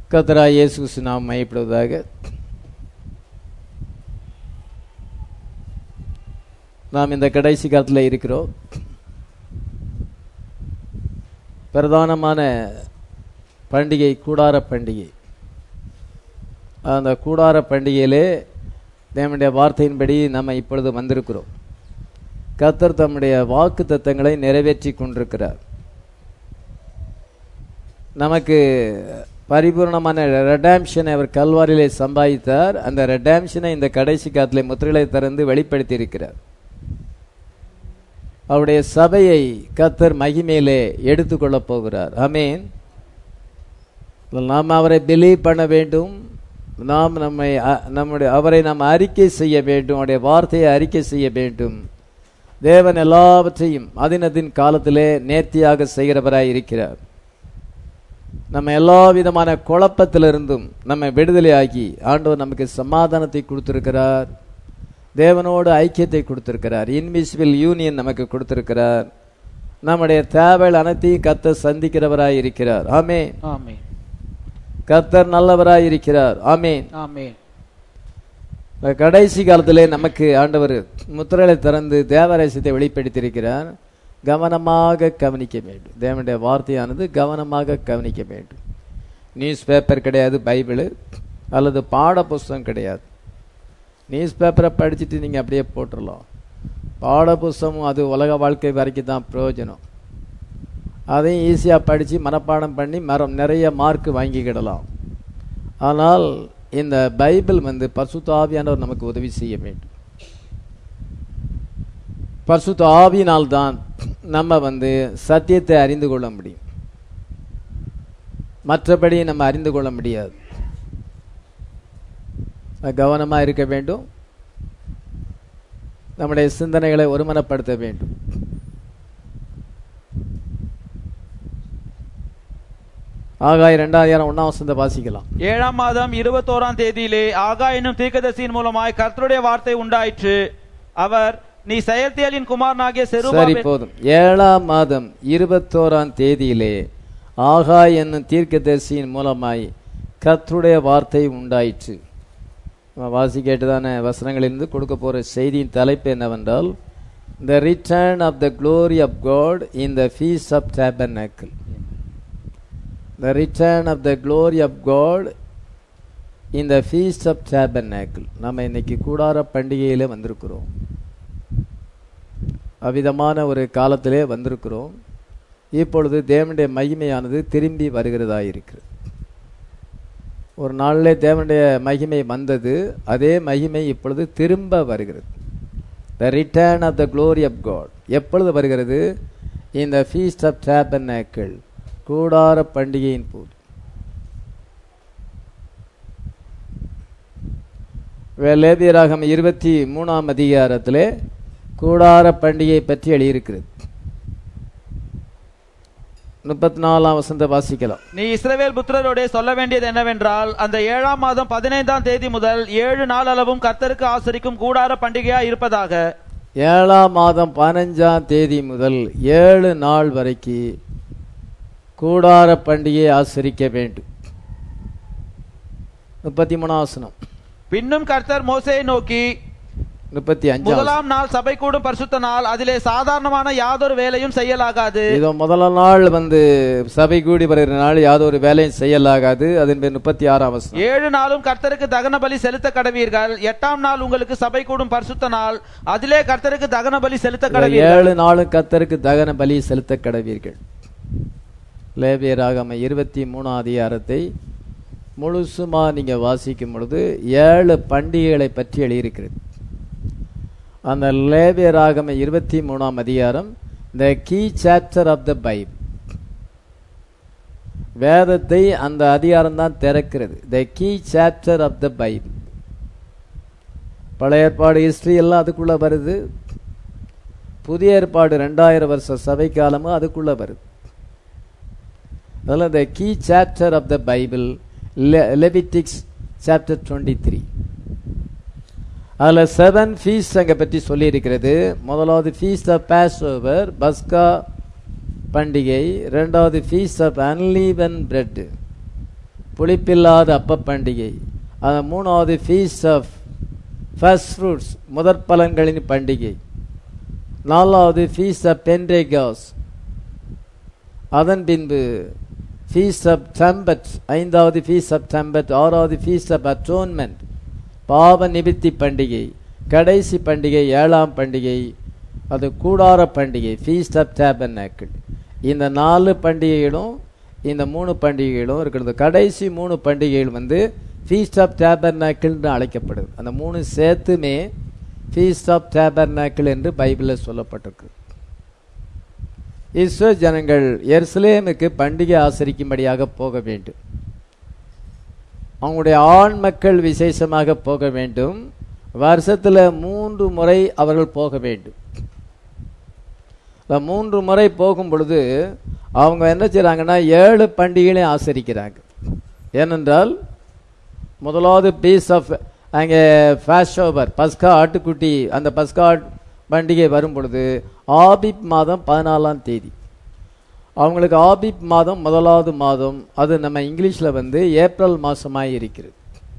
கத்தரா இயேசு கிறிஸ்து நாம் மையப்படுவதாக நாம் இந்த கடைசி காலத்தில் இருக்கிறோம் பிரதானமான பண்டிகை கூடார பண்டிகை அந்த கூடார பண்டிகையிலே தேவனுடைய வார்த்தையின்படி நம்ம இப்பொழுது வந்திருக்கிறோம் கத்தர் தம்முடைய வாக்கு தத்தங்களை நிறைவேற்றி கொண்டிருக்கிறார் நமக்கு பரிபூர்ணமான ரெடாம்ஷனை அவர் கல்வாரிலே சம்பாதித்தார் அந்த ரெடாம்ஷனை இந்த கடைசி காலத்திலே முத்திரைகளை திறந்து வெளிப்படுத்தி இருக்கிறார் அவருடைய சபையை கத்தர் மகிமையிலே எடுத்துக்கொள்ளப் போகிறார் அமீன் நாம் அவரை பிலீவ் பண்ண வேண்டும் நாம் நம்மை அ- நம்முடைய அவரை நாம் அறிக்கை செய்ய வேண்டும் அவருடைய வார்த்தையை அறிக்கை செய்ய வேண்டும் தேவன் எல்லாவற்றையும் அதினத்தின் காலத்திலே நேர்த்தியாக செய்கிறவராய் இருக்கிறார் நம்ம எல்லா விதமான குழப்பத்திலிருந்தும் நம்மை விடுதலையாகி ஆண்டவர் நமக்கு சமாதானத்தை கொடுத்திருக்கிறார் தேவனோடு ஐக்கியத்தை கொடுத்திருக்கிறார் இன்விசிபிள் யூனியன் நமக்கு கொடுத்திருக்கிறார் நம்முடைய தேவைகள் அனைத்தையும் கத்தர் சந்திக்கிறவராய் இருக்கிறார் ஆமென் ஆமென் கத்தர் நல்லவராய் இருக்கிறார் ஆமென் ஆமென் இந்த கடைசி காலத்திலே நமக்கு ஆண்டவர் முத்திரைகளை திறந்து தேவரகசியத்தை வெளிப்படுத்தியிருக்கிறார் கவனமாக கவனிக்க வேண்டும் தேவனுடைய வார்த்தையானது கவனமாக கவனிக்க வேண்டும் நியூஸ் பேப்பர் கிடையாது பைபிள் அல்லது பாட புஸ்தகம் கிடையாது நியூஸ் பேப்பரை படிச்சுட்டு நீங்கள் அப்படியே போட்டுடலாம் பாட புஸ்தகம் அது உலக வாழ்க்கை வரைக்கும் தான் பிரயோஜனம் அதையும் ஈஸியாக படித்து மனப்பாடம் பண்ணி மரம் நிறைய மார்க் வாங்கிக்கிடலாம் ஆனால் இந்த பைபிள் வந்து பரிசுத்த ஆவியானவர் நமக்கு உதவி செய்ய வேண்டும் பரிசுத்த ஆவியினால் தான் நம்ம வந்து சத்தியத்தை அறிந்து கொள்ள முடியும் மற்றபடி நம்ம அறிந்து கொள்ள முடியாது கவனமா இருக்க வேண்டும் நம்முடைய சிந்தனைகளை ஒருமனப்படுத்த வேண்டும் ஆகாய் ரெண்டாயிரம் ஒன்னாம் வசந்த வாசிக்கலாம் ஏழாம் மாதம் இருபத்தோராம் தேதியிலே ஆகா என்னும் தீர்க்கதரிசியின் மூலமாய் கர்த்தருடைய வார்த்தை உண்டாயிற்று அவர் நீ செயல்தியலின் குமாரனாகிய சரி செருபாபேல் போதும் ஏழாம் மாதம் இருபத்தோராம் தேதியிலே ஆகா என்னும் தீர்க்கதரிசியின் மூலமாய் கர்த்தருடைய வார்த்தை உண்டாயிற்று நம்ம வாசி கேட்டுதான வசனங்களிலிருந்து கொடுக்க போற செய்தியின் தலைப்பு என்னவென்றால் the return of the glory of God in the feast of tabernacle the return of the glory of God in the feast of tabernacle நம்ம இன்னைக்கு கூடார பண்டிகையிலே வந்திருக்கிறோம் அவ்விதமான ஒரு காலத்திலே வந்திருக்கிறோம் இப்பொழுது தேவனுடைய மகிமையானது திரும்பி வருகிறதா இருக்கிறது ஒரு நாளிலே தேவனுடைய மகிமை வந்தது அதே மகிமை இப்பொழுது திரும்ப வருகிறது the return of the glory of God எப்பொழுது வருகிறது இந்த ஃபீஸ்ட் ஆஃப் tabernacle கூடார பண்டிகையின் போது லேபியராகம் இருபத்தி மூணாம் அதிகாரத்திலே கூடார பண்டிகை பற்றி எழுதியிருக்கிறது முப்பத்தி நாலாம் வசந்த வாசிக்கலாம் நீ இஸ்ரவேல் புத்திரரோடே சொல்ல வேண்டியது என்னவென்றால் அந்த ஏழாம் மாதம் பதினைந்தாம் தேதி முதல் ஏழு நாள் அளவும் கர்த்தருக்கு ஆசரிக்கும் கூடார பண்டிகையா இருப்பதாக ஏழாம் மாதம் பதினஞ்சாம் தேதி முதல் ஏழு நாள் வரைக்கு கூடார பண்டிகையை ஆசரிக்க வேண்டும் முப்பத்தி மூணாம் வசனம் பின்னும் கர்த்தர் மோசேயை நோக்கி முப்பத்தி அஞ்சாம் முதலாம் நாள் சபை கூடும் பரிசுத்த நாள் அதிலே சாதாரணமான யாதொரு வேலையும் செய்யலாகாது இதோ முதல் நாள் வந்து சபை கூடி வருகிற நாள் யாதொரு வேலையும் செய்யலாகாது அதன் பேர் முப்பத்தி ஆறாம் வசனம் ஏழு நாளும் கர்த்தருக்கு தகன பலி செலுத்த கடவீர்கள் எட்டாம் நாள் உங்களுக்கு சபை கூடும் பரிசுத்த நாள் அதிலே கர்த்தருக்கு தகன பலி செலுத்த இந்த கடவீர்கள் ஏழு நாளும் கத்தருக்கு தகன பலி செலுத்த கடவீர்கள் லேபியராகம இருபத்தி மூணாம் அதிகாரத்தை முழுசுமா நீங்க வாசிக்கும் பொழுது ஏழு பண்டிகைகளை பற்றி எழுதியிருக்கிறது அந்த லேபியராகம இருபத்தி மூணாம் அதிகாரம் the key chapter of the Bible வேதத்தை அந்த அதிகாரம் தான் திறக்கிறது the key chapter of the Bible பழைய ஏற்பாடு ஹிஸ்டரி எல்லாம் அதுக்குள்ள வருது புதிய ஏற்பாடு ரெண்டாயிரம் வருஷ சபை காலமும் அதுக்குள்ள வருது அதில் the key chapter of the Bible Leviticus chapter twenty three அதில் செவன் ஃபீஸ்ட் அங்கே பற்றி சொல்லியிருக்கிறது முதலாவது ஃபீஸ்ட் ஆஃப் பாஸ் ஓவர் பஸ்கா பண்டிகை ரெண்டாவது ஃபீஸ்ட் ஆஃப் அன்லீவன் பிரெட் புளிப்பில்லாத அப்ப பண்டிகை அது மூணாவது ஃபீஸ் ஆஃப் ஃபர்ஸ்ட் ஃப்ரூட்ஸ் முதற் பலன்களின் பண்டிகை நாலாவது ஃபீஸ் ஆஃப் பென்டேகாஸ் அதன் பின்பு ஃபீஸ் ஆஃப் டம்பட் ஐந்தாவது ஃபீஸ் ஆஃப் டம்பட் ஆறாவது ஃபீஸ் ஆஃப் அட்டோன்மெண்ட் பாவ நிபித்தி பண்டிகை கடைசி பண்டிகை ஏழாம் பண்டிகை அது கூடார பண்டிகை ஃபீஸ்ட் ஆஃப் டேபர்நாக்கிள் இந்த நாலு பண்டிகைகளும் இந்த மூணு பண்டிகைகளும் இருக்கிறது கடைசி மூணு பண்டிகைகள் வந்து ஃபீஸ்ட் ஆஃப் டேபர்நாக்கிள்னு அழைக்கப்படுது அந்த மூணு சேர்த்துமே ஃபீஸ்ட் ஆஃப் டேபர்நாக்கிள் என்று பைபிளில் சொல்லப்பட்டிருக்கு இஸ்ரோ ஜனங்கள் எருசலேமுக்கு பண்டிகை ஆசரிக்கும்படியாக போக வேண்டும் அவங்களுடைய ஆண் மக்கள் விசேஷமாக போக வேண்டும் வருஷத்துல மூன்று முறை அவர்கள் போக வேண்டும் இந்த மூன்று முறை போகும் பொழுது அவங்க என்ன செய்றாங்கன்னா ஏழு பண்டிகைகளையும் ஆசரிக்கிறாங்க ஏனென்றால் முதலாவது பீஸ் ஆஃப் அங்கே ஃபேஷ் ஓவர் பஸ்கா ஆட்டுக்குட்டி அந்த பஸ்கா பண்டிகை வரும் பொழுது ஆபிப் மாதம் பதினாலாம் தேதி அவங்களுக்கு ஆபிப் மாதம் முதலாவது மாதம் அது நம்ம இங்கிலீஷில் வந்து ஏப்ரல் மாதமாக இருக்கிறது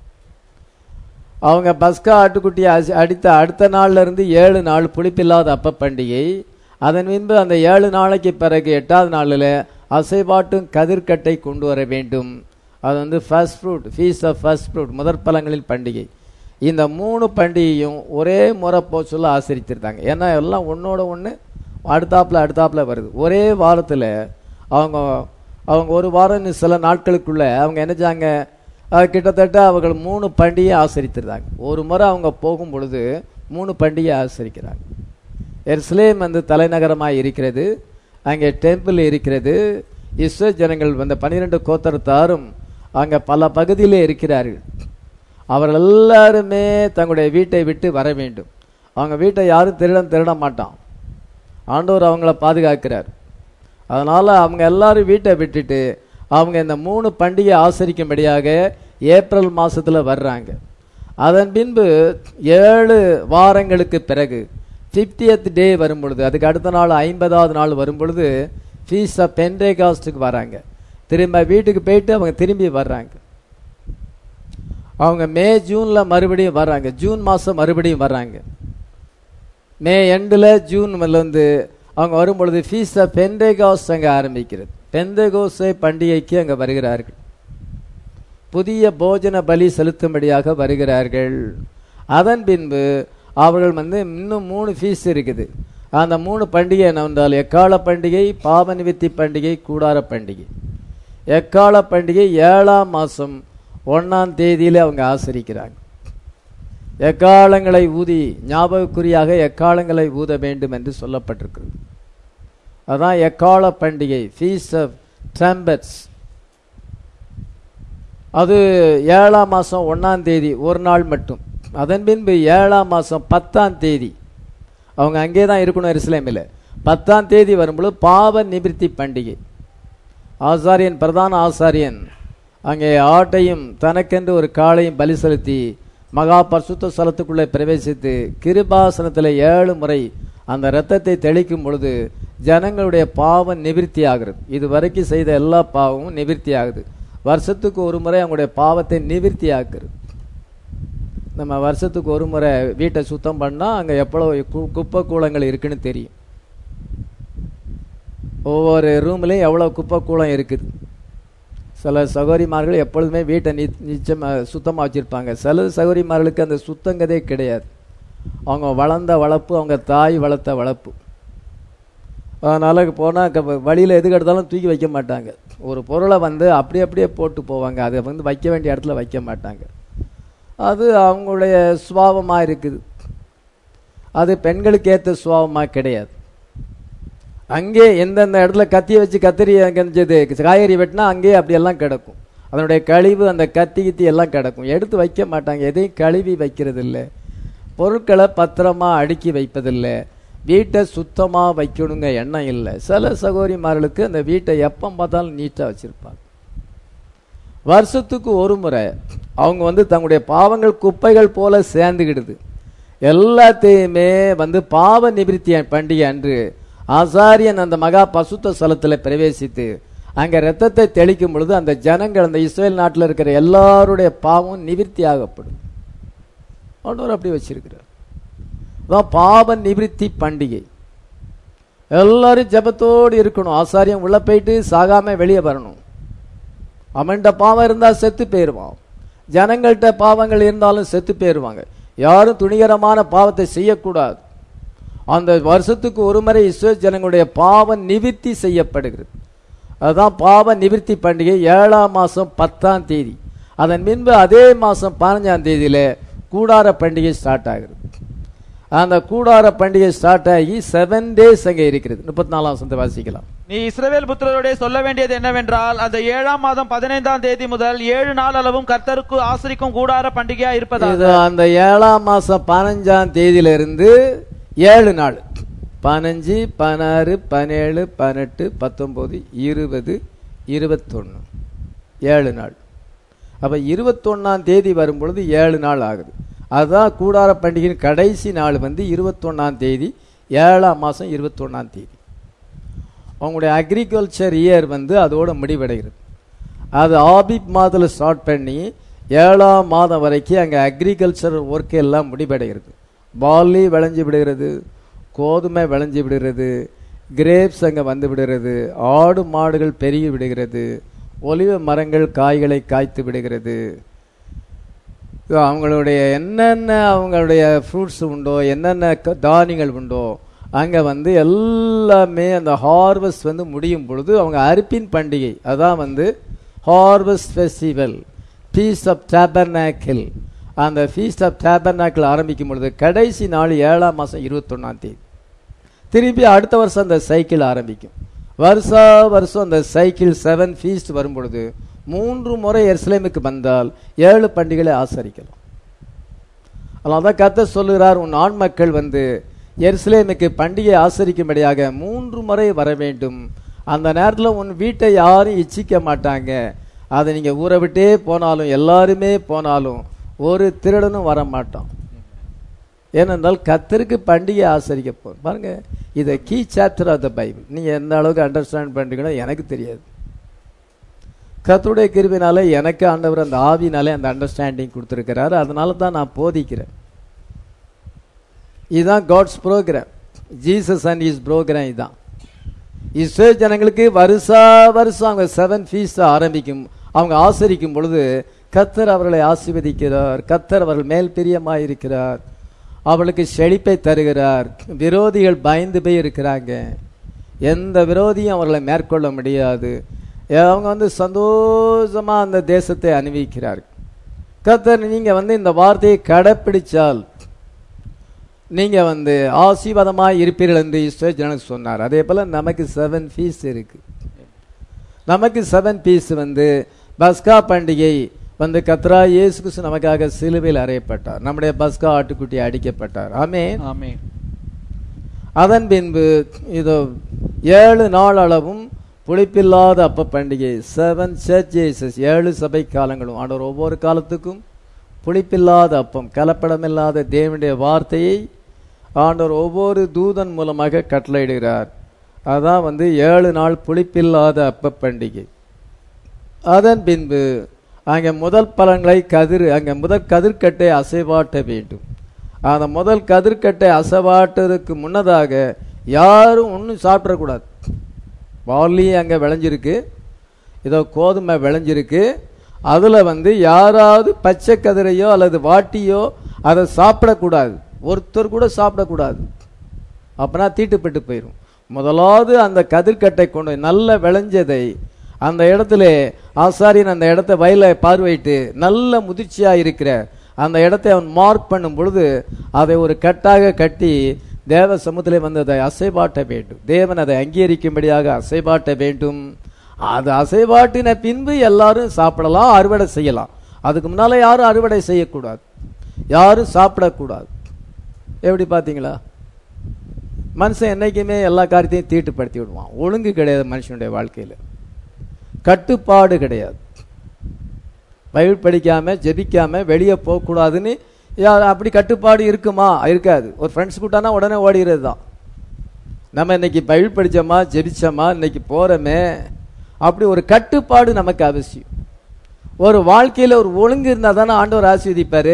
அவங்க பஸ்கா ஆட்டுக்குட்டி அசி- அடித்த அடுத்த நாள்ல இருந்து ஏழு நாள் புளிப்பில்லாத அப்ப பண்டிகை அதன் பின்பு அந்த ஏழு நாளைக்கு பிறகு எட்டாவது நாளில் அசைவாட்டும் கதிர்க்கட்டை கொண்டு வர வேண்டும் அது வந்து first fruit feast of first fruit முதற் பழங்களின் பண்டிகை இந்த மூணு பண்டிகையும் ஒரே முறை போ சொல்ல ஆசரித்திருந்தாங்க ஏன்னா எல்லாம் ஒன்னோட ஒன்று அடுத்தாப்புல அடுத்தாப்புல வருது ஒரே வாரத்தில் அவங்க அவங்க ஒரு வாரம் சில நாட்களுக்குள்ள அவங்க என்ன செஞ்சாங்க அஹ், கிட்டத்தட்ட அவர்கள் மூணு பண்டிகை ஆசரித்திருந்தாங்க ஒரு முறை அவங்க போகும் பொழுது மூணு பண்டிகை ஆசரிக்கிறாங்க எருசலேம் வந்து தலைநகரமாக இருக்கிறது அங்கே டெம்பிள் இருக்கிறது இஸ்ரோ ஜனங்கள் வந்த பன்னிரெண்டு கோத்தரத்தாரும் அங்கே பல பகுதியிலே இருக்கிறார்கள் அவர்கள் எல்லாருமே தங்களுடைய வீட்டை விட்டு வர வேண்டும் அவங்க வீட்டை யாரும் திருட திருட மாட்டான் ஆண்டவர் அவங்கள பாதுகாக்கிறார் அதனால அவங்க எல்லாரும் வீட்டை விட்டுட்டு அவங்க இந்த மூணு பண்டிகை ஆசரிக்கும்படியாக ஏப்ரல் மாசத்துல வர்றாங்க அதன் பின்பு ஏழு வாரங்களுக்கு பிறகு 50th டே வரும் பொழுது அதுக்கு அடுத்த நாள் ஐம்பதாவது நாள் வரும் பொழுது ஃபீஸ் ஆஃப் பென்டேகாஸ்டுக்கு வராங்க திரும்ப வீட்டுக்கு போயிட்டு அவங்க திரும்பி வர்றாங்க அவங்க மே ஜூன்ல மறுபடியும் வர்றாங்க ஜூன் மாசம் மறுபடியும் வர்றாங்க மே எண்டில் ஜூன் வந்து அவங்க வரும்பொழுது ஃபீஸ் ஆஃப் பெந்தேகாஸ் அங்கே ஆரம்பிக்கிறது பெந்தேகோஸை பண்டிகைக்கு அங்கே வருகிறார்கள் புதிய போஜன பலி செலுத்தும்படியாக வருகிறார்கள் அதன் பின்பு அவர்கள் வந்து இன்னும் மூணு ஃபீஸ் இருக்குது அந்த மூணு பண்டிகை என்னவென்றால் எக்கால பண்டிகை பாவ நிவித்தி பண்டிகை கூடார பண்டிகை எக்கால பண்டிகை ஏழாம் மாதம் ஒன்றாம் தேதியில் அவங்க ஆசரிக்கிறாங்க எக்காலங்களை ஊதி ஞாபகக்குறியாக எக்காலங்களை ஊத வேண்டும் என்று சொல்லப்பட்டிருக்கிறது அதான் எக்கால பண்டிகை ஃபீஸ் ஆஃப் ட்ரம்பட்ஸ் அது ஏழாம் மாதம் ஒன்றாம் தேதி ஒரு நாள் மட்டும் அதன் பின்பு ஏழாம் மாதம் பத்தாம் தேதி அவங்க அங்கே தான் இருக்கணும் எருசலேமில் பத்தாம் தேதி வரும்பொழுது பாவ நிபிர்த்தி பண்டிகை ஆசாரியன் பிரதான ஆசாரியன் அங்கே ஆட்டையும் தனக்கென்று ஒரு காளையும் பலி செலுத்தி மகா பரிசுத்த ஸ்தலத்துக்குள்ளே பிரவேசித்து கிருபாசனத்தில் ஏழு முறை அந்த இரத்தத்தை தெளிக்கும் பொழுது ஜனங்களுடைய பாவம் நிவிர்த்தி ஆகிறது இது வரைக்கும் செய்த எல்லா பாவமும் நிவிர்த்தி ஆகுது வருஷத்துக்கு ஒரு முறை அவங்களுடைய பாவத்தை நிவிர்த்தி ஆக்குறது நம்ம வருஷத்துக்கு ஒரு முறை வீட்டை சுத்தம் பண்ணால் அங்கே எவ்வளோ கு- குப்பை கூலங்கள் இருக்குன்னு தெரியும் ஒவ்வொரு ரூம்லேயும் எவ்வளோ குப்பை கூலம் இருக்குது சில சகோதரிமார்கள் எப்பொழுதுமே வீட்டை நீ நிச்சயம் சுத்தமாக வச்சுருப்பாங்க சில சகோதரிமார்களுக்கு அந்த சுத்தங்கதே கிடையாது அவங்க வளர்ந்த வளர்ப்பு அவங்க தாய் வளர்த்த வளர்ப்பு அதனால் போனால் வழியில் எதுக்கு எடுத்தாலும் தூக்கி வைக்க மாட்டாங்க ஒரு பொருளை வந்து அப்படி அப்படியே போட்டு போவாங்க அதை வந்து வைக்க வேண்டிய இடத்துல வைக்க மாட்டாங்க அது அவங்களுடைய சுபாவமாக இருக்குது அது பெண்களுக்கு ஏற்ற சுபாவமாக கிடையாது அங்கே எந்தெந்த இடத்துல கத்தியை வச்சு கத்திரி அங்கஞ்சது காய்கறி வெட்டினா அங்கேயே அப்படியெல்லாம் கிடக்கும் அதனுடைய கழிவு அந்த கத்தி கித்தி எல்லாம் கிடக்கும் எடுத்து வைக்க மாட்டாங்க எதையும் கழுவி வைக்கிறது இல்லை பொருட்களை பத்திரமா அடுக்கி வைப்பதில்லை வீட்டை சுத்தமாக வைக்கணுங்க எண்ணம் இல்லை சில சகோதரிமார்களுக்கு அந்த வீட்டை எப்போ பார்த்தாலும் நீட்டாக வச்சுருப்பாங்க வருஷத்துக்கு ஒரு முறை அவங்க வந்து தங்களுடைய பாவங்கள் குப்பைகள் போல சேர்ந்துக்கிடுது எல்லாத்தையுமே வந்து பாவ நிவிருத்தி பண்டிகை அன்று ஆசாரியன் அந்த மகா பசுத்த ஸ்தலத்தில் பிரவேசித்து அங்க ரத்தத்தை தெளிக்கும் பொழுது அந்த ஜனங்கள் அந்த இஸ்ரேல் நாட்டில் இருக்கிற எல்லாருடைய பாவம் நிவிர்த்தி ஆகப்படும் ஆண்டவர் அப்படி வச்சிருக்கிறார் அதான் பாவ நிவிர்த்தி பண்டிகை எல்லாரும் ஜெபத்தோடு இருக்கணும் ஆசாரியம் உள்ள போயிட்டு சாகாம வெளியே வரணும் அவன்கிட்ட பாவம் இருந்தா செத்து போயிருவான் ஜனங்கள்கிட்ட பாவங்கள் இருந்தாலும் செத்து போயிருவாங்க யாரும் துணிகரமான பாவத்தை செய்யக்கூடாது அந்த வருஷத்துக்கு ஒரு முறை இஸ்ரேல் ஜனங்களுடைய பாவம் நிவிர்த்தி செய்யப்படுகிறது அதுதான் பாவ நிவிர்த்தி பண்டிகை ஏழாம் மாசம் பத்தாம் தேதி அதன் பின்பு அதே மாசம் பதினஞ்சாம் தேதியில கூடார பண்டிகை ஸ்டார்ட் ஆகுது அந்த கூடார பண்டிகை ஸ்டார்ட் ஆகி செவன் டேஸ் அங்கே இருக்கிறது முப்பத்தி நாலாம் வசனத்தை வாசிக்கலாம் நீ இஸ்ரவேல் புத்திரரோடே சொல்ல வேண்டியது என்னவென்றால் அந்த ஏழாம் மாதம் பதினைந்தாம் தேதி முதல் ஏழு நாள் அளவும் கர்த்தருக்கு ஆசரிக்கும் கூடார பண்டிகையா இது இருப்பதாக அந்த ஏழாம் மாசம் பதினஞ்சாம் தேதியில இருந்து ஏழு நாள் பதினஞ்சு பதினாறு பதினேழு பதினெட்டு பத்தொன்பது இருபது இருபத்தொன்னு ஏழு நாள் அப்ப இருபத்தொன்னாம் தேதி வரும் பொழுது ஏழு நாள் ஆகுது அதுதான் கூடார பண்டிகையின் கடைசி நாள் வந்து இருபத்தொன்னாம் தேதி ஏழாம் மாசம் இருபத்தொன்னாம் தேதி அவங்களுடைய அக்ரிகல்ச்சர் இயர் வந்து அதோட முடிவடைகிறது அது ஆபிப் மாதத்தில் ஸ்டார்ட் பண்ணி ஏழாம் மாதம் வரைக்கும் அங்கே அக்ரிகல்ச்சர் ஒர்க் எல்லாம் முடிவடைகிறது பார்லி விளைஞ்சு விடுகிறது கோதுமை விளைஞ்சு விடுகிறது கிரேப்ஸ் அங்கே வந்து விடுகிறது ஆடு மாடுகள் பெருகி விடுகிறது ஒலிவ மரங்கள் காய்களை காய்த்து விடுகிறது இது அவங்களுடைய என்னென்ன அவங்களுடைய ஃப்ரூட்ஸ் உண்டோ என்னென்ன க- தானியங்கள் உண்டோ அங்கே வந்து எல்லாமே அந்த ஹார்வெஸ்ட் வந்து முடியும் பொழுது அவங்க அரிப்பின் பண்டிகை அதான் வந்து harvest festival feast of tabernacle அந்த ஃபீஸ்ட் ஆஃப் டேபர்நாக்கிள் ஆரம்பிக்கும் பொழுது கடைசி நாள் ஏழாம் மாதம் இருபத்தொன்னாம் தேதி திருப்பி அடுத்த வருஷம் அந்த சைக்கிள் ஆரம்பிக்கும் வருஷா வருஷம் அந்த சைக்கிள் செவன் ஃபீஸ்ட் வரும் பொழுது மூன்று முறை எருசலேமுக்கு வந்தால் ஏழு பண்டிகைகளை ஆசரிக்கலாம் அதனால தான் கர்த்தர் சொல்லுகிறார் உன் ஆண் மக்கள் வந்து எருசலேமுக்கு பண்டிகை ஆசரிக்கும்படியாக மூன்று முறை வர வேண்டும் அந்த நேரத்தில் உன் வீட்டை யாரும் இச்சிக்க மாட்டாங்க அதை நீங்கள் ஊரை விட்டே போனாலும் எல்லாருமே போனாலும் ஒரு திருடனும் வர மாட்டான் ஏனென்றால் கத்தருக்கு பண்டிகை ஆசரிக்க போறோம் பாருங்க இதை key chapter of the Bible நீங்க எந்த அளவுக்கு அண்டர்ஸ்டாண்ட் பண்றீங்களோ எனக்கு தெரியாது கர்த்தருடைய கிருபினால எனக்கு ஆண்டவர் அந்த ஆவினாலே அந்த அண்டர்ஸ்டாண்டிங் கொடுத்துருக்கிறாரு அதனால தான் நான் போதிக்கிறேன் இதுதான் God's program Jesus and is program இதுதான் இஸ்ரேல் ஜனங்களுக்கு வருஷா வருஷம் அவங்க செவன் ஃபீஸ் ஆரம்பிக்கும் அவங்க ஆசரிக்கும் பொழுது கத்தர் அவர்களை ஆசீர்வதிக்கிறார் கத்தர் அவர்கள் மேல் பிரியமாயிருக்கிறார் அவளுக்கு செழிப்பை தருகிறார் விரோதிகள் பயந்து போய் இருக்கிறாங்க எந்த விரோதியும் அவர்களை மேற்கொள்ள முடியாது அவங்க வந்து சந்தோஷமா அந்த தேசத்தை அனுபவிக்கிறார்கள் கத்தர் நீங்க வந்து இந்த வார்த்தையை கடைப்பிடிச்சால் நீங்க வந்து ஆசீர்வாதமாய் இருப்பீர்கள் என்று இஸ்ரேல் ஜனங்களுக்கு சொன்னார் அதே போல நமக்கு செவன் ஃபீஸ் இருக்கு நமக்கு செவன் பீஸ் வந்து பஸ்கா பண்டிகை வந்து கத்ரா இயேசு கிறிஸ்து நமக்காக சிலுவையில் அறையப்பட்டார் நம்முடைய பஸ்கா ஆட்டுக்குட்டி அடிக்கப்பட்டார் ஆமே ஆமே அதன் பின்பு இதோ ஏழு நாள் அளவும் புளிப்பில்லாத அப்ப பண்டிகை செவன் சர்ச்சேசஸ் ஏழு சபை காலங்களும் ஆண்டவர் ஒவ்வொரு காலத்துக்கும் புளிப்பில்லாத அப்பம் கலப்படமில்லாத தேவனுடைய வார்த்தையை ஆண்டவர் ஒவ்வொரு தூதன் மூலமாக கட்டளையிடுகிறார் அதான் வந்து ஏழு நாள் புளிப்பில்லாத அப்ப பண்டிகை அதன் பின்பு அங்கே முதல் பலன்களை கதிர் அங்கே முதல் கதிர்கட்டை அசைவாட்ட வேண்டும் அந்த முதல் கதிர்கட்டை அசைவாட்டுறதுக்கு முன்னதாக யாரும் ஒன்றும் சாப்பிடக்கூடாது பார்லி அங்கே விளைஞ்சிருக்கு இதோ கோதுமை விளைஞ்சிருக்கு அதில் வந்து யாராவது பச்சை கதிரையோ அல்லது வாட்டியோ அதை சாப்பிடக்கூடாது ஒருத்தர் கூட சாப்பிடக்கூடாது அப்பனா தீட்டுப்பட்டு போயிடும் முதலாவது அந்த கதிர்கட்டை கொண்டு போய் நல்ல விளைஞ்சதை அந்த இடத்துல ஆசாரியன் அந்த இடத்த வயலை பார்வையிட்டு நல்ல முதிர்ச்சியா இருக்கிற அந்த இடத்தை அவன் மார்க் பண்ணும் பொழுது அதை ஒரு கட்டாக கட்டி தேவ சமூகத்திலே வந்து அதை அசைபாட்ட வேண்டும் தேவன் அதை அங்கீகரிக்கும்படியாக அசைபாட்ட வேண்டும் அது அசைபாட்டின பின்பு எல்லாரும் சாப்பிடலாம் அறுவடை செய்யலாம் அதுக்கு முன்னால யாரும் அறுவடை செய்யக்கூடாது யாரும் சாப்பிடக்கூடாது எப்படி பார்த்தீங்களா மனுஷன் என்னைக்குமே எல்லா காரியத்தையும் தீட்டுப்படுத்தி விடுவான் ஒழுங்கு கிடையாது மனுஷனுடைய வாழ்க்கையில் கட்டுப்பாடு கிடையாது பைபிள் படிக்காம ஜெபிக்காம வெளியே போகக்கூடாதுன்னு யா- அப்படி கட்டுப்பாடு இருக்குமா இருக்காது ஒரு ஃப்ரெண்ட்ஸ் கூட்டானா உடனே ஓடிறது தான் நம்ம இன்னைக்கு பைபிள் படிச்சோமா ஜெபிச்சோமா இன்னைக்கு போறோமே அப்படி ஒரு கட்டுப்பாடு நமக்கு அவசியம் ஒரு வாழ்க்கையில ஒரு ஒழுங்கு இருந்தா தானே ஆண்டவர் ஆசீர்வதிப்பாரு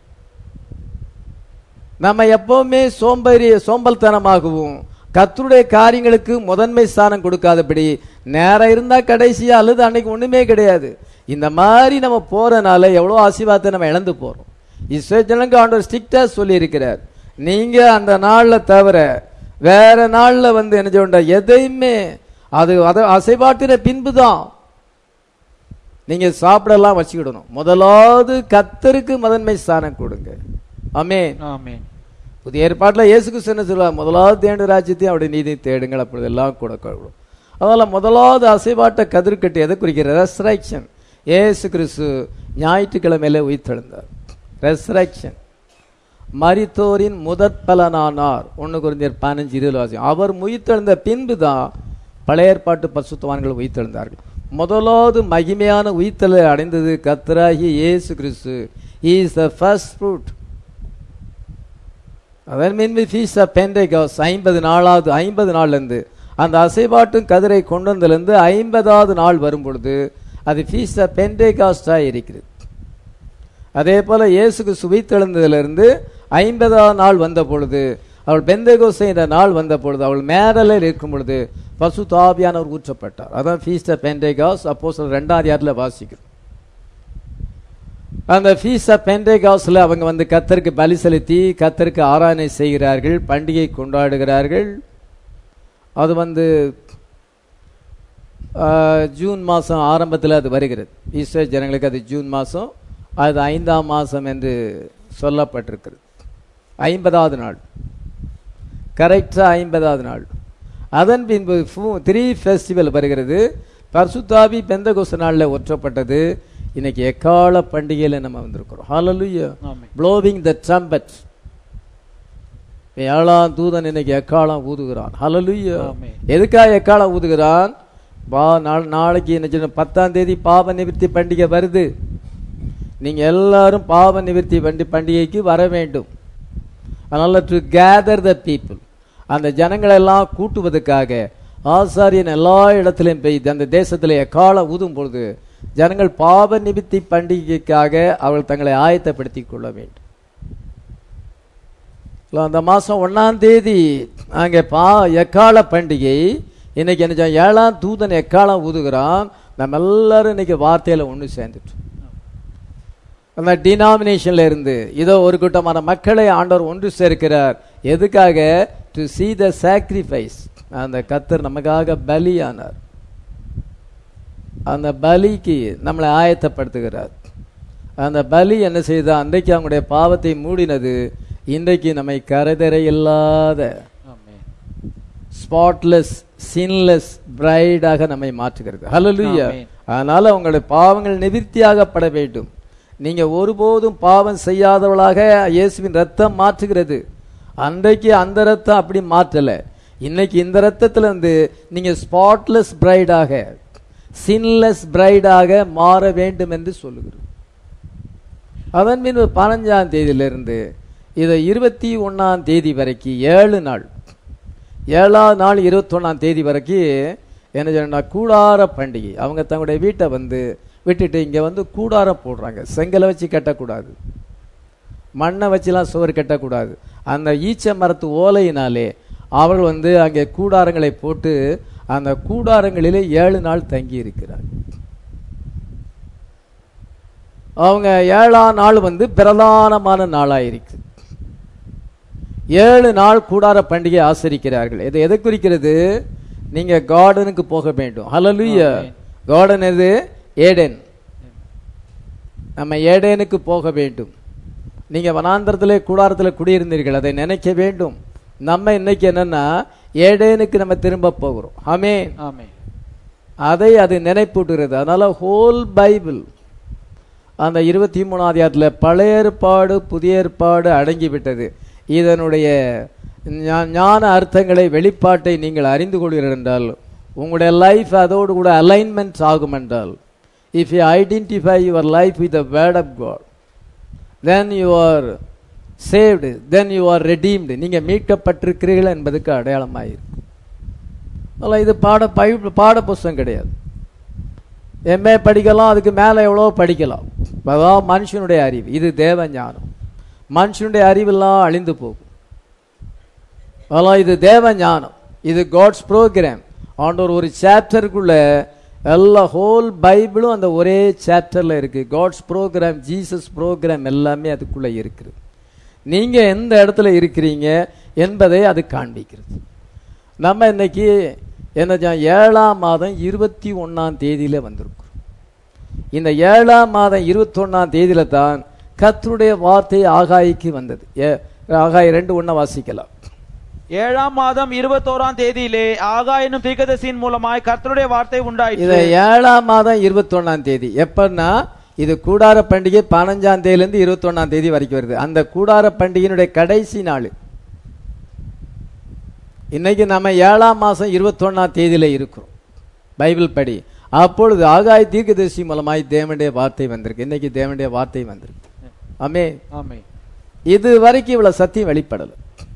நம்ம எப்பவுமே சோம்பேறி சோம்பல்தனமாகவும் கர்த்தருடைய காரியங்களுக்கு முதன்மை ஸ்தானம் கொடுக்காதபடி நேரம் இருந்தா கடைசியா அல்லது அன்னைக்கு ஒண்ணுமே கிடையாது இந்த மாதிரி நம்ம போறனால எவ்வளவு ஆசீர்வாதத்தை நம்ம இழந்து போறோம் இஸ்ரேஜனங்க ஆண்டவர் ஸ்ட்ரிக்டா சொல்லி இருக்கிறார் நீங்க அந்த நாள்ல தவிர வேற நாள்ல வந்து என்ன சொல்ற எதையுமே அது அதை அசைபாட்டின பின்புதான் நீங்க சாப்பிடலாம் வச்சுக்கிடணும் முதலாவது கத்தருக்கு முதன்மை ஸ்தானம் கொடுங்க ஆமென் ஆமென் புதிய ஏற்பாட்டில் இயேசு கிறிஸ்து என்ன சொல்லுவார் முதலாவது தேண்டு ராஜ்யத்தையும் அவருடைய நீதி தேடுங்கள் அப்பொழுது எல்லாம் கூட கொள்ளும் அதனால முதலாவது அசைவாட்ட கதிர்கட்டு எதை குறிக்கிற ரெசரக்ஷன் இயேசு கிறிஸ்து ஞாயிற்றுக்கிழமையில உயிர்த்தெழுந்தார் ரெசரக்ஷன் மரித்தோரின் முதற் பலனானார் ஒன்று குறைந்தர் பதினஞ்சு இருபது வாசியம் அவர் உயிர்த்தெழுந்த பின்பு தான் பழைய ஏற்பாட்டு பரிசுத்தவான்கள் உயிர்த்தெழுந்தார்கள் முதலாவது மகிமையான உயிர்த்தலை அடைந்தது கத்தராகி இயேசு கிறிஸ்து இஸ் த ஃபர்ஸ்ட் ஃப்ரூட் அதன் மீன் ஃபீஸ் ஆஃப் பென்டேகாஸ் ஐம்பது நாளாவது ஐம்பது நாள்லேருந்து அந்த அசைபாட்டும் கதிரை கொண்டு வந்ததுலேருந்து ஐம்பதாவது நாள் வரும் பொழுது அது ஃபீஸ் ஆஃப் பென்டேகாஸ்டாக இருக்கிறது அதே போல இயேசுக்கு சுவித்தெழுந்ததிலிருந்து ஐம்பதாவது நாள் வந்த பொழுது அவள் பெந்தகோஸ் என்ற நாள் வந்த பொழுது அவள் மேரலில் இருக்கும் பொழுது பசு தாபியானவர் ஊற்றப்பட்டார் அதான் ஃபீஸ்ட் ஆஃப் பென்டேகாஸ் அப்போ சில ரெண்டாவது யாரில் வாசிக்கிறோம் அந்த ஃபீஸ் ஆஃப் பென்டேகாஸ்ல அவங்க வந்து கத்தருக்கு பலி செலுத்தி கத்தருக்கு ஆராதனை செய்கிறார்கள் பண்டிகை கொண்டாடுகிறார்கள் அது வந்து ஆஹ், ஜூன் மாதம் ஆரம்பத்தில் அது வருகிறது ஈஸ்டர் ஜனங்களுக்கு அது ஜூன் மாதம் அது ஐந்தாம் மாதம் என்று சொல்லப்பட்டிருக்கிறது ஐம்பதாவது நாள் கரெக்டாக ஐம்பதாவது நாள் அதன் பின்பு த்ரீ ஃபெஸ்டிவல் வருகிறது பர்சுத்தாபி பெந்தகோச நாளில் ஒற்றப்பட்டது இன்னைக்கு எக்கால பண்டிகையில நம்ம வந்திருக்கிறோம் ஹalleluya ஆமென். blowing the trumpet ஏழாம் தூதன் இன்னைக்கு எக்காலம் ஊதுகிறான் ஹalleluya ஆமென். எதுக்காக எக்காலம் ஊதுகிறான் பா நாள் நாளைக்கு என்ன சொன்ன பத்தாம் தேதி பாவ நிவர்த்தி பண்டிகை வருது நீங்க எல்லாரும் பாவ நிவர்த்தி பண்டி பண்டிகைக்கு வர வேண்டும் அதனால டு கேதர் த பீப்புள் அந்த ஜனங்களை எல்லாம் கூட்டுவதற்காக ஆசாரியன் எல்லா இடத்திலும் பெய்து அந்த தேசத்தில் எக்கால ஊதும் பொழுது ஜனங்கள் பாவ நிமித்தி பண்டிகைக்காக அவர்கள் தங்களை ஆயத்தப்படுத்திக் கொள்ள வேண்டும் இல்ல, அந்த மாசம் ஒண்ணாம் தேதி அங்கே பா எக்கால பண்டிகை இன்னைக்கு என்ன செய்ய- ஏழாம் தூதன் எக்காலம் ஊதுகிறான் நம்ம எல்லாரும் இன்னைக்கு வார்த்தையில ஒண்ணு சேர்ந்துட்டோம் அந்த டினாமினேஷன்ல இருந்து இதோ ஒரு கூட்டமான மக்களை ஆண்டவர் ஒன்று சேர்க்கிறார் எதுக்காக டு see த sacrifice அந்த கத்தர் நமக்காக பலியானார் அந்த பலிக்கு நம்மளை ஆயத்தப்படுத்துகிறார் அந்த பலி என்ன செய்தா அன்றைக்கு அவங்களுடைய பாவத்தை மூடினது இன்றைக்கு நம்மை கரைதரை இல்லாத ஆமென். ஸ்பாட்லெஸ் சின்லெஸ் பிரைடாக நம்மை மாற்றுகிறது ஹalleluya ஆமென். அதனால உங்களுடைய பாவங்கள் நிவிர்த்தியாகப்பட வேண்டும் நீங்க ஒருபோதும் பாவம் செய்யாதவளாக இயேசுவின் ரத்தம் மாற்றுகிறது அன்றைக்கு அந்த ரத்தம் அப்படி மாற்றல இன்னைக்கு இந்த ரத்தத்துல இருந்து நீங்க ஸ்பாட்லெஸ் பிரைடாக சின்லெஸ் பிரைடாக மாற வேண்டும் என்று சொல்லுகிறது அதன் பின் பதினஞ்சாம் தேதியிலிருந்து இதை இருபத்தி ஒண்ணாம் தேதி வரைக்கும் ஏழு நாள் ஏழாவது நாள் இருபத்தொன்னாம் தேதி வரைக்கும் என்ன சொன்னா கூடார பண்டிகை அவங்க தங்களுடைய வீட்டை வந்து விட்டுட்டு இங்க வந்து கூடாரம் போடுறாங்க செங்கலை வச்சு கட்டக்கூடாது மண்ணை வச்சுலாம் சுவர் கட்டக்கூடாது அந்த ஈச்ச மரத்து ஓலையினாலே அவர்கள் வந்து அங்கே கூடாரங்களை போட்டு அந்த கூடாரங்களிலே ஏழு நாள் தங்கி இருக்கிறாங்க அவங்க ஏழாம் நாள் வந்து பிரதானமான நாளாயிருக்கு ஏழு நாள் கூடார பண்டிகை ஆசரிக்கிறார்கள் இது எதை குறிக்கிறது நீங்க கார்டனுக்கு போக வேண்டும் ஹalleluya ஆமென். கார்டன் எது ஏடென் நம்ம ஏடேனுக்கு போக வேண்டும் நீங்க வனாந்தரத்திலே கூடாரத்திலே குடியிருந்தீர்கள் அதை நினைக்க வேண்டும் நம்ம இன்னைக்கு என்னன்னா ஏடேனுக்கு நம்ம திரும்ப போகிறோம் ஆமென் ஆமென். அதை அது நினைப்பூட்டுகிறது அதனால ஹோல் பைபிள் அந்த இருபத்தி மூணாவது அதிகாரத்தில் பழைய ஏற்பாடு புதிய ஏற்பாடு அடங்கிவிட்டது இதனுடைய ஞா- ஞான அர்த்தங்களை வெளிப்பாட்டை நீங்கள் அறிந்து கொள்கிறீர்கள் என்றால் உங்களுடைய லைஃப் அதோடு கூட அலைன்மெண்ட் ஆகும் என்றால் if you identify your life with the word of God then you are saved then you are redeemed நீங்க மீட்கப்பட்டிருக்கிறீர்கள் என்பதுக்கு அடையாளமாயிருக்கு அதனால் இது பாட பை பாட புஸ்தகம் கிடையாது எம்ஏ படிக்கலாம் அதுக்கு மேலே எவ்வளோ படிக்கலாம் அதான் மனுஷனுடைய அறிவு இது தேவ ஞானம் மனுஷனுடைய அறிவெல்லாம் அழிந்து போகும் அதெல்லாம் இது தேவ ஞானம் இது காட்ஸ் ப்ரோக்ராம் ஆண்டவர் ஒரு சாப்டருக்குள்ள எல்லா ஹோல் பைபிளும் அந்த ஒரே சாப்டர்ல இருக்கு காட்ஸ் ப்ரோக்ராம் ஜீசஸ் ப்ரோக்ராம் எல்லாமே அதுக்குள்ள இருக்குது நீங்க எந்த இடத்துல இருக்கிறீங்க என்பதை அது காண்பிக்கிறது நம்ம இன்னைக்கு என்ன செய்ய- ஏழாம் மாதம் இருபத்தி ஒன்னாம் தேதியில வந்திருக்கிறோம் இந்த ஏழாம் மாதம் இருபத்தொன்னாம் தேதியில தான் கர்த்தருடைய வார்த்தை ஆகாய்க்கு வந்தது ஏ- ஆகாய் ரெண்டு ஒண்ண வாசிக்கலாம் ஏழாம் மாதம் இருபத்தோராம் தேதியிலே ஆகா என்னும் தீர்க்கதரிசியின் மூலமாய் கர்த்தருடைய வார்த்தை இதை உண்டாயிற்று ஏழாம் மாதம் இருபத்தொன்னாம் தேதி எப்பன்னா இது கூடார பண்டிகை பதினஞ்சாம் தேதியிலிருந்து இருபத்தொன்னாம் தேதி வரைக்கும் வருது அந்த கூடார பண்டிகையினுடைய கடைசி நாள் இன்னைக்கு நம்ம ஏழாம் மாசம் இருபத்தொன்னாம் தேதியில இருக்கிறோம் பைபிள் படி அப்பொழுது ஆகாய் தீர்க்கதரிசி மூலமாய் தேவனுடைய வார்த்தை வந்திருக்கு இன்னைக்கு தேவனுடைய வார்த்தை வந்திருக்கு ஆமே ஆமே இது வரைக்கும் இவ்வளவு சத்தியம் வெளிப்படல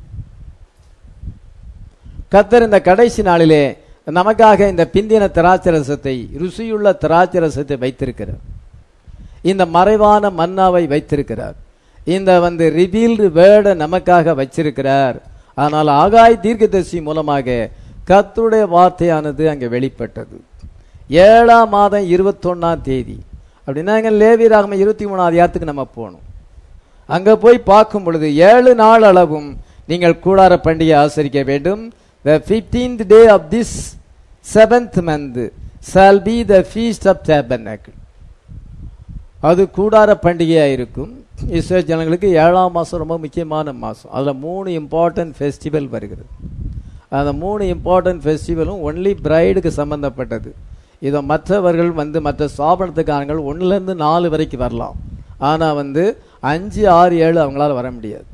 கத்தர் இந்த கடைசி நாளிலே நமக்காக இந்த பிந்தின திராட்சரசத்தை ருசியுள்ள திராட்சரசத்தை வைத்திருக்கிறார் இந்த மறைவான மன்னாவை வைத்திருக்கிறார் இந்த வந்து ரிவீல்டு வேர்டை நமக்காக வச்சிருக்கிறார் ஆனால் ஆகாய் தீர்க்கதரிசி மூலமாக கர்த்தருடைய வார்த்தையானது அங்கே வெளிப்பட்டது ஏழாம் மாதம் இருபத்தொன்னாம் தேதி அப்படின்னா இங்க லேவியராகம இருபத்தி மூணாம் அதிகாரத்துக்கு நம்ம போகணும் அங்க போய் பார்க்கும் பொழுது ஏழு நாள் அளவும் நீங்கள் கூடார பண்டிகை ஆசரிக்க வேண்டும் the fifteenth day of this seventh month shall be the feast of tabernacle அது கூடார பண்டிகையா இருக்கும் இஸ்ரேல் ஜனங்களுக்கு ஏழாம் மாசம் ரொம்ப முக்கியமான மாசம் அதுல மூணு இம்பார்ட்டன்ட் ஃபெஸ்டிவல் வருகிறது அந்த மூணு இம்பார்ட்டன்ட் ஃபெஸ்டிவலும் ஒன்லி பிரைடுக்கு சம்பந்தப்பட்டது இதை மற்றவர்கள் வந்து மற்ற ஸ்தாபனத்துக்காரங்கள் ஒன்றுலேருந்து நாலு வரைக்கும் வரலாம் ஆனா வந்து அஞ்சு ஆறு ஏழு அவங்களால வர முடியாது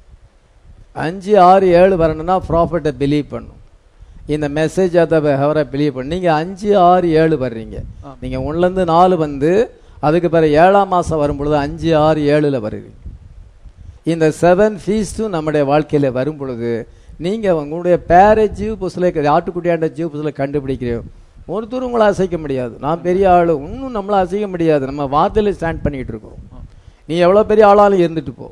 அஞ்சு ஆறு ஏழு வரணும்னா ப்ராஃபிட்டை பிலீவ் பண்ணும் இந்த மெசேஜ் அதை ஹவரை பிலீவ் பண்ணு நீங்க அஞ்சு ஆறு ஏழு வர்றீங்க ஆ. நீங்க ஒன்றுலேருந்து நாலு வந்து அதுக்கு பிறகு ஏழாம் மாசம் வரும் பொழுது அஞ்சு ஆறு ஏழுல வருவீங்க இந்த செவன் ஃபீஸ்டும் நம்முடைய வாழ்க்கையில வரும் பொழுது நீங்க உங்களுடைய பேரை ஜீவ் புஸ்ல ஆட்டுக்குட்டியாண்ட ஜீவ் புஸ்ல கண்டுபிடிக்கிறோம் ஒருத்தரும் உங்களை அசைக்க முடியாது நான் பெரிய ஆளு இன்னும் நம்மளை அசைக்க முடியாது நம்ம வார்த்தையில ஸ்டாண்ட் பண்ணிட்டு இருக்கோம் நீ எவ்வளவு பெரிய ஆளாலும் இருந்துட்டு போ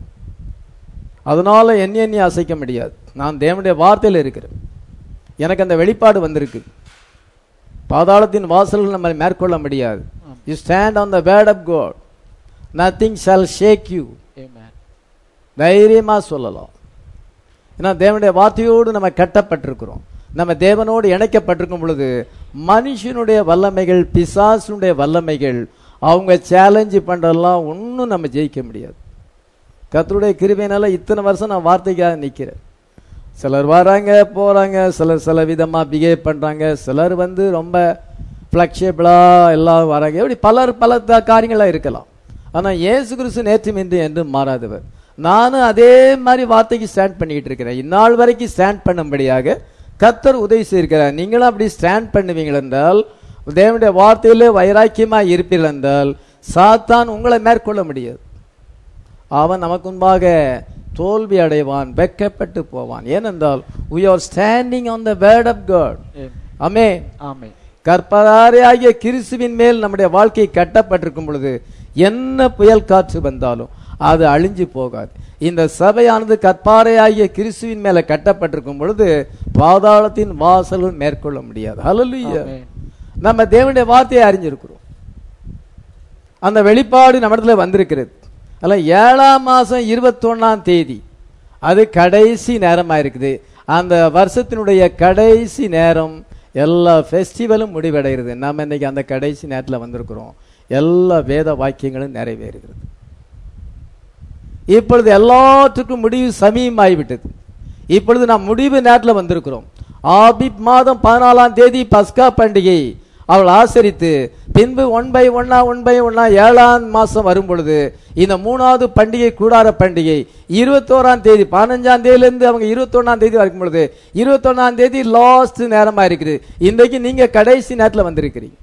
அதனால என்னை நீ அசைக்க முடியாது நான் தேவனுடைய வார்த்தையில இருக்கிறேன் எனக்கு அந்த வெளிப்பாடு வந்திருக்கு பாதாளத்தின் வாசல்கள் நம்ம மேற்கொள்ள முடியாது you stand on the word of God nothing shall shake you Amen. தைரியமா சொல்லலாம் ஏன்னா தேவனுடைய வார்த்தையோடு நம்ம கட்டப்பட்டிருக்கிறோம் நம்ம தேவனோடு இணைக்கப்பட்டிருக்கும் பொழுது மனுஷனுடைய வல்லமைகள் பிசாசுடைய வல்லமைகள் அவங்க சேலஞ்சு பண்றதெல்லாம் ஒன்றும் நம்ம ஜெயிக்க முடியாது கர்த்தருடைய கிருபையினால இத்தனை வருஷம் நான் வார்த்தைக்காக நிக்கிறேன் சிலர் வராங்க போறாங்க சிலர் சில விதமா பிஹேவ் பண்றாங்க சிலர் வந்து ரொம்ப ஃபிளக்ஷியபிளா எல்லாம் வராங்க இப்படி பலர் பல த- காரியங்களா இருக்கலாம் ஆனா இயேசு கிறிஸ்து நேற்று மின்று என்று மாறாதவர் நானும் அதே மாதிரி வார்த்தைக்கு ஸ்டாண்ட் பண்ணிட்டு இருக்கிறேன் இந்நாள் வரைக்கும் ஸ்டாண்ட் பண்ணும்படியாக கத்தர் உதவி செய்திருக்கிறார் நீங்களும் அப்படி ஸ்டாண்ட் பண்ணுவீங்கள் என்றால் தேவனுடைய வார்த்தையிலே வைராக்கியமா இருப்பீர்கள் என்றால் சாத்தான் உங்களை மேற்கொள்ள முடியாது அவன் நமக்கு முன்பாக தோல்வி அடைவான் வெட்கப்பட்டு போவான் ஏனென்றால் we are standing on the word of god Amen. அமே ஆமென். கற்பாரையாகிய கிறிஸ்துவின் மேல் நம்முடைய வாழ்க்கை கட்டப்பட்டிருக்கும் பொழுது என்ன புயல் காற்று வந்தாலும் அது அழிஞ்சு போகாது இந்த சபையானது கற்பாரையாகிய கிறிஸ்துவின் மேல கட்டப்பட்டிருக்கும் பொழுது பாதாளத்தின் வாசல்கள் மேற்கொள்ள முடியாது ஹalleluya ஆமென். நம்ம தேவனுடைய வார்த்தையை அறிஞ்சிருக்கிறோம் அந்த வெளிப்பாடு நம்ம இடத்துல வந்திருக்கிறது அல்ல ஏழாம் மாசம் இருபத்தொன்னாம் தேதி அது கடைசி நேரமா இருக்குது அந்த வருஷத்தினுடைய கடைசி நேரம் எல்லா ஃபெஸ்டிவலும் முடிவடைகிறது நம்ம இன்னைக்கு அந்த கடைசி நேரத்தில் வந்திருக்கிறோம் எல்லா வேத வாக்கியங்களும் நிறைவேறுகிறது இப்பொழுது எல்லாத்துக்கும் முடிவு சமீபமாகிவிட்டது இப்பொழுது நாம் முடிவு நேரத்தில் வந்திருக்கிறோம் ஆபிப் மாதம் பதினாலாம் தேதி பஸ்கா பண்டிகை அவள் ஆசரித்து பின்பு ஒன் பை ஒன்னா ஒன் பை ஒன்னா ஏழாம் மாசம் வரும் பொழுது இந்த மூணாவது பண்டிகை கூடார பண்டிகை இருபத்தோராம் தேதி பதினஞ்சாம் தேதியிலிருந்து அவங்க இருபத்தொன்னாம் தேதி வரைக்கும் பொழுது இருபத்தொன்னாம் தேதி லாஸ்ட் நேரமா இருக்குது இன்றைக்கு நீங்க கடைசி நேரத்தில் வந்திருக்கிறீங்க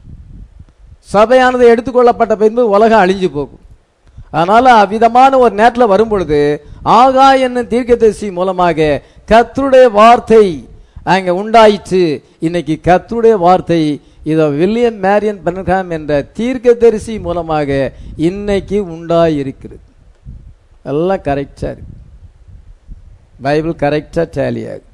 சபையானது எடுத்துக்கொள்ளப்பட்ட பின்பு உலகம் அழிஞ்சு போகும் அதனால அவ்விதமான ஒரு நேரத்தில் வரும் பொழுது ஆகா என்னும் தீர்க்கதரிசி மூலமாக கர்த்தருடைய வார்த்தை அங்க உண்டாயிற்று இன்னைக்கு கர்த்தருடைய வார்த்தை இதோ வில்லியம் மேரியன் பென்ஹாம் என்ற தீர்க்கதரிசி மூலமாக இன்னைக்கு உண்டாயிருக்கிறது எல்லாம் கரெக்டா இருக்கு பைபிள் கரெக்டா டேலி ஆகுது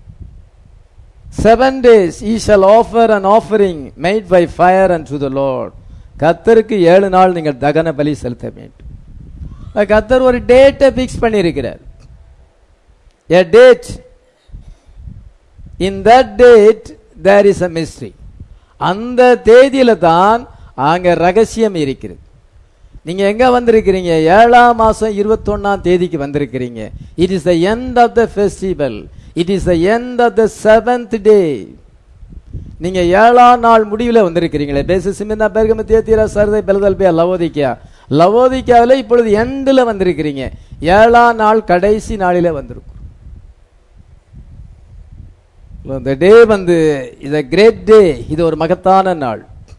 seven days ye shall offer an offering made by fire and to the Lord கத்தருக்கு ஏழு நாள் நீங்கள் தகன பலி செலுத்த வேண்டும் அஹ் கத்தர் ஒரு டேட்டை ஃபிக்ஸ் பண்ணியிருக்கிறார் a date in that date there is a mystery அந்த தேதியில தான் அங்க ரகசியம் இருக்கிறது நீங்க எங்க வந்திருக்கிறீங்க ஏழாம் மாசம் இருபத்தொன்னாம் தேதிக்கு வந்திருக்கிறீங்க it is the end of the festival it is the end of the seventh day நீங்க ஏழாம் நாள் முடிவுல வந்திருக்கிறீங்களே பேசு சிமிந்தா பெருகம தேத்திரா சரதை பெலதல்பியா லவோதிக்கா லவோதிக்காவில் இப்பொழுது எண்டுல வந்திருக்கிறீங்க ஏழாம் நாள் கடைசி நாளில வந்திருக்கும் இந்த டே வந்து இது கிரேட் டே இது ஒரு மகத்தான நாள்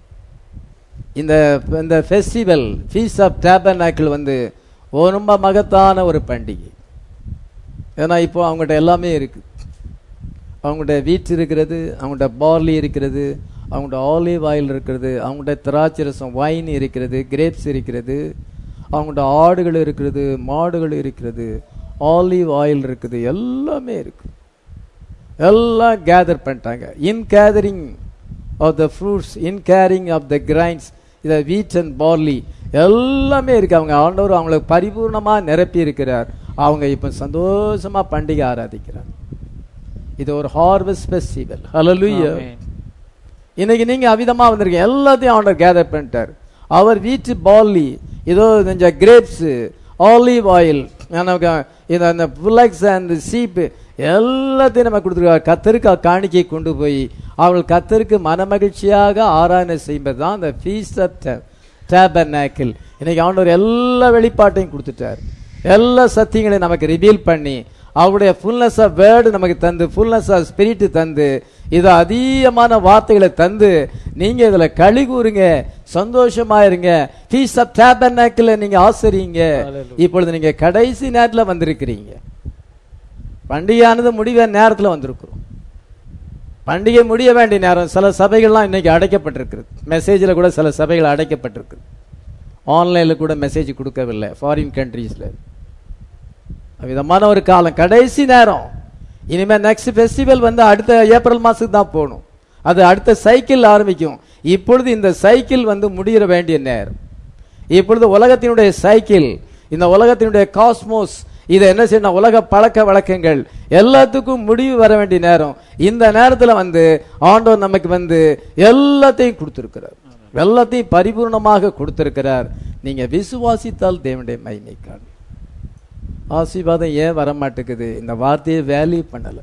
இந்த இந்த ஃபெஸ்டிவல் ஃபீஸ் ஆஃப் டேபர்நாக்கிள் வந்து ஒரு ரொம்ப மகத்தான ஒரு பண்டிகை ஏன்னா இப்போ அவங்ககிட்ட எல்லாமே இருக்கு அவங்கள்ட்ட வீட் இருக்கிறது அவங்கள்ட்ட பார்லி இருக்கிறது அவங்கள்ட்ட ஆலிவ் ஆயில் இருக்கிறது அவங்கள்ட்ட திராட்சை ரசம் வைன் இருக்கிறது கிரேப்ஸ் இருக்கிறது அவங்கள்ட்ட ஆடுகள் இருக்கிறது மாடுகள் இருக்கிறது ஆலிவ் ஆயில் இருக்குது எல்லாமே இருக்கு எல்லாம் கேதர் பண்ணிட்டாங்க in gathering of the fruits in gathering of the grains இதை வீட் அண்ட் பார்லி எல்லாமே இருக்கு அவங்க ஆண்டவர் அவங்களுக்கு பரிபூர்ணமா நிரப்பி இருக்கிறார் அவங்க இப்ப சந்தோஷமா பண்டிகை ஆராதிக்கிறாங்க இது ஒரு ஹார்வெஸ்ட் ஃபெஸ்டிவல் ஹalleluya ஆமென். இன்னைக்கு நீங்க அவிதமா வந்திருக்கீங்க எல்லாத்தையும் ஆண்டவர் கேதர் பண்ணிட்டார் அவர் வீட்டு பார்லி ஏதோ கொஞ்சம் கிரேப்ஸ் ஆலிவ் ஆயில் நமக்கு இது அந்த புல்லக்ஸ் அண்ட் சீப்பு எல்லாத்தையும் நம்ம கொடுத்துருக்காரு கத்தருக்கு காணிக்கை கொண்டு போய் அவர்கள் கத்தருக்கு மனமகிழ்ச்சியாக ஆராதனை செய்வது தான் அந்த ஃபீஸ்ட் ஆஃப் டேபர்நாக்கிள் இன்னைக்கு ஆண்டவர் எல்லா வெளிப்பாட்டையும் கொடுத்துட்டார் எல்லா சத்தியங்களையும் நமக்கு ரிவீல் பண்ணி அவருடைய ஃபுல்னஸ் ஆஃப் வேர்டு நமக்கு தந்து ஃபுல்னஸ் ஆஃப் ஸ்பிரிட் தந்து இது அதிகமான வார்த்தைகளை தந்து நீங்க இதுல களி கூறுங்க சந்தோஷமா இருங்க ஃபீஸ் ஆஃப் டேபர்நாக்கிள் நீங்க ஆசரிங்க Hallelujah. இப்பொழுது நீங்க கடைசி நேரத்துல வந்திருக்கிறீங்க பண்டிகையானது முடிவ நேரத்துல வந்திருக்கிறோம் பண்டிகை முடிய வேண்டிய நேரம் சில சபைகள்லாம் இன்னைக்கு அடைக்கப்பட்டிருக்கிறது மெசேஜ்ல கூட சில சபைகள் அடைக்கப்பட்டிருக்கு ஆன்லைன்ல கூட மெசேஜ் கொடுக்கவில்லை ஃபாரின் கண்ட்ரீஸ்ல விதமான ஒரு காலம் கடைசி நேரம் இனிமே நெக்ஸ்ட் ஃபெஸ்டிவல் வந்து அடுத்த ஏப்ரல் மாசத்துக்கு தான் போகணும் அது அடுத்த சைக்கிள் ஆரம்பிக்கும் இப்பொழுது இந்த சைக்கிள் வந்து முடிய வேண்டிய நேரம் இப்பொழுது உலகத்தினுடைய சைக்கிள் இந்த உலகத்தினுடைய காஸ்மோஸ் இதை என்ன செய்யணும் உலக பழக்க வழக்கங்கள் எல்லாத்துக்கும் முடிவு வர வேண்டிய நேரம் இந்த நேரத்துல வந்து ஆண்டவர் நமக்கு வந்து எல்லாத்தையும் கொடுத்திருக்கிறார் எல்லாத்தையும் பரிபூர்ணமாக கொடுத்திருக்கிறார் நீங்க விசுவாசித்தால் தேவனுடைய மகிமை காணும் ஆசீர்வாதம் ஏன் வர மாட்டேங்குது இந்த வார்த்தையை வேல்யூ பண்ணல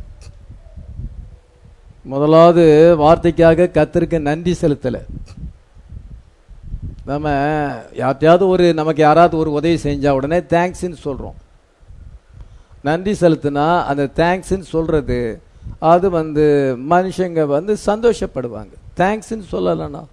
முதலாவது வார்த்தைக்காக கத்திற்கு நன்றி செலுத்தல நம்ம யார்ட்டையாவது ஒரு நமக்கு யாராவது ஒரு உதவி செஞ்சா உடனே தேங்க்ஸ்ன்னு சொல்றோம் நன்றி செலுத்தினா அந்த தேங்க்ஸ்ன்னு சொல்றது அது வந்து மனுஷங்க வந்து சந்தோஷப்படுவாங்க தேங்க்ஸ்ன்னு சொல்லலைன்னா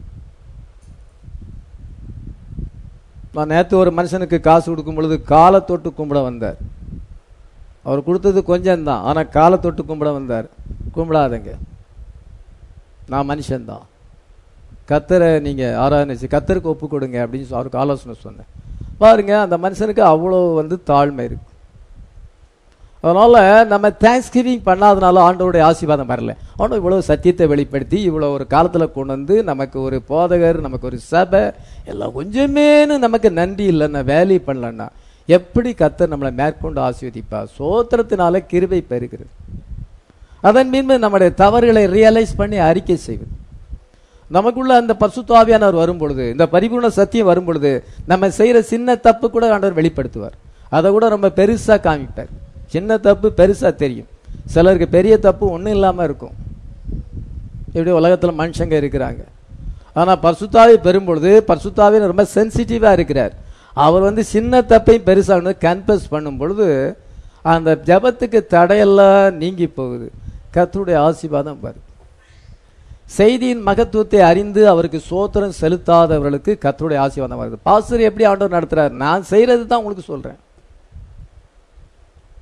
நான் நேற்று ஒரு மனுஷனுக்கு காசு கொடுக்கும் பொழுது காலை தொட்டு கும்பிட வந்தார் அவர் கொடுத்தது கொஞ்சம் தான் ஆனா காலை தொட்டு கும்பிட வந்தார் கும்பிடாதங்க நான் மனுஷன்தான் கத்தரை நீங்க ஆராதனை செய் கத்தருக்கு ஒப்பு கொடுங்க அப்படின்னு சொல்லி அவருக்கு ஆலோசனை சொன்னேன் பாருங்க அந்த மனுஷனுக்கு அவ்வளோ வந்து தாழ்மை இருக்கு அதனால நம்ம தேங்க்ஸ் கிவிங் பண்ணாதனால ஆண்டவருடைய ஆசீர்வாதம் வரல ஆண்டவர் இவ்வளவு சத்தியத்தை வெளிப்படுத்தி இவ்வளவு ஒரு காலத்துல கொண்டு வந்து நமக்கு ஒரு போதகர் நமக்கு ஒரு சபை எல்லாம் கொஞ்சமேனு நமக்கு நன்றி இல்லைன்னா வேல்யூ பண்ணலன்னா எப்படி கத்தர் நம்மளை மேற்கொண்டு ஆசீர்வதிப்பா சோத்திரத்தினால கிருபை பெறுகிறது அதன் மீது நம்முடைய தவறுகளை ரியலைஸ் பண்ணி அறிக்கை செய்வது நமக்குள்ள அந்த பசுத்தாவியானவர் வரும் பொழுது இந்த பரிபூர்ண சத்தியம் வரும் பொழுது நம்ம செய்யற சின்ன தப்பு கூட ஆண்டவர் வெளிப்படுத்துவார் அதை கூட ரொம்ப பெருசா காமிப்பார் சின்ன தப்பு பெருசா தெரியும் சிலருக்கு பெரிய தப்பு ஒண்ணும் இல்லாம இருக்கும் இப்படி உலகத்துல மனுஷங்க இருக்கிறாங்க ஆனா பரிசுத்தாவை பெறும் பொழுது பரிசுத்தாவே ரொம்ப சென்சிட்டிவா இருக்கிறார் அவர் வந்து சின்ன தப்பையும் பெருசா கன்ஃபஸ் பண்ணும் பொழுது அந்த ஜபத்துக்கு தடையெல்லாம் நீங்கி போகுது கர்த்தருடைய ஆசீர்வாதம் வருது செய்தியின் மகத்துவத்தை அறிந்து அவருக்கு சோத்திரம் செலுத்தாதவர்களுக்கு கர்த்தருடைய ஆசீர்வாதம் வருது பாஸ்டர் எப்படி ஆண்டவர் நடத்துறாரு நான் செய்யறது தான் உங்களுக்கு சொல்றேன்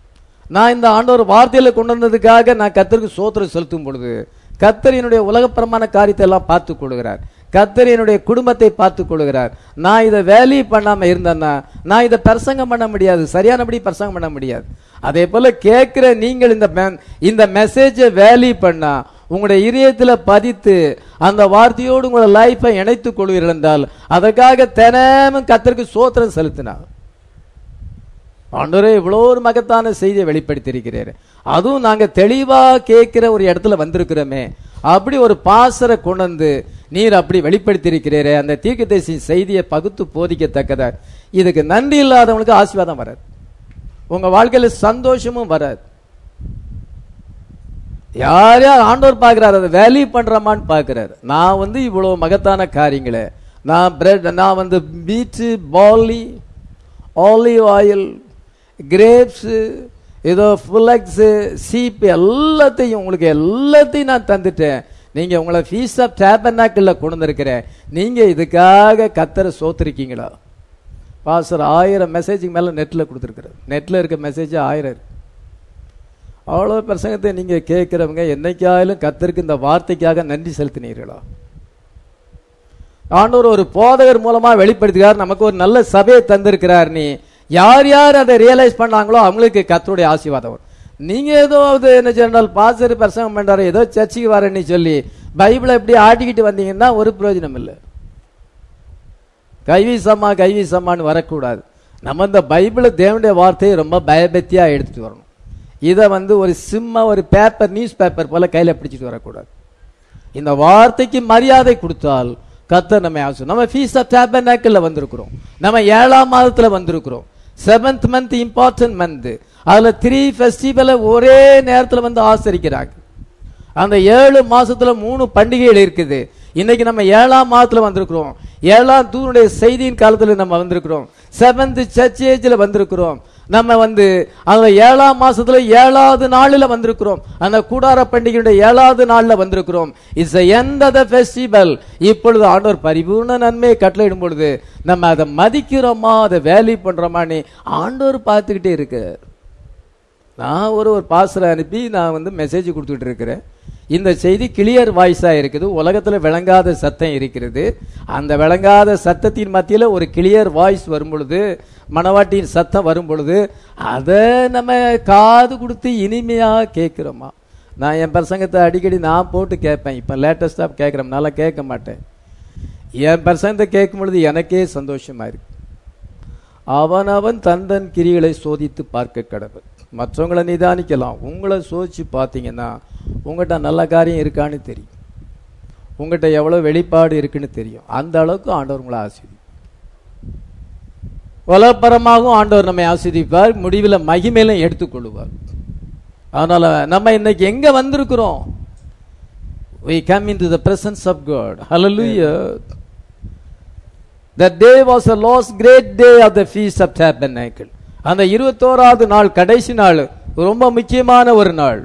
நான் இந்த ஆண்டவர் வார்த்தையில கொண்டு வந்ததுக்காக நான் கத்தருக்கு சோத்திரம் செலுத்தும் பொழுது கத்தர் என்னுடைய உலகப்பரமான காரியத்தை எல்லாம் பார்த்து கொள்கிறார் கத்தர் என்னுடைய குடும்பத்தை பார்த்து கொள்கிறார் நான் இதை வேல்யூ பண்ணாம இருந்தேன்னா நான் இதை பிரசங்கம் பண்ண முடியாது சரியானபடி பிரசங்கம் பண்ண முடியாது அதே போல கேட்கிற நீங்கள் இந்த மெ- இந்த மெசேஜை வேல்யூ பண்ணா உங்களுடைய இதயத்துல பதித்து அந்த வார்த்தையோடு உங்களோட லைஃபை இணைத்துக் கொள்வீர்கள் என்றால் அதற்காக தினமும் கத்தருக்கு சோத்திரம் செலுத்தினார் ஆண்டவரே இவ்வளோ ஒரு மகத்தான செய்தியை வெளிப்படுத்தியிருக்கிறாரு அதுவும் நாங்க தெளிவா கேட்கிற ஒரு இடத்துல வந்திருக்கிறோமே அப்படி ஒரு பாசரை கொண்டு வந்து நீர் அப்படி வெளிப்படுத்தியிருக்கிறீரே அந்த தீர்க்கதரிசி செய்தியை பகுத்து போதிக்கத்தக்கதா இதுக்கு நன்றி இல்லாதவங்களுக்கு ஆசீர்வாதம் வராது உங்க வாழ்க்கையில சந்தோஷமும் வராது யார் யார் ஆண்டவர் பார்க்கிறார் அதை வேல்யூ பண்றமான்னு பார்க்கிறார் நான் வந்து இவ்வளவு மகத்தான காரியங்களை நான் பிரெட் நான் வந்து பீச்சு பாலி ஆலிவ் ஆயில் கிரேப்ஸு ஏதோ ஃபுல்லக்ஸு சீப் எல்லாத்தையும் உங்களுக்கு எல்லாத்தையும் நான் தந்துட்டேன் நீங்க உங்களை ஃபீஸ் ஆஃப் டேபர்னாக்கில் கொண்டு வந்திருக்கிறேன் நீங்க இதுக்காக கத்தரை சோத்திருக்கீங்களா பாஸ்டர் ஆயிரம் மெசேஜுக்கு மேல நெட்ல கொடுத்துருக்குறாரு நெட்ல இருக்க மெசேஜ் ஆயிரம் இருக்கு அவ்வளோ பிரசங்கத்தை நீங்க கேட்கிறவங்க என்னைக்காயிலும் கத்தருக்கு இந்த வார்த்தைக்காக நன்றி செலுத்தினீர்களா ஆண்டவர் ஒரு போதகர் மூலமா வெளிப்படுத்துகிறார் நமக்கு ஒரு நல்ல சபையை தந்திருக்கிறார் நீ யார் யார் அதை ரியலைஸ் பண்ணாங்களோ அவங்களுக்கு கத்தருடைய ஆசீர்வாதம் வரும் நீங்க ஏதோ அது என்ன சொன்னால் பாசர் பிரசங்கம் பண்றாரு ஏதோ சர்ச்சுக்கு வரேன்னு சொல்லி பைபிளை எப்படி ஆட்டிக்கிட்டு வந்தீங்கன்னா ஒரு பிரயோஜனம் இல்லை கைவீசம்மா கைவீசம்மான்னு வரக்கூடாது நம்ம இந்த பைபிளை தேவனுடைய வார்த்தையை ரொம்ப பயபக்தியா எடுத்துட்டு வரணும் இதை வந்து ஒரு சிம்மா ஒரு பேப்பர் நியூஸ் பேப்பர் போல கையில பிடிச்சிட்டு வரக்கூடாது இந்த வார்த்தைக்கு மரியாதை கொடுத்தால் கத்தர் நம்ம ஆசு நம்ம ஃபீஸ் ஆஃப் டேபர்னாக்கில் வந்திருக்கிறோம் நம்ம ஏழாம் மாதத்துல வந்திருக்கிறோம் செவன்த் மந்த் இம்பார்ட்டன்ட் மந்த் அதுல த்ரீ ஃபெஸ்டிவலை ஒரே நேரத்துல வந்து ஆசரிக்கிறாங்க அந்த ஏழு மாசத்துல மூணு பண்டிகைகள் இருக்குது இன்னைக்கு நம்ம ஏழாம் மாதத்துல வந்திருக்கிறோம் ஏழாம் தூருடைய செய்தியின் காலத்துல நம்ம வந்திருக்கிறோம் செவன்த் சர்ச் ஏஜ்ல வந்திருக்கிறோம் நம்ம வந்து அந்த ஏழாம் மாசத்துல ஏழாவது நாளில் வந்திருக்கிறோம் அந்த கூடார பண்டிகையுடைய ஏழாவது நாள்ல வந்திருக்கிறோம் it's end of the festival இப்பொழுது ஆண்டவர் பரிபூர்ண நன்மையை கட்டளையிடும் பொழுது நம்ம அதை மதிக்கிறோமா அதை வேல்யூ பண்றோமான்னு ஆண்டவர் பார்த்துக்கிட்டே இருக்கார் நான் ஒரு ஒரு பாசரை அனுப்பி நான் வந்து மெசேஜ் கொடுத்துட்டு இருக்கிறேன் இந்த செய்தி கிளியர் வாய்ஸா இருக்குது உலகத்துல விளங்காத சத்தம் இருக்கிறது அந்த விளங்காத சத்தத்தின் மத்தியில ஒரு கிளியர் வாய்ஸ் வரும் பொழுது மணவாட்டியின் சத்தம் வரும் பொழுது அதை நம்ம காது கொடுத்து இனிமையா கேட்கிறோமா நான் என் பிரசங்கத்தை அடிக்கடி நான் போட்டு கேட்பேன் இப்ப லேட்டஸ்டா கேட்கிறேன் நல்லா கேட்க மாட்டேன் என் பிரசங்கத்தை கேட்கும் பொழுது எனக்கே சந்தோஷமா இருக்கு அவனவன் தன் தன் கிரிகளை சோதித்து பார்க்க கடவுள் மற்றவங்களை நிதானிக்கலாம் உங்களை சோதிச்சு பார்த்தீங்கன்னா உங்கள்கிட்ட நல்ல காரியம் இருக்கான்னு தெரியும் உங்கள்கிட்ட எவ்வளோ வெளிப்பாடு இருக்குன்னு தெரியும் அந்த அளவுக்கு ஆண்டவர் உங்களை ஆசிரி உலகப்பரமாகவும் ஆண்டவர் நம்மை ஆசிரிப்பார் முடிவில் மகிமையிலும் எடுத்துக்கொள்வார் அதனால நம்ம இன்னைக்கு எங்க வந்திருக்கிறோம் we come into the presence of god hallelujah that day was the last great day of the feast of tabernacle அந்த இருபத்தோராவது நாள் கடைசி நாள் ரொம்ப முக்கியமான ஒரு நாள்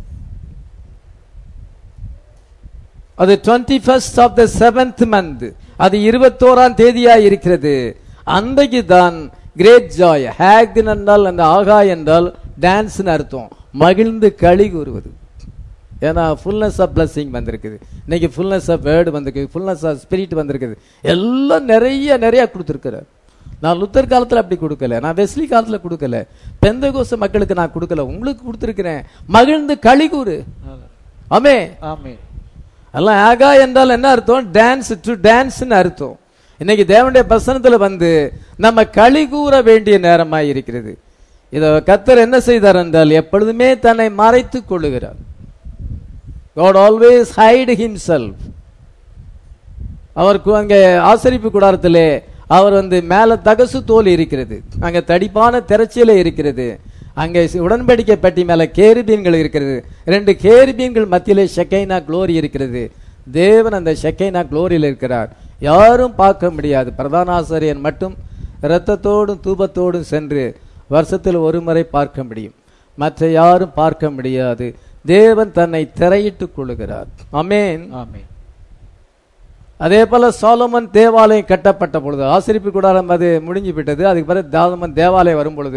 அது twenty first of the seventh month அது இருபத்தோராம் தேதியா இருக்கிறது அன்றைக்கு தான் கிரேட் ஜாய் ஹேக் என்றால் அந்த ஆகா என்றால் டான்ஸ்னு அர்த்தம் மகிழ்ந்து களி கூறுவது ஏன்னா ஃபுல்னஸ் ஆஃப் பிளஸிங் வந்திருக்குது இன்னைக்கு ஃபுல்னஸ் ஆஃப் வேர்டு வந்திருக்கு ஃபுல்னஸ் ஆஃப் ஸ்பிரிட் வந்திருக்குது எல்லாம் நிறைய நிறைய கொடுத்துருக்குறார் நான் லுத்தர் காலத்துல அப்படி கொடுக்கல நான் வெஸ்லி காலத்துல கொடுக்கல பெந்தகோச மக்களுக்கு நான் கொடுக்கல உங்களுக்கு கொடுத்துருக்கிறேன் மகிழ்ந்து களி கூறு ஆமே ஆமென் எல்லாம் ஆகா என்றால் என்ன அர்த்தம் டான்ஸ் டு டான்ஸ்னு அர்த்தம் இன்னைக்கு தேவனுடைய பிரசனத்துல வந்து நம்ம களி கூற வேண்டிய நேரமாய் இருக்கிறது இத கத்தர் என்ன செய்தார் என்றால் எப்பொழுதுமே தன்னை மறைத்துக் கொள்ளுகிறார் God always hide himself அவருக்கு அங்கே ஆசரிப்பு கூடாரத்திலே அவர் வந்து மேல தகசு தோல் இருக்கிறது அங்க தடிப்பான திரைச்சீலை இருக்கிறது அங்கே உடன்படிக்கை பெட்டி மேல கேருபீன்கள் இருக்கிறது ரெண்டு கேருபீன்கள் மத்தியிலே ஷெக்கைனா குளோரி இருக்கிறது தேவன் அந்த ஷெக்கைனா குளோரியில் இருக்கிறார் யாரும் பார்க்க முடியாது பிரதான ஆசிரியர் மட்டும் இரத்தத்தோடும் தூபத்தோடும் சென்று வருஷத்தில் ஒரு முறை பார்க்க முடியும் மற்ற யாரும் பார்க்க முடியாது தேவன் தன்னை திரையிட்டுக் கொள்ளுகிறார் அமேன் ஆமென் அதே போல சாலமன் தேவாலயம் கட்டப்பட்ட பொழுது ஆசிரிப்பு கூடாரம் அது முடிஞ்சு விட்டது அதுக்கு பிறகு தாமன் தேவாலயம் வரும் பொழுது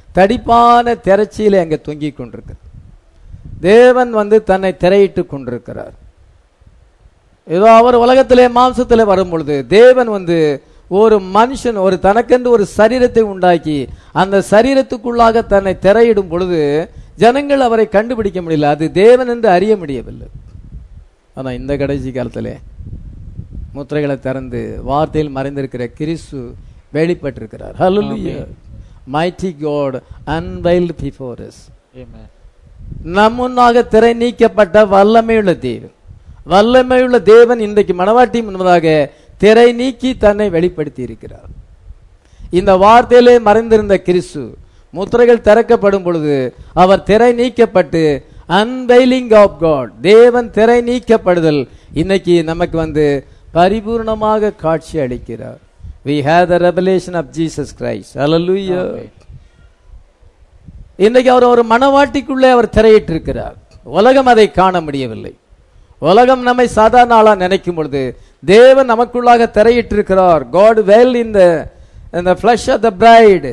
தடிப்பான திரைச்சியில அங்கே தொங்கிக் கொண்டிருக்கிறது தேவன் வந்து தன்னை திரையிட்டு கொண்டிருக்கிறார் ஏதோ அவர் உலகத்திலே மாம்சத்திலே வரும் பொழுது தேவன் வந்து ஒரு மனுஷன் ஒரு தனக்கென்று ஒரு சரீரத்தை உண்டாக்கி அந்த சரீரத்துக்குள்ளாக தன்னை திரையிடும் பொழுது ஜனங்கள் அவரை கண்டுபிடிக்க முடியல அது தேவன் என்று அறிய முடியவில்லை ஆனா இந்த கடைசி காலத்திலே முத்திரைகளை திறந்து வார்த்தையில் மறைந்திருக்கிற கிறிஸ்து வெளிப்பட்டிருக்கிறார் ஹalleluya mighty god unveiled before us Amen. நம் முன்னாக திரை நீக்கப்பட்ட வல்லமையுள்ள தேவன் வல்லமையுள்ள தேவன் இன்றைக்கு மணவாட்டி முன்பதாக திரை நீக்கி தன்னை வெளிப்படுத்தி இருக்கிறார் இந்த வார்த்தையிலே மறைந்திருந்த கிறிஸ்து முத்திரைகள் திறக்கப்படும் பொழுது அவர் திரை நீக்கப்பட்டு அன்வைலிங் ஆஃப் காட் தேவன் திரை நீக்கப்படுதல் இன்னைக்கு நமக்கு வந்து பரிபூர்ணமாக காட்சி அளிக்கிறார் we have the revelation of jesus christ hallelujah Amen. இன்றைக்கு அவர் ஒரு மனவாட்டிக்குள்ளே அவர் திரையிட்டிருக்கிறார் உலகம் அதை காண முடியவில்லை உலகம் நம்மை சாதாரண ஆளா நினைக்கும் பொழுது தேவன் நமக்குள்ளாக திரையிட்டிருக்கிறார் காட் வெல் இன் த இந்த ஃபிளஷ் ஆஃப் த பிரைடு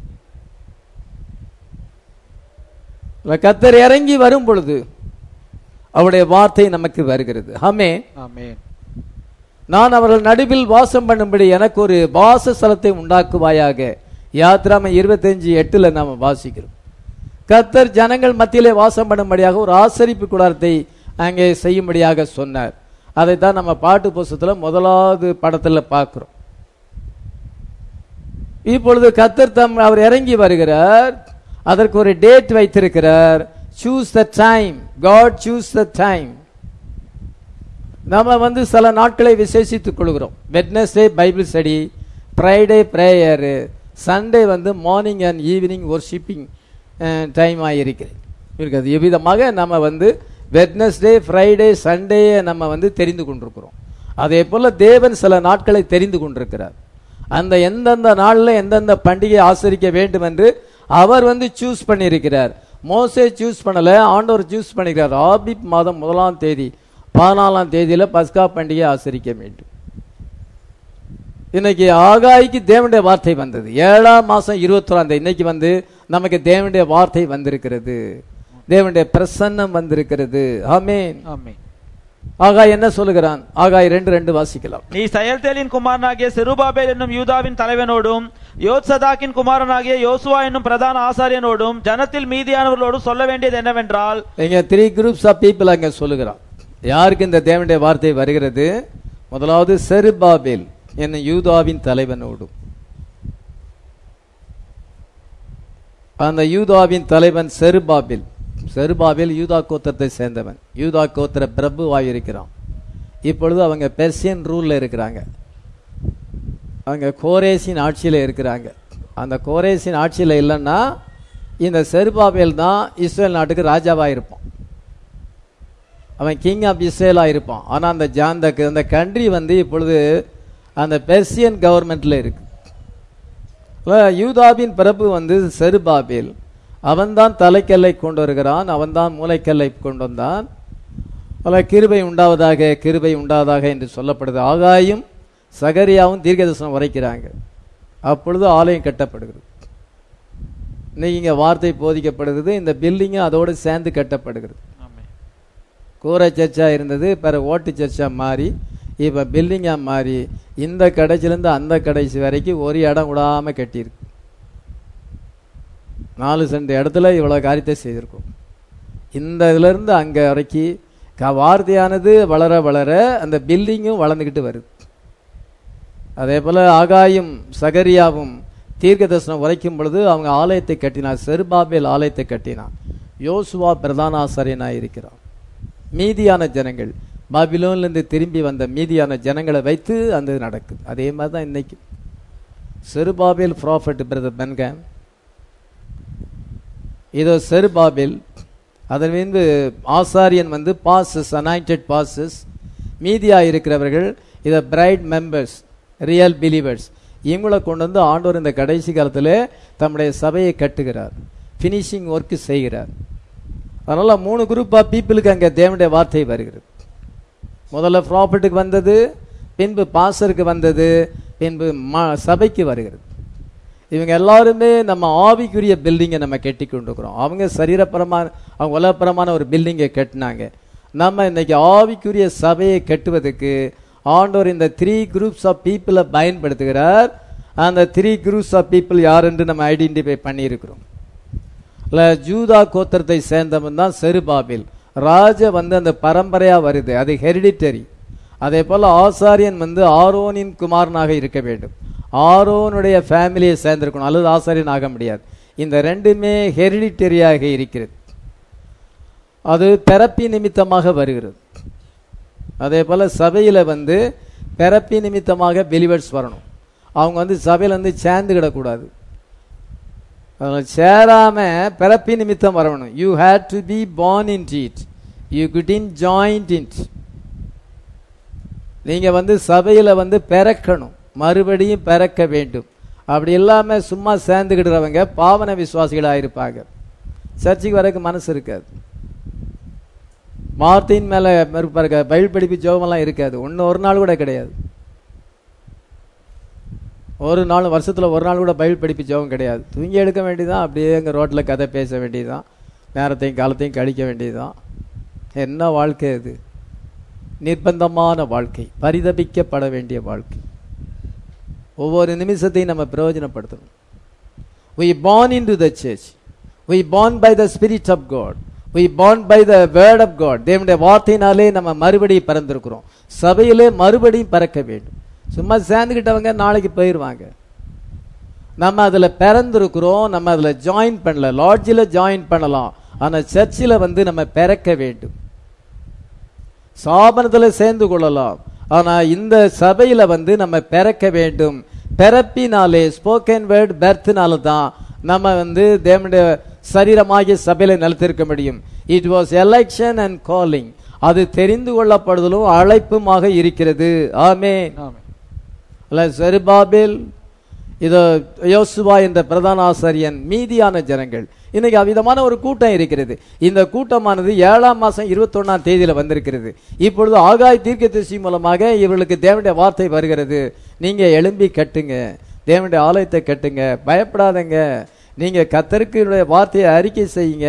கத்தர் இறங்கி வரும் பொழுது அவருடைய வார்த்தை நமக்கு வருகிறது ஆமே Amen. நான் அவர்கள் நடுவில் வாசம் பண்ணும்படி எனக்கு ஒரு வாசஸ்தலத்தை உண்டாக்குவாயாக யாத்ராம இருபத்தஞ்சு எட்டுல நாம வாசிக்கிறோம் கத்தர் ஜனங்கள் மத்தியிலே வாசம் பண்ணும்படியாக ஒரு ஆசரிப்பு கூடாரத்தை அங்கே செய்யும்படியாக சொன்னார் அதைத்தான் நம்ம பாட்டு புஸ்தகத்துல முதலாவது படத்துல பார்க்கிறோம் இப்பொழுது கத்தர் தம் அவர் இறங்கி வருகிறார் அதற்கு ஒரு டேட் வைத்திருக்கிறார் choose the time God choose the time நம்ம வந்து சில நாட்களை விசேஷித்துக் கொள்கிறோம் Wednesday Bible study Friday prayer Sunday வந்து morning and evening worshipping time ஆகியிருக்கிறது இருக்கிறது இவ்விதமாக நம்ம வந்து வெட்னஸ்டே ஃப்ரைடே சண்டேயை நம்ம வந்து தெரிந்து கொண்டிருக்கிறோம் அதே போல தேவன் சில நாட்களை தெரிந்து கொண்டிருக்கிறார் அந்த எந்தெந்த நாளில் எந்தெந்த பண்டிகை ஆசரிக்க வேண்டும் என்று அவர் வந்து சூஸ் பண்ணியிருக்கிறார் மோசே சூஸ் பண்ணல ஆண்டவர் சூஸ் பண்ணிக்கிறார் ஆபிப் மாதம் முதலாம் தேதி பதினாலாம் தேதியில பஸ்கா பண்டிகை ஆசரிக்க வேண்டும் இன்னைக்கு ஆகாய்க்கு தேவனுடைய வார்த்தை வந்தது ஏழாம் மாசம் இருபத்தொராம் தேதி இன்னைக்கு வந்து நமக்கு தேவனுடைய வார்த்தை வந்திருக்கிறது தேவனுடைய பிரசன்னம் வந்திருக்கிறது ஆமென் Amen. ஆகாய் என்ன சொல்லுகிறான் ஆகாய் ரெண்டு ரெண்டு வாசிக்கலாம் நீ செயல்தேலின் குமாரனாகிய செருபாபேல் என்னும் யூதாவின் தலைவனோடும் யோத்சதாக்கின் குமாரனாகிய யோசுவா என்னும் பிரதான ஆசாரியனோடும் ஜனத்தில் மீதியானவர்களோடும் சொல்ல வேண்டியது என்னவென்றால் இங்க த்ரீ குரூப்ஸ் ஆஃப் பீப்புள் அங்க சொல்லுகிறான் யாருக்கு இந்த தேவனுடைய வார்த்தை வருகிறது முதலாவது செருபாபேல் என்ன யூதாவின் தலைவனோடும் அந்த யூதாவின் தலைவன் செருபாபில் செருபாபில் யூதா கோத்திரத்தை சேர்ந்தவன் யூதா கோத்திர பிரபுவாயிருக்கிறான் இப்பொழுது அவங்க பெர்சியன் ரூல்ல இருக்கிறாங்க அவங்க கோரேசின் ஆட்சியில இருக்கிறாங்க அந்த கோரேசின் ஆட்சியில இல்லைன்னா இந்த செருபாபேல் தான் இஸ்ரேல் நாட்டுக்கு ராஜாவா இருப்பான் அவன் கிங் ஆஃப் இஸ்ரேலா இருப்பான் ஆனா அந்த ஜாந்த அந்த கண்ட்ரி வந்து இப்பொழுது அந்த பெர்சியன் கவர்மெண்ட்ல இருக்கு அப்ப யூதாவின் பிரபு வந்து செருபாபேல் அவன்தான் தலைக்கல்லை கொண்டு வருகிறான் அவன்தான் மூளைக்கல்லை கொண்டு வந்தான் பல கிருபை உண்டாவதாக கிருபை உண்டாவதாக என்று சொல்லப்படுது ஆகாயும் சகரியாவும் தீர்க்கதர்சனம் உரைக்கிறாங்க அப்பொழுது ஆலயம் கட்டப்படுகிறது இன்னைக்கு இங்க வார்த்தை போதிக்கப்படுகிறது இந்த பில்டிங்கும் அதோடு சேர்ந்து கட்டப்படுகிறது Amen. கூரை சர்ச்சா இருந்தது பிற ஓட்டு சர்ச்சா மாறி இப்போ பில்டிங்காக மாறி இந்த கடைசிலேருந்து அந்த கடைசி வரைக்கும் ஒரு இடம் விடாம கட்டியிருக்கு நாலு சென்ட் இடத்துல இவ்வளோ காரியத்தை செய்திருக்கோம் இந்த இதுலேருந்து அங்கே வரைக்கும் க- வார்த்தையானது வளர வளர அந்த பில்டிங்கும் வளர்ந்துக்கிட்டு வருது அதே போல ஆகாயும் சகரியாவும் தீர்க்க தரிசனம் உரைக்கும் பொழுது அவங்க ஆலயத்தை கட்டினார் செருபாபேல் ஆலயத்தை கட்டினான் யோசுவா பிரதான ஆசாரியனாய் இருக்கிறான் மீதியான ஜனங்கள் பாபிலோன்ல இருந்து திரும்பி வந்த மீதியான ஜனங்களை வைத்து அந்த இது நடக்குது அதே மாதிரி தான் இன்னைக்கு செருபாபேல் ப்ராஃபட் பிரதர் பென்கேம் இதோ செருபாபேல் அதன் மீது ஆசாரியன் வந்து பாசஸ் அனாயிண்டட் பாசஸ் மீதியா இருக்கிறவர்கள் இதை பிரைட் மெம்பர்ஸ் ரியல் பிலீவர்ஸ் இவங்களை கொண்டு வந்து ஆண்டவர் இந்த கடைசி காலத்தில் தம்முடைய சபையை கட்டுகிறார் ஃபினிஷிங் ஒர்க் செய்கிறார் அதனால மூணு குரூப் ஆஃப் பீப்புளுக்கு அங்கே தேவனுடைய வார்த்தை வருகிறது முதல்ல ப்ராஃபிட்டுக்கு வந்தது பின்பு பாசருக்கு வந்தது பின்பு ம- சபைக்கு வருகிறது இவங்க எல்லாருமே நம்ம ஆவிக்குரிய பில்டிங்கை நம்ம கட்டி கொண்டிருக்கிறோம் அவங்க சரீரப்பரமான அவங்க உலகப்பரமான ஒரு பில்டிங்கை கட்டினாங்க நம்ம இன்னைக்கு ஆவிக்குரிய சபையை கட்டுவதற்கு ஆண்டவர் இந்த த்ரீ குரூப்ஸ் ஆஃப் பீப்புளை பயன்படுத்துகிறார் அந்த த்ரீ குரூப்ஸ் ஆஃப் பீப்புள் யார் என்று நம்ம ஐடென்டிஃபை பண்ணியிருக்கிறோம் இல்ல ஜூதா கோத்திரத்தை சேர்ந்தவன் தான் செருபாபில் ராஜ வந்து அந்த பரம்பரையா வருது அது ஹெரிடிட்டரி அதே போல ஆசாரியன் வந்து ஆரோனின் குமாரனாக இருக்க வேண்டும் ஆரோனுடைய ஃபேமிலியை சேர்ந்திருக்கணும் அல்லது ஆசாரியன் ஆக முடியாது இந்த ரெண்டுமே ஹெரிடிட்டரியாக இருக்கிறது அது பிறப்பி நிமித்தமாக வருகிறது அதே போல சபையில வந்து பிறப்பி நிமித்தமாக பிலிவர்ஸ் வரணும் அவங்க வந்து சபையில வந்து சேர்ந்துக்கிடக்கூடாது அதில் சேராம பிறப்பி நிமித்தம் வரணும் you had to be born in it you good in joint in நீங்க வந்து சபையில வந்து பிறக்கணும் மறுபடியும் பிறக்க வேண்டும் அப்படி இல்லாம சும்மா சேர்ந்துக்கிடுறவங்க பாவன விசுவாசிகளா இருப்பாங்க சர்ச்சுக்கு வரக்கு மனசு இருக்காது மார்த்தின் மேல மறுப்பா இருக்காது பைபிள் படிப்பு ஜோபமெல்லாம் இருக்காது ஒன்று ஒரு நாள் கூட கிடையாது ஒரு நாள் வருஷத்துல ஒரு நாள் கூட பைபிள் படிப்பு ஜெபம் கிடையாது தூங்கி எடுக்க வேண்டியதான் அப்படியே அங்கே ரோட்டில் கதை பேச வேண்டியதுதான் நேரத்தையும் காலத்தையும் கழிக்க வேண்டியதுதான் என்ன வாழ்க்கை அது நிர்பந்தமான வாழ்க்கை பரிதபிக்கப்பட வேண்டிய வாழ்க்கை ஒவ்வொரு நிமிஷத்தையும் நம்ம பிரயோஜனப்படுத்தணும் we born into the church we born by the spirit of god we born by the word of god தேவனுடைய வார்த்தையினாலே நம்ம மறுபடியும் பிறந்திருக்கிறோம் சபையிலே மறுபடியும் பிறக்க வேண்டும் சும்மா சேர்ந்துக்கிட்டவங்க நாளைக்கு போயிடுவாங்க நம்ம அதுல பிறந்திருக்கிறோம் நம்ம அதுல ஜாயின் பண்ணல லாட்ஜில் ஜாயின் பண்ணலாம் ஆனா சர்ச்சில் வந்து நம்ம பிறக்க வேண்டும் சாபனத்துல சேர்ந்து கொள்ளலாம் ஆனா இந்த சபையில வந்து நம்ம பிறக்க வேண்டும் பிறப்பினாலே ஸ்போக்கன் வேர்ட் பெர்த்னால தான் நம்ம வந்து தேவனுடைய சரீரமாகிய சபையில நிலைத்திருக்க முடியும் it was election and calling அது தெரிந்து கொள்ளப்படுதலும் அழைப்புமாக இருக்கிறது ஆமென் அல்ல செருபாபேல் இதோ யோசுவா என்ற பிரதான ஆசாரியன் மீதியான ஜனங்கள் இன்னைக்கு அவ்விதமான ஒரு கூட்டம் இருக்கிறது இந்த கூட்டமானது ஏழாம் மாசம் இருபத்தொன்னாம் தேதியில வந்திருக்கிறது இப்பொழுது ஆகாய் தீர்க்கதரிசி மூலமாக இவர்களுக்கு தேவனுடைய வார்த்தை வருகிறது நீங்க எழும்பி கட்டுங்க தேவனுடைய ஆலயத்தை கட்டுங்க பயப்படாதங்க நீங்க கத்தருக்கு வார்த்தையை அறிக்கை செய்யுங்க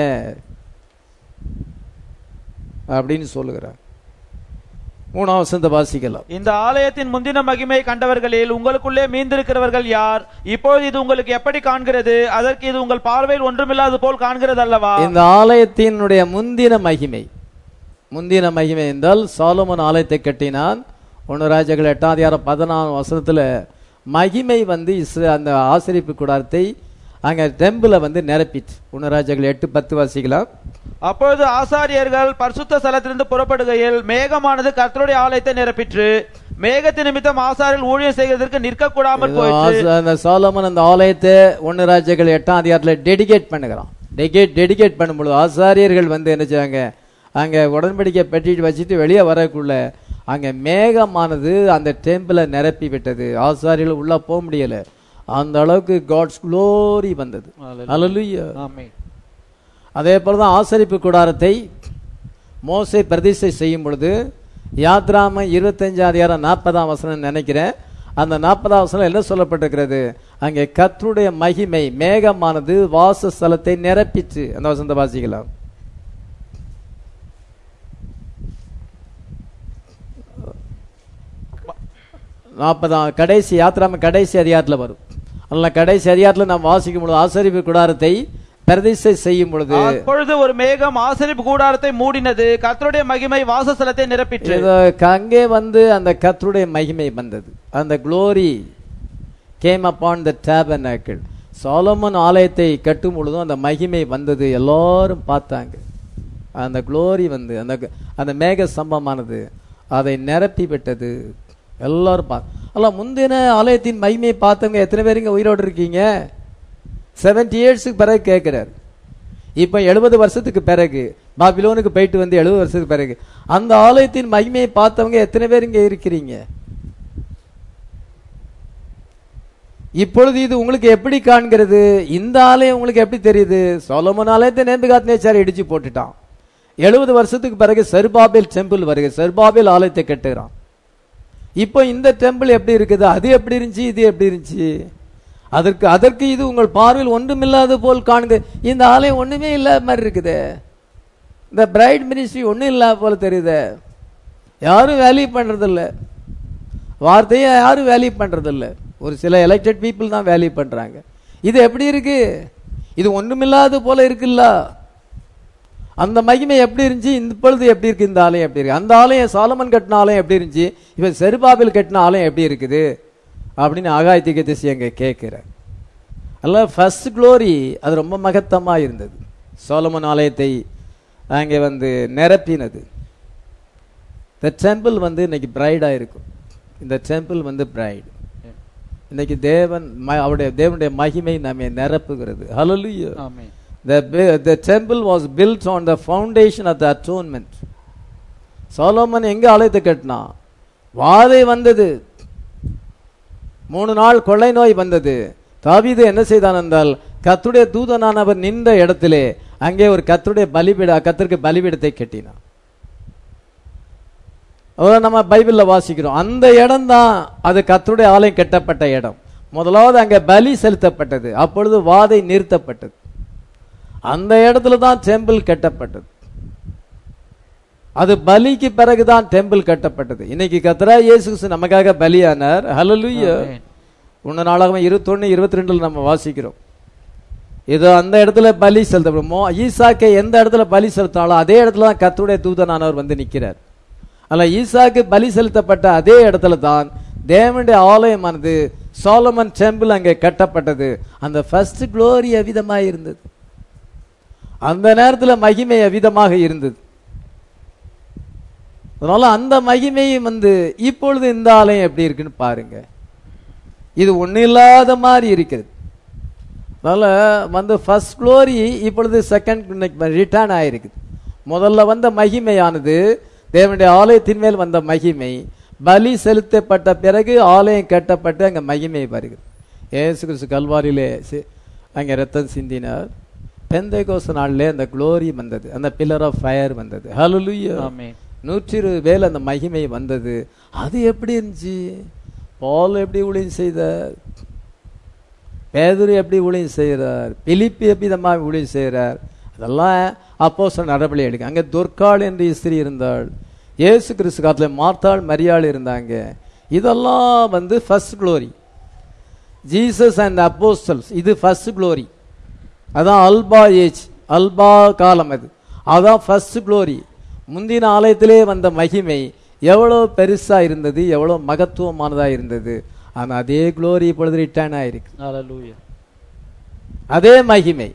அப்படின்னு சொல்லுகிறார் மூணாம் வசந்த வாசிக்கலாம் இந்த ஆலயத்தின் முந்தின மகிமை கண்டவர்களில் உங்களுக்குள்ளே மீந்திருக்கிறவர்கள் யார் இப்பொழுது இது உங்களுக்கு எப்படி காண்கிறது அதற்கு இது உங்கள் பார்வையில் ஒன்றுமில்லாது போல் காண்கிறது அல்லவா இந்த ஆலயத்தினுடைய முந்தின மகிமை முந்தின மகிமை என்றால் சாலமன் ஆலயத்தை கட்டினான் ஒன்று ராஜாக்கள் எட்டாம் அதிகாரம் பதினாறு வசனத்துல மகிமை வந்து இஸ்ர அந்த ஆசிரிப்பு கூடாரத்தை அங்க டெம்பிளை வந்து நிரப்பிச்சு ஒன்று ராஜாக்கள் எட்டு பத்து வாசிக்கலாம் அப்பொழுது ஆசாரியர்கள் பரிசுத்த ஸ்தலத்திலிருந்து புறப்படுகையில் மேகமானது கர்த்தருடைய ஆலயத்தை நிரப்பிற்று மேகத்தின் நிமித்தம் ஆசாரியர்கள் ஊழியம் செய்வதற்கு நிற்க கூடாமல் போயிற்று ஆச- அந்த சாலமன் அந்த ஆலயத்தை ஒன்று ராஜாக்கள் எட்டாம் அதிகாரத்தில் டெடிகேட் பண்ணுகிறான் டெடிகேட் டெடிகேட் பண்ணும்பொழுது ஆசாரியர்கள் வந்து என்ன செய்றாங்க அங்க உடன்படிக்கை பெட்டிட்டு வச்சுட்டு வெளியே வரக்குள்ள அங்க மேகமானது அந்த டெம்பிளை நிரப்பி விட்டது ஆசாரியர்கள் உள்ள போக முடியல அந்த அளவுக்கு காட்ஸ் க்ளோரி வந்தது அல்லேலூயா அதே போல தான் ஆசரிப்பு கூடாரத்தை மோசை பிரதிஷ்டை செய்யும் பொழுது யாத்ராம இருபத்தஞ்சாம் அதிகாரம் நாற்பதாம் வசனம் நினைக்கிறேன் அந்த நாற்பதாம் வசனம் என்ன சொல்லப்பட்டிருக்கிறது அங்கே கர்த்தருடைய மகிமை மேகமானது வாசஸ்தலத்தை நிரப்பிச்சு அந்த வசந்த வாசிக்கலாம் நாற்பதாம் கடைசி யாத்ராம கடைசி அதிகாரத்தில் வரும் அதனால் கடைசி அதிகாரத்தில் நாம் வாசிக்கும் பொழுது ஆசரிப்பு கூடாரத்தை பிரதிஷ்டை செய்யும் பொழுது அப்பொழுது ஒரு மேகம் ஆசரிப்பு கூடாரத்தை மூடினது கர்த்தருடைய மகிமை வாசஸ்தலத்தை நிரப்பிற்று இதோ அங்கே வந்து அந்த கர்த்தருடைய மகிமை வந்தது அந்த glory came upon the tabernacle Solomon ஆலயத்தை கட்டும் பொழுதும் அந்த மகிமை வந்தது எல்லாரும் பார்த்தாங்க அந்த குளோரி வந்து அந்த அந்த மேக சம்பமானது அதை நிரப்பி விட்டது எல்லாரும் பா அல்ல முந்தின ஆலயத்தின் மகிமையை பார்த்தவங்க எத்தனை பேர் இங்க உயிரோடு இருக்கீங்க செவன்டி இயர்ஸுக்கு பிறகு கேட்கிறார் இப்ப எழுபது வருஷத்துக்கு பிறகு பாபிலோனுக்கு போயிட்டு வந்து எழுபது வருஷத்துக்கு பிறகு அந்த ஆலயத்தின் மகிமையை பார்த்தவங்க எத்தனை பேர் இங்க இருக்கிறீங்க இப்பொழுது இது உங்களுக்கு எப்படி காண்கிறது இந்த ஆலயம் உங்களுக்கு எப்படி தெரியுது சொலமன் ஆலயத்தை நேர்ந்துகாத் நேச்சார் இடிச்சு போட்டுட்டான் எழுபது வருஷத்துக்கு பிறகு செர்பாபேல் டெம்பிள் வருக செர்பாபேல் ஆலயத்தை கட்டுகிறான் இப்போ இந்த டெம்பிள் எப்படி இருக்குது அது எப்படி இருந்துச்சு இது எப்படி இருந்துச்சு அதற்கு அதற்கு இது உங்கள் பார்வையில் ஒன்றுமில்லாத போல் காணுங்க இந்த ஆலயம் ஒண்ணுமே இல்லாத மாதிரி இருக்குதே இந்த பிரைட் மினிஸ்ட்ரி ஒண்ணும் இல்லாத போல தெரியுதே யாரும் வேல்யூ பண்றதில்ல வார்த்தையை யாரும் வேல்யூ பண்றதில்ல ஒரு சில எலெக்டட் பீப்புள் தான் வேல்யூ பண்றாங்க இது எப்படி இருக்கு இது ஒண்ணுமில்லாத போல இருக்குல்ல அந்த மகிமை எப்படி இருந்துச்சு இந்த பொழுது எப்படி இருக்கு இந்த ஆலயம் எப்படி இருக்கு அந்த ஆலயம் சாலமன் கட்டின ஆலயம் எப்படி இருந்துச்சு இப்ப செருபாபில் கட்டின ஆலயம் எப்படி இருக்குது அப்படின்னு ஆகாயத்திக திசை அங்க கேட்கிறார் அல்ல ஃபர்ஸ்ட் க்ளோரி அது ரொம்ப மகத்தமா இருந்தது சோலமன் ஆலயத்தை அங்கே வந்து நிரப்பினது இந்த டெம்பிள் வந்து இன்னைக்கு பிரைடா இருக்கும் இந்த டெம்பிள் வந்து பிரைடு இன்னைக்கு தேவன் ம- அவருடைய தேவனுடைய மகிமை நம்மை நிரப்புகிறது ஹalleluya ஆமென் The, bi- the temple was built on the foundation of the atonement. Solomon எங்க ஆலயத்தை கட்டினான் வாதை வந்தது மூணு நாள் கொள்ளை நோய் வந்தது தாவீது என்ன செய்தான் என்றால் கத்துடைய தூதனானவர் நின்ற இடத்திலே அங்கே ஒரு கத்துடைய பலிபீட கத்திற்கு பலிபீடத்தை கட்டினான் அதாவது நம்ம பைபிள்ல வாசிக்கிறோம் அந்த இடம் தான் அது கத்துடைய ஆலயம் கட்டப்பட்ட இடம் முதலாவது அங்கே பலி செலுத்தப்பட்டது அப்பொழுது வாதை நிறுத்தப்பட்டது அந்த இடத்துல தான் டெம்பிள் கட்டப்பட்டது அது பலிக்கு பிறகுதான் டெம்பிள் கட்டப்பட்டது இன்னைக்கு கத்ரா இயேசு கிறிஸ்து நமக்காக பலியானார் ஹalleluya ஆமென். உன்ன நாளாக இருபத்தொன்னு இருபத்தி ரெண்டுல நம்ம வாசிக்கிறோம் இது அந்த இடத்துல பலி செலுத்தப்படுமோ ஈசாக்கை எந்த இடத்துல பலி செலுத்தினாலும் அதே இடத்துல தான் கத்துடைய தூதனானவர் வந்து நிற்கிறார் அல்ல ஈசாக்கு பலி செலுத்தப்பட்ட அதே இடத்துல தான் தேவனுடைய ஆலயமானது சோலமன் டெம்பிள் அங்கே கட்டப்பட்டது அந்த ஃபர்ஸ்ட் குளோரி அவிதமாக இருந்தது அந்த நேரத்தில் மகிமை அவிதமாக இருந்தது அதனால அந்த மகிமையும் வந்து இப்பொழுது இந்த ஆலயம் எப்படி இருக்குன்னு பாருங்க இது ஒன்றும் இல்லாத மாதிரி இருக்கிறது அதனால வந்து ஃபர்ஸ்ட் க்ளோரி இப்பொழுது செகண்ட் ரிட்டர்ன் ஆயிருக்குது முதல்ல வந்த மகிமையானது தேவனுடைய ஆலயத்தின் மேல் வந்த மகிமை பலி செலுத்தப்பட்ட பிறகு ஆலயம் கட்டப்பட்டு அங்க மகிமை வருகிறது ஏசு கிறிஸ்து கல்வாரியிலே சி- அங்க ரத்தம் சிந்தினார் பெந்தைகோச நாளிலே அந்த க்ளோரி வந்தது அந்த பில்லர் ஆஃப் ஃபயர் வந்தது ஹalleluya ஆமென் நூற்றி இருபது வேல் அந்த மகிமை வந்தது அது எப்படி இருந்துச்சு பால் எப்படி ஊழியம் செய்தார் பேதுரு எப்படி ஊழியம் செய்கிறார் பிலிப்பு எப்படி நம்ம ஊழியம் செய்கிறார் அதெல்லாம் அப்போ சொன்ன நடவடிக்கை எடுக்க அங்கே துர்காள் என்று ஸ்திரீ இருந்தாள் இயேசு கிறிஸ்து காலத்தில் மார்த்தாள் மரியாள் இருந்தாங்க இதெல்லாம் வந்து first glory Jesus and apostles இது ஃபர்ஸ்ட் க்ளோரி அதான் அல்பா ஏஜ் அல்பா காலம் அது அதான் ஃபர்ஸ்ட் க்ளோரி முந்தின ஆலயத்திலே வந்த மகிமை எவ்வளோ பெருசா இருந்தது எவ்வளோ மகத்துவமானதா இருந்தது ஆனா அதே க்ளோரி இப்பொழுது ரிட்டர்ன் ஆயிருக்கு ஹalleluya அதே மகிமை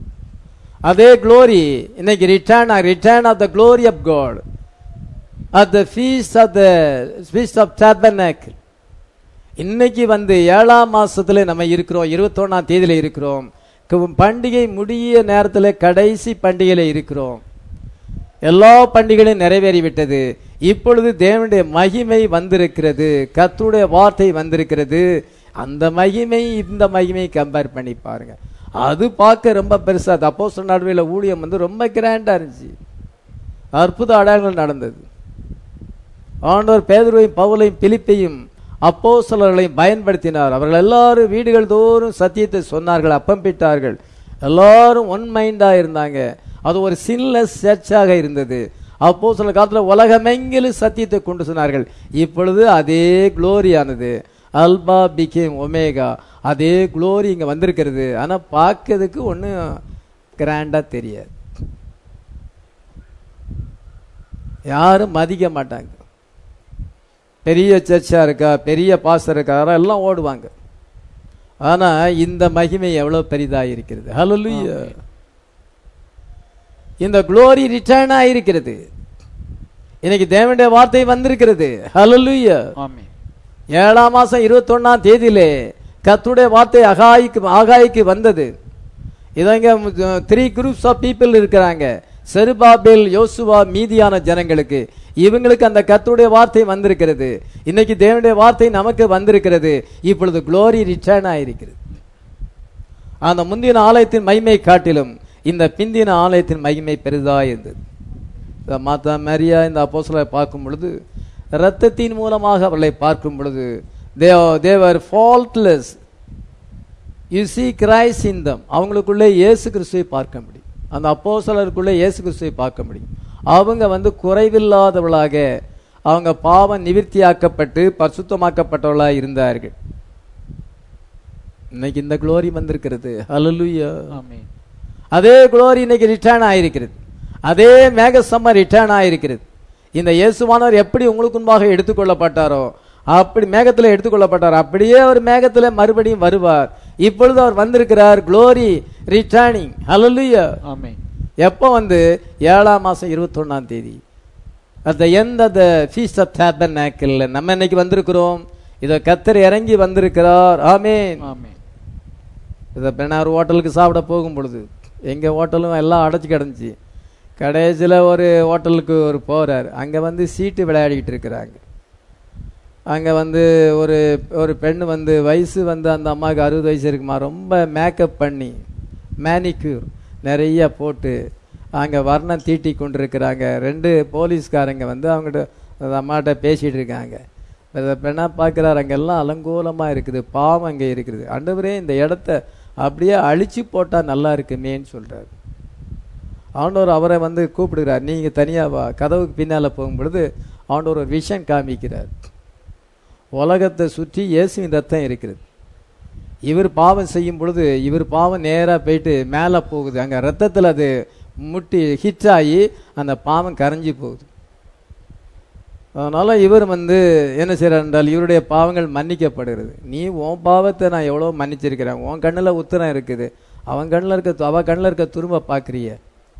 அதே க்ளோரி இன்னைக்கு return return of the glory of God at the feast of the feast of tabernacle இன்னைக்கு வந்து ஏழாம் மாசத்துல நம்ம இருக்கிறோம் இருபத்தொன்னாம் தேதியில இருக்கிறோம் கு- பண்டிகை முடிய நேரத்துல கடைசி பண்டிகையில இருக்கிறோம் எல்லா பண்டிகைகளும் நிறைவேறிவிட்டது இப்பொழுது தேவனுடைய மகிமை வந்திருக்கிறது கர்த்தருடைய வார்த்தை வந்திருக்கிறது அந்த மகிமை இந்த மகிமை கம்பேர் பண்ணி பாருங்க அது பார்க்க ரொம்ப பெருசா அது அப்போ நடுவில் ஊழியம் வந்து ரொம்ப கிராண்டா இருந்துச்சு அற்புத அடையாளங்கள் நடந்தது ஆண்டவர் பேதுருவையும் பவுலையும் பிலிப்பையும் அப்போஸ்தலர்களையும் பயன்படுத்தினார் அவர்கள் எல்லாரும் வீடுகள் தோறும் சத்தியத்தை சொன்னார்கள் அப்பம் பிட்டார்கள் எல்லாரும் ஒன் மைண்டா இருந்தாங்க அது ஒரு சின்லெஸ் சர்ச்சாக இருந்தது அப்போ சில காலத்தில் உலகமெங்கிலும் சத்தியத்தை கொண்டு சொன்னார்கள் இப்பொழுது அதே குளோரியானது அல்பா பிகேம் ஒமேகா அதே குளோரி இங்க வந்திருக்கிறது ஆனா பார்க்கறதுக்கு ஒன்றும் கிராண்டா தெரியாது யாரும் மதிக்க மாட்டாங்க பெரிய சர்ச்சா இருக்கா பெரிய பாஸ்டர் இருக்கா எல்லாம் ஓடுவாங்க ஆனா இந்த மகிமை எவ்வளவு பெரிதா இருக்கிறது ஹalleluya இந்த குளோரி ரிட்டர்ன் ஆயிருக்கிறது இன்னைக்கு தேவனுடைய வார்த்தை வந்திருக்கிறது ஹalleluya ஆமென் ஏழாம் மாசம் இருபத்தொன்னாம் தேதியிலே கர்த்தருடைய வார்த்தை அகாய்க்கு ஆகாய்க்கு வந்தது இதங்க த்ரீ குரூப்ஸ் ஆஃப் பீப்புள் இருக்கிறாங்க செருபாபேல் யோசுவா மீதியான ஜனங்களுக்கு இவங்களுக்கு அந்த கர்த்தருடைய வார்த்தை வந்திருக்கிறது இன்னைக்கு தேவனுடைய வார்த்தை நமக்கு வந்திருக்கிறது இப்பொழுது குளோரி ரிட்டர்ன் ஆயிருக்கிறது அந்த முந்தின ஆலயத்தின் மகிமை காட்டிலும் இந்த பிந்தின ஆலயத்தின் மகிமை பெரிதா இருந்தது இந்த மாதா மரியா இந்த அப்போஸ்தலரை பார்க்கும் பொழுது இரத்தத்தின் மூலமாக அவர்களை பார்க்கும் பொழுது they're faultless you see Christ in them அவங்களுக்குள்ளே இயேசு கிறிஸ்துவை பார்க்க முடியும் அந்த அப்போஸ்தலருக்குள்ளே இயேசு கிறிஸ்துவை பார்க்க முடியும் அவங்க வந்து குறைவில்லாதவளாக அவங்க பாவம் நிவிர்த்தியாக்கப்பட்டு பரிசுத்தமாக்கப்பட்டவளாக இருந்தார்கள் இன்னைக்கு இந்த குளோரி வந்திருக்கிறது ஹalleluya ஆமென் அதே குளோரி இன்னைக்கு ரிட்டர்ன் ஆயிருக்கிறது அதே மேகசம்ம ரிட்டர்ன் ஆயிருக்கிறது இந்த இயேசுவானவர் எப்படி உங்களுக்கு முன்பாக எடுத்துக்கொள்ளப்பட்டாரோ அப்படி மேகத்தில் எடுத்துக்கொள்ளப்பட்டார் அப்படியே அவர் மேகத்தில் மறுபடியும் வருவார் இப்பொழுது அவர் வந்திருக்கிறார் குளோரி ரிட்டர்னிங் ஹalleluya ஆமென் எப்போ வந்து ஏழாம் மாசம் இருபத்தொன்னாம் தேதி அந்த எந்த அந்த ஃபீஸ்ட் ஆஃப் டேபர்நாக்கில் நம்ம இன்னைக்கு வந்திருக்கிறோம் இதை கத்தர் இறங்கி வந்திருக்கிறார் ஆமென் ஆமென் இதை பெண்ணார் ஹோட்டலுக்கு சாப்பிட போகும் பொழுது எங்கள் ஹோட்டலும் எல்லாம் அடைச்சி கிடந்துச்சு கடைசியில் ஒரு ஹோட்டலுக்கு ஒரு போகிறார் அங்கே வந்து சீட்டு விளையாடிக்கிட்டு இருக்கிறாங்க அங்கே வந்து ஒரு ஒரு பெண் வந்து வயசு வந்து அந்த அம்மாவுக்கு அறுபது வயசு இருக்குமா ரொம்ப மேக்கப் பண்ணி மேனிக்யூர் நிறைய போட்டு அங்கே வர்ணம் தீட்டி கொண்டிருக்கிறாங்க ரெண்டு போலீஸ்காரங்க வந்து அவங்ககிட்ட அந்த அம்மாட்ட பேசிகிட்டு இருக்காங்க அந்த பெண்ணாக பார்க்குறாரு அங்கெல்லாம் அலங்கோலமாக இருக்குது பாவம் அங்கே இருக்குது ஆண்டவரே இந்த இடத்த அப்படியே அழிச்சு போட்டால் நல்லா இருக்குமேன்னு சொல்கிறார் ஆண்டவர் அவரை வந்து கூப்பிடுகிறார் நீங்கள் தனியாக வா கதவுக்கு பின்னால் போகும் பொழுது ஆண்டவர் ஒரு விஷன் காமிக்கிறார் உலகத்தை சுற்றி இயேசுவின் ரத்தம் இருக்கிறது இவர் பாவம் செய்யும் பொழுது இவர் பாவம் நேராக போயிட்டு மேலே போகுது அங்கே ரத்தத்தில் அது முட்டி ஹிட் ஆகி அந்த பாவம் கரைஞ்சி போகுது அதனால இவர் வந்து என்ன செய்கிறார் என்றால் இவருடைய பாவங்கள் மன்னிக்கப்படுகிறது நீ உன் பாவத்தை நான் எவ்வளோ மன்னிச்சிருக்கிறேன் உன் கண்ணில் உத்தரம் இருக்குது அவன் கண்ணில் இருக்க அவ கண்ணில் இருக்க துரும்ப பார்க்குறிய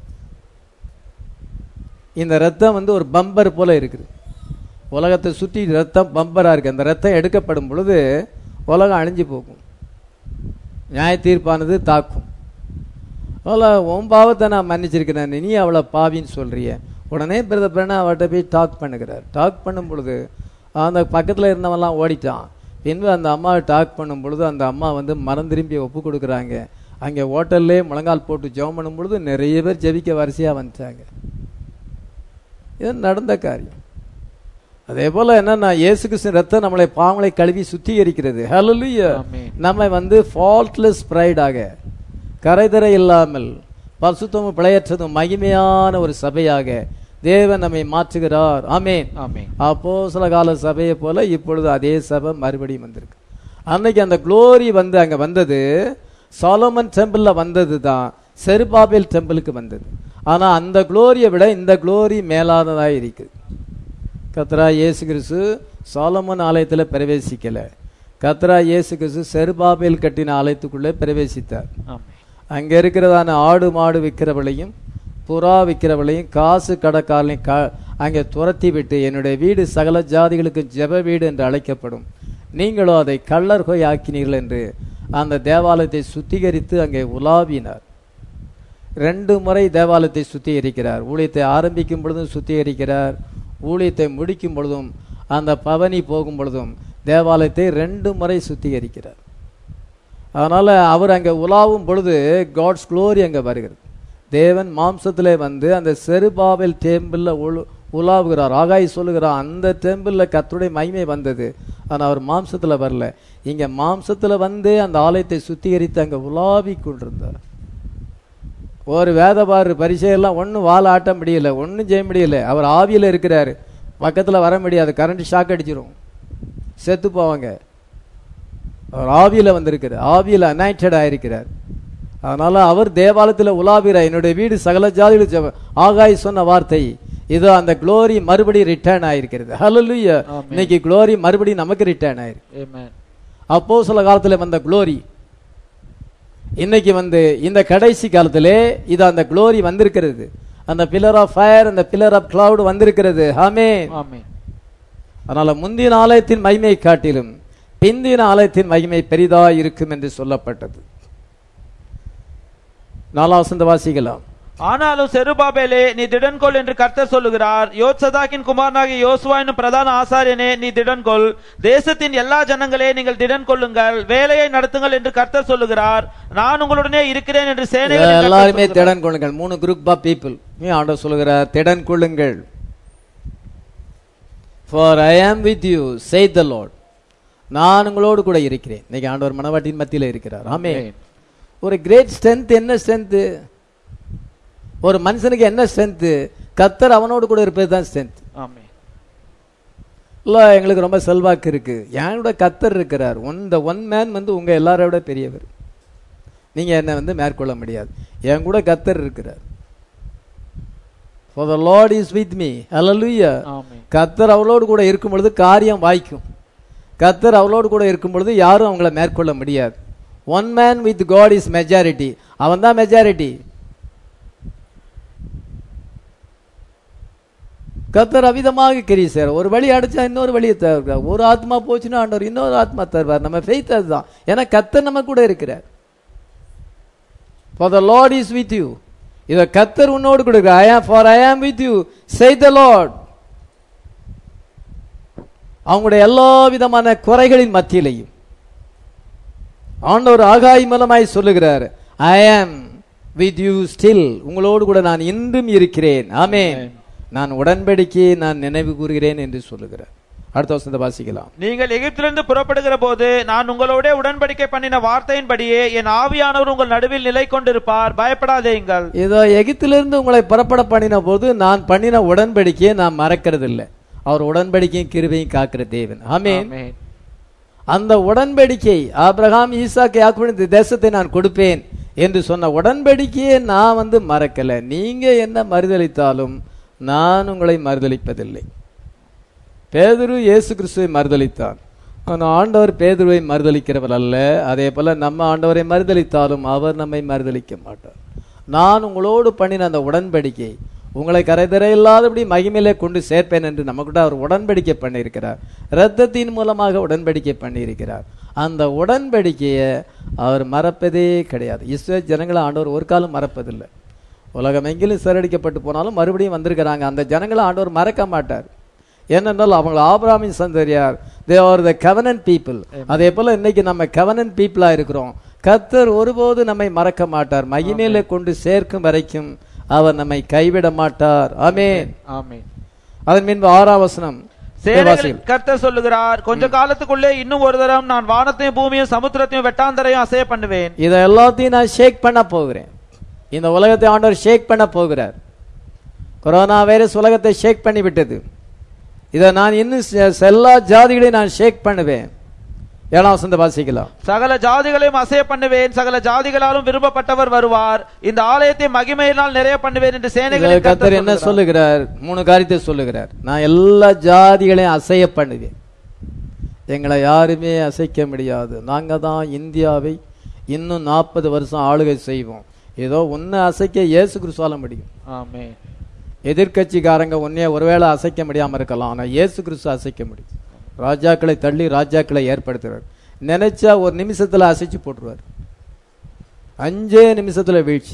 இந்த ரத்தம் வந்து ஒரு பம்பர் போல இருக்குது உலகத்தை சுற்றி ரத்தம் பம்பராக இருக்குது அந்த ரத்தம் எடுக்கப்படும் பொழுது உலகம் அழிஞ்சு போகும் நியாய தீர்ப்பானது தாக்கும் அதில் உன் பாவத்தை நான் மன்னிச்சிருக்கிறேன் நீ அவளை பாவின்னு சொல்றிய உடனே பிரத பெண்ணை அவட்ட போய் டாக் பண்ணுகிறார் டாக் பண்ணும் பொழுது அந்த பக்கத்தில் இருந்தவன்லாம் ஓடிட்டான் பின்பு அந்த அம்மாவை டாக் பண்ணும் பொழுது அந்த அம்மா வந்து மனம் திரும்பி ஒப்பு கொடுக்குறாங்க அங்கே ஹோட்டல்லே முழங்கால் போட்டு ஜெபம் பண்ணும் பொழுது நிறைய பேர் ஜெபிக்க வரிசையாக வந்துட்டாங்க இது நடந்த காரியம் அதே போல என்னன்னா இயேசு கிறிஸ்து ரத்தம் நம்மளை பாவங்களை கழுவி சுத்திகரிக்கிறது ஹalleluya ஆமென். நம்மை வந்து ஃபால்ட்லெஸ் பிரைடாக கரைதரை இல்லாமல் பரிசுத்தமும் பிழையற்றதும் மகிமையான ஒரு சபையாக தேவன் நம்மை மாற்றுகிறார் ஆமென் ஆமென் அப்போ சில கால சபையை போல இப்பொழுது அதே சபை மறுபடியும் வந்திருக்கு அன்னைக்கு அந்த குளோரி வந்து அங்க வந்தது சாலமன் டெம்பிள்ல வந்தது தான் செருபாபேல் டெம்பிளுக்கு வந்தது ஆனா அந்த குளோரியை விட இந்த குளோரி மேலானதாக இருக்குது கத்ரா இயேசு கிறிஸ்து சாலமன் ஆலயத்துல பிரவேசிக்கல கத்ரா இயேசு கிறிஸ்து செருபாபேல் கட்டின ஆலயத்துக்குள்ளே பிரவேசித்தார் ஆமென் அங்க இருக்கிறதான ஆடு மாடு விற்கிறவளையும் புறா விற்கிறவளையும் காசு கடைக்காரனையும் க அங்கே துரத்தி விட்டு என்னுடைய வீடு சகல ஜாதிகளுக்கு ஜெப வீடு என்று அழைக்கப்படும் நீங்களோ அதை கள்ளர்கொய் ஆக்கினீர்கள் என்று அந்த தேவாலயத்தை சுத்திகரித்து அங்கே உலாவினார் ரெண்டு முறை தேவாலயத்தை சுத்திகரிக்கிறார் ஊழியத்தை ஆரம்பிக்கும் பொழுதும் சுத்திகரிக்கிறார் ஊழியத்தை முடிக்கும் பொழுதும் அந்த பவனி போகும் பொழுதும் தேவாலயத்தை ரெண்டு முறை சுத்திகரிக்கிறார் அதனால அவர் அங்க உலாவும் பொழுது காட்ஸ் க்ளோரி அங்க வருகிறது தேவன் மாம்சத்திலே வந்து அந்த செருபாபேல் டேம்பிள்ல உலு உலாவுகிறார் ஆகாய் சொல்லுகிறார் அந்த டெம்பிள்ல கர்த்தருடைய மகிமை வந்தது ஆனா அவர் மாம்சத்துல வரல இங்க மாம்சத்துல வந்து அந்த ஆலயத்தை சுத்திகரித்து அங்க உலாவி கொண்டிருந்தார் ஒரு வேதபாரு பரிசையெல்லாம் ஒன்றும் வாழ ஆட்ட முடியல ஒன்றும் செய்ய முடியல அவர் ஆவியில் இருக்கிறாரு பக்கத்தில் வர முடியாது கரண்ட் ஷாக் அடிச்சிரும் செத்து போவாங்க அவர் ஆவியில் வந்திருக்கிறார் ஆவியில் அனாய்டட் ஆயிருக்கிறார் அதனால அவர் தேவாலயத்தில் உலாவிறார் என்னுடைய வீடு சகல ஜாதிகள் ஜெப- ஆகாய் சொன்ன வார்த்தை இதோ அந்த குளோரி மறுபடியும் ரிட்டர்ன் ஆயிருக்கிறது ஹalleluya ஆமென். இன்னைக்கு குளோரி மறுபடியும் நமக்கு ரிட்டர்ன் ஆயிருக்கு ஆமென் அப்போ சில காலத்துல வந்த குளோரி இன்னைக்கு வந்து இந்த கடைசி காலத்திலே இது அந்த குளோரி வந்திருக்கிறது அந்த பில்லர் ஆஃப் ஃபயர் அந்த பில்லர் ஆஃப் கிளவுட் வந்திருக்கிறது ஆமென் ஆமென் அதனால முந்தின ஆலயத்தின் மகிமை காட்டிலும் பிந்தின ஆலயத்தின் மகிமை பெரிதா இருக்கும் என்று சொல்லப்பட்டது நாலாம் வசந்த வாசிக்கலாம் ஆனாலும் செருபாபேலே நீ திடன்கொள் என்று கர்த்தர் சொல்லுகிறார் யோத்சதாக்கின் குமாரனாகிய யோசுவா என்னும் பிரதான ஆசாரியனே நீ திடன்கொள் தேசத்தின் எல்லா ஜனங்களே நீங்கள் திடன் கொள்ளுங்கள் வேலையை நடத்துங்கள் என்று கர்த்தர் சொல்லுகிறார் நான் உங்களுடனே இருக்கிறேன் என்று சேனைகளின் கர்த்தர் எல்லாருமே சொல்லுகிறார். திடன் கொள்ளுங்கள் மூணு குரூப் ஆஃப் பீப்புள் ஆண்டவர் சொல்லுகிறார் திடன் கொள்ளுங்கள் for I am with you say the Lord நான் உங்களோடு கூட இருக்கிறேன் இன்னைக்கு ஆண்டவர் மனவாட்டியின் மத்தியில இருக்கிறார் ஆமே Amen. ஒரு கிரேட் ஸ்ட்ரென்த் என்ன ஸ்ட்ரென்த் ஒரு மனுஷனுக்கு என்ன ஸ்ட்ரென்த் கத்தர் அவனோடு கூட இருப்பது தான் ஸ்ட்ரென்த் ஆமென் இல்ல எங்களுக்கு ரொம்ப செல்வாக்கு இருக்கு என்னோட கத்தர் இருக்கிறார் ஒன் த ஒன் மேன் வந்து உங்க எல்லாரோட பெரியவர் நீங்க என்ன வந்து மேற்கொள்ள முடியாது என் கூட கத்தர் இருக்கிறார் for the Lord is with me hallelujah ஆமென் கத்தர் அவளோடு கூட இருக்கும் பொழுது காரியம் வாய்க்கும் கத்தர் அவளோடு கூட இருக்கும் பொழுது யாரும் அவங்கள மேற்கொள்ள முடியாது one man with God is majority அவன் தான் மெஜாரிட்டி கத்தர் அவிதமாக கிரியை சார் ஒரு வழி அடைச்சா இன்னொரு வழியை தருவார் ஒரு ஆத்மா போச்சுன்னா ஆண்டவர் இன்னொரு ஆத்மா தருவார் நம்ம ஃபெய்த் அதுதான் ஏன்னா கத்தர் நம்ம கூட இருக்கிறார் for the Lord is with you இத கத்தர் உன்னோடு கூட I am for I am with you say the Lord அவங்களுடைய எல்லா விதமான குறைகளின் மத்தியிலையும் ஆண்டவர் ஆகாய் மூலமாய் சொல்லுகிறார் ஐ ஆம் வித் யூ ஸ்டில் உங்களோடு கூட நான் இன்றும் இருக்கிறேன் ஆமென் நான் உடன்படிக்கையை நான் நினைவு கூறுகிறேன் என்று சொல்லுகிறார் அடுத்த வசந்த வாசிக்கலாம் நீங்கள் எகிப்திலிருந்து புறப்படுகிற போது நான் உங்களோட உடன்படிக்கை பண்ணின வார்த்தையின்படியே என் ஆவியானவர் உங்கள் நடுவில் நிலை கொண்டிருப்பார் பயப்படாதேங்கள் இதோ எகிப்திலிருந்து உங்களை புறப்பட பண்ணின போது நான் பண்ணின உடன்படிக்கையை நான் மறக்கிறது இல்லை அவர் உடன்படிக்கையும் கிருபையும் காக்கிற தேவன் ஆமென் ஆமென். அந்த உடன்படிக்கை ஆபிரகாம் ஈசாக்கு யாக்கோபின் இந்த தேசத்தை நான் கொடுப்பேன் என்று சொன்ன உடன்படிக்கையை நான் வந்து மறக்கல நீங்க என்ன மறுதலித்தாலும் நான் உங்களை மறுதலிப்பதில்லை பேதுரு இயேசு கிறிஸ்துவை மறுதலித்தான் ஆனால் ஆண்டவர் பேதுருவை மறுதலிக்கிறவர் அல்ல அதே போல நம்ம ஆண்டவரை மறுதலித்தாலும் அவர் நம்மை மறுதலிக்க மாட்டார் நான் உங்களோடு பண்ணின அந்த உடன்படிக்கை உங்களை கரைதர இல்லாதபடி மகிமையிலே கொண்டு சேர்ப்பேன் என்று நமக்கிட்ட அவர் உடன்படிக்கை பண்ணியிருக்கிறார் இரத்தத்தின் மூலமாக உடன்படிக்கை பண்ணியிருக்கிறார் அந்த உடன்படிக்கையை அவர் மறப்பதே கிடையாது இஸ்ரேல் ஜனங்களை ஆண்டவர் ஒரு காலம் மறப்பதில்லை உலகம் எங்கிலும் சிறடிக்கப்பட்டு போனாலும் மறுபடியும் வந்திருக்கிறாங்க அந்த ஜனங்களை ஆண்டவர் மறக்க மாட்டார் ஏனென்றால் அவங்க ஆபிராமின் சந்ததியார் தே ஆர் த கவனன் பீப்புள் அதே போல இன்னைக்கு நம்ம கவனன் பீப்புளா இருக்கிறோம் கத்தர் ஒருபோது நம்மை மறக்க மாட்டார் மகிமையில கொண்டு சேர்க்கும் வரைக்கும் அவர் நம்மை கைவிட மாட்டார் ஆமென் ஆமென் அதன் பின்பு ஆறாம் வசனம் சேனைகளின் வாசிகள். கர்த்தர் சொல்லுகிறார் கொஞ்ச காலத்துக்குள்ளே இன்னும் ஒரு தரம் நான் வானத்தையும் பூமியும் சமுத்திரத்தையும் வெட்டாந்தரையும் அசைய பண்ணுவேன் இதை எல்லாத்தையும் நான் ஷேக் பண்ண போகிறேன் இந்த உலகத்தை ஆண்டவர் ஷேக் பண்ண போகிறார் கொரோனா வைரஸ் உலகத்தை ஷேக் பண்ணி விட்டது இதை நான் இன்னும் செ- எல்லா ஜாதிகளையும் நான் ஷேக் பண்ணுவேன் ஏழாம் வசந்த வாசிக்கலாம் சகல ஜாதிகளையும் அசைய பண்ணுவேன் சகல ஜாதிகளாலும் விரும்பப்பட்டவர் வருவார் இந்த ஆலயத்தை மகிமையினால் நிறைய பண்ணுவேன் என்று இதுல சேனைகளின் கர்த்தர் என்ன சொல்லுகிறார் மூணு காரியத்தை சொல்லுகிறார் நான் எல்லா ஜாதிகளையும் அசைய பண்ணுவேன் எங்களை யாருமே அசைக்க முடியாது நாங்க தான் இந்தியாவை இன்னும் நாற்பது வருஷம் ஆளுகை செய்வோம் ஏதோ ஒன்னு அசைக்க இயேசு கிறிஸ்துவால முடியும் ஆமென் எதிர்க்கட்சிக்காரங்க ஒன்னே ஒருவேளை அசைக்க முடியாம இருக்கலாம் ஆனா இயேசு கிறிஸ்து அசைக்க முடியும் ராஜாக்களை தள்ளி ராஜாக்களை ஏற்படுத்துறார் நினைச்சா ஒரு நிமிஷத்துல அசைச்சு போட்டுருவார் அஞ்சே நிமிஷத்துல வீழ்ச்சி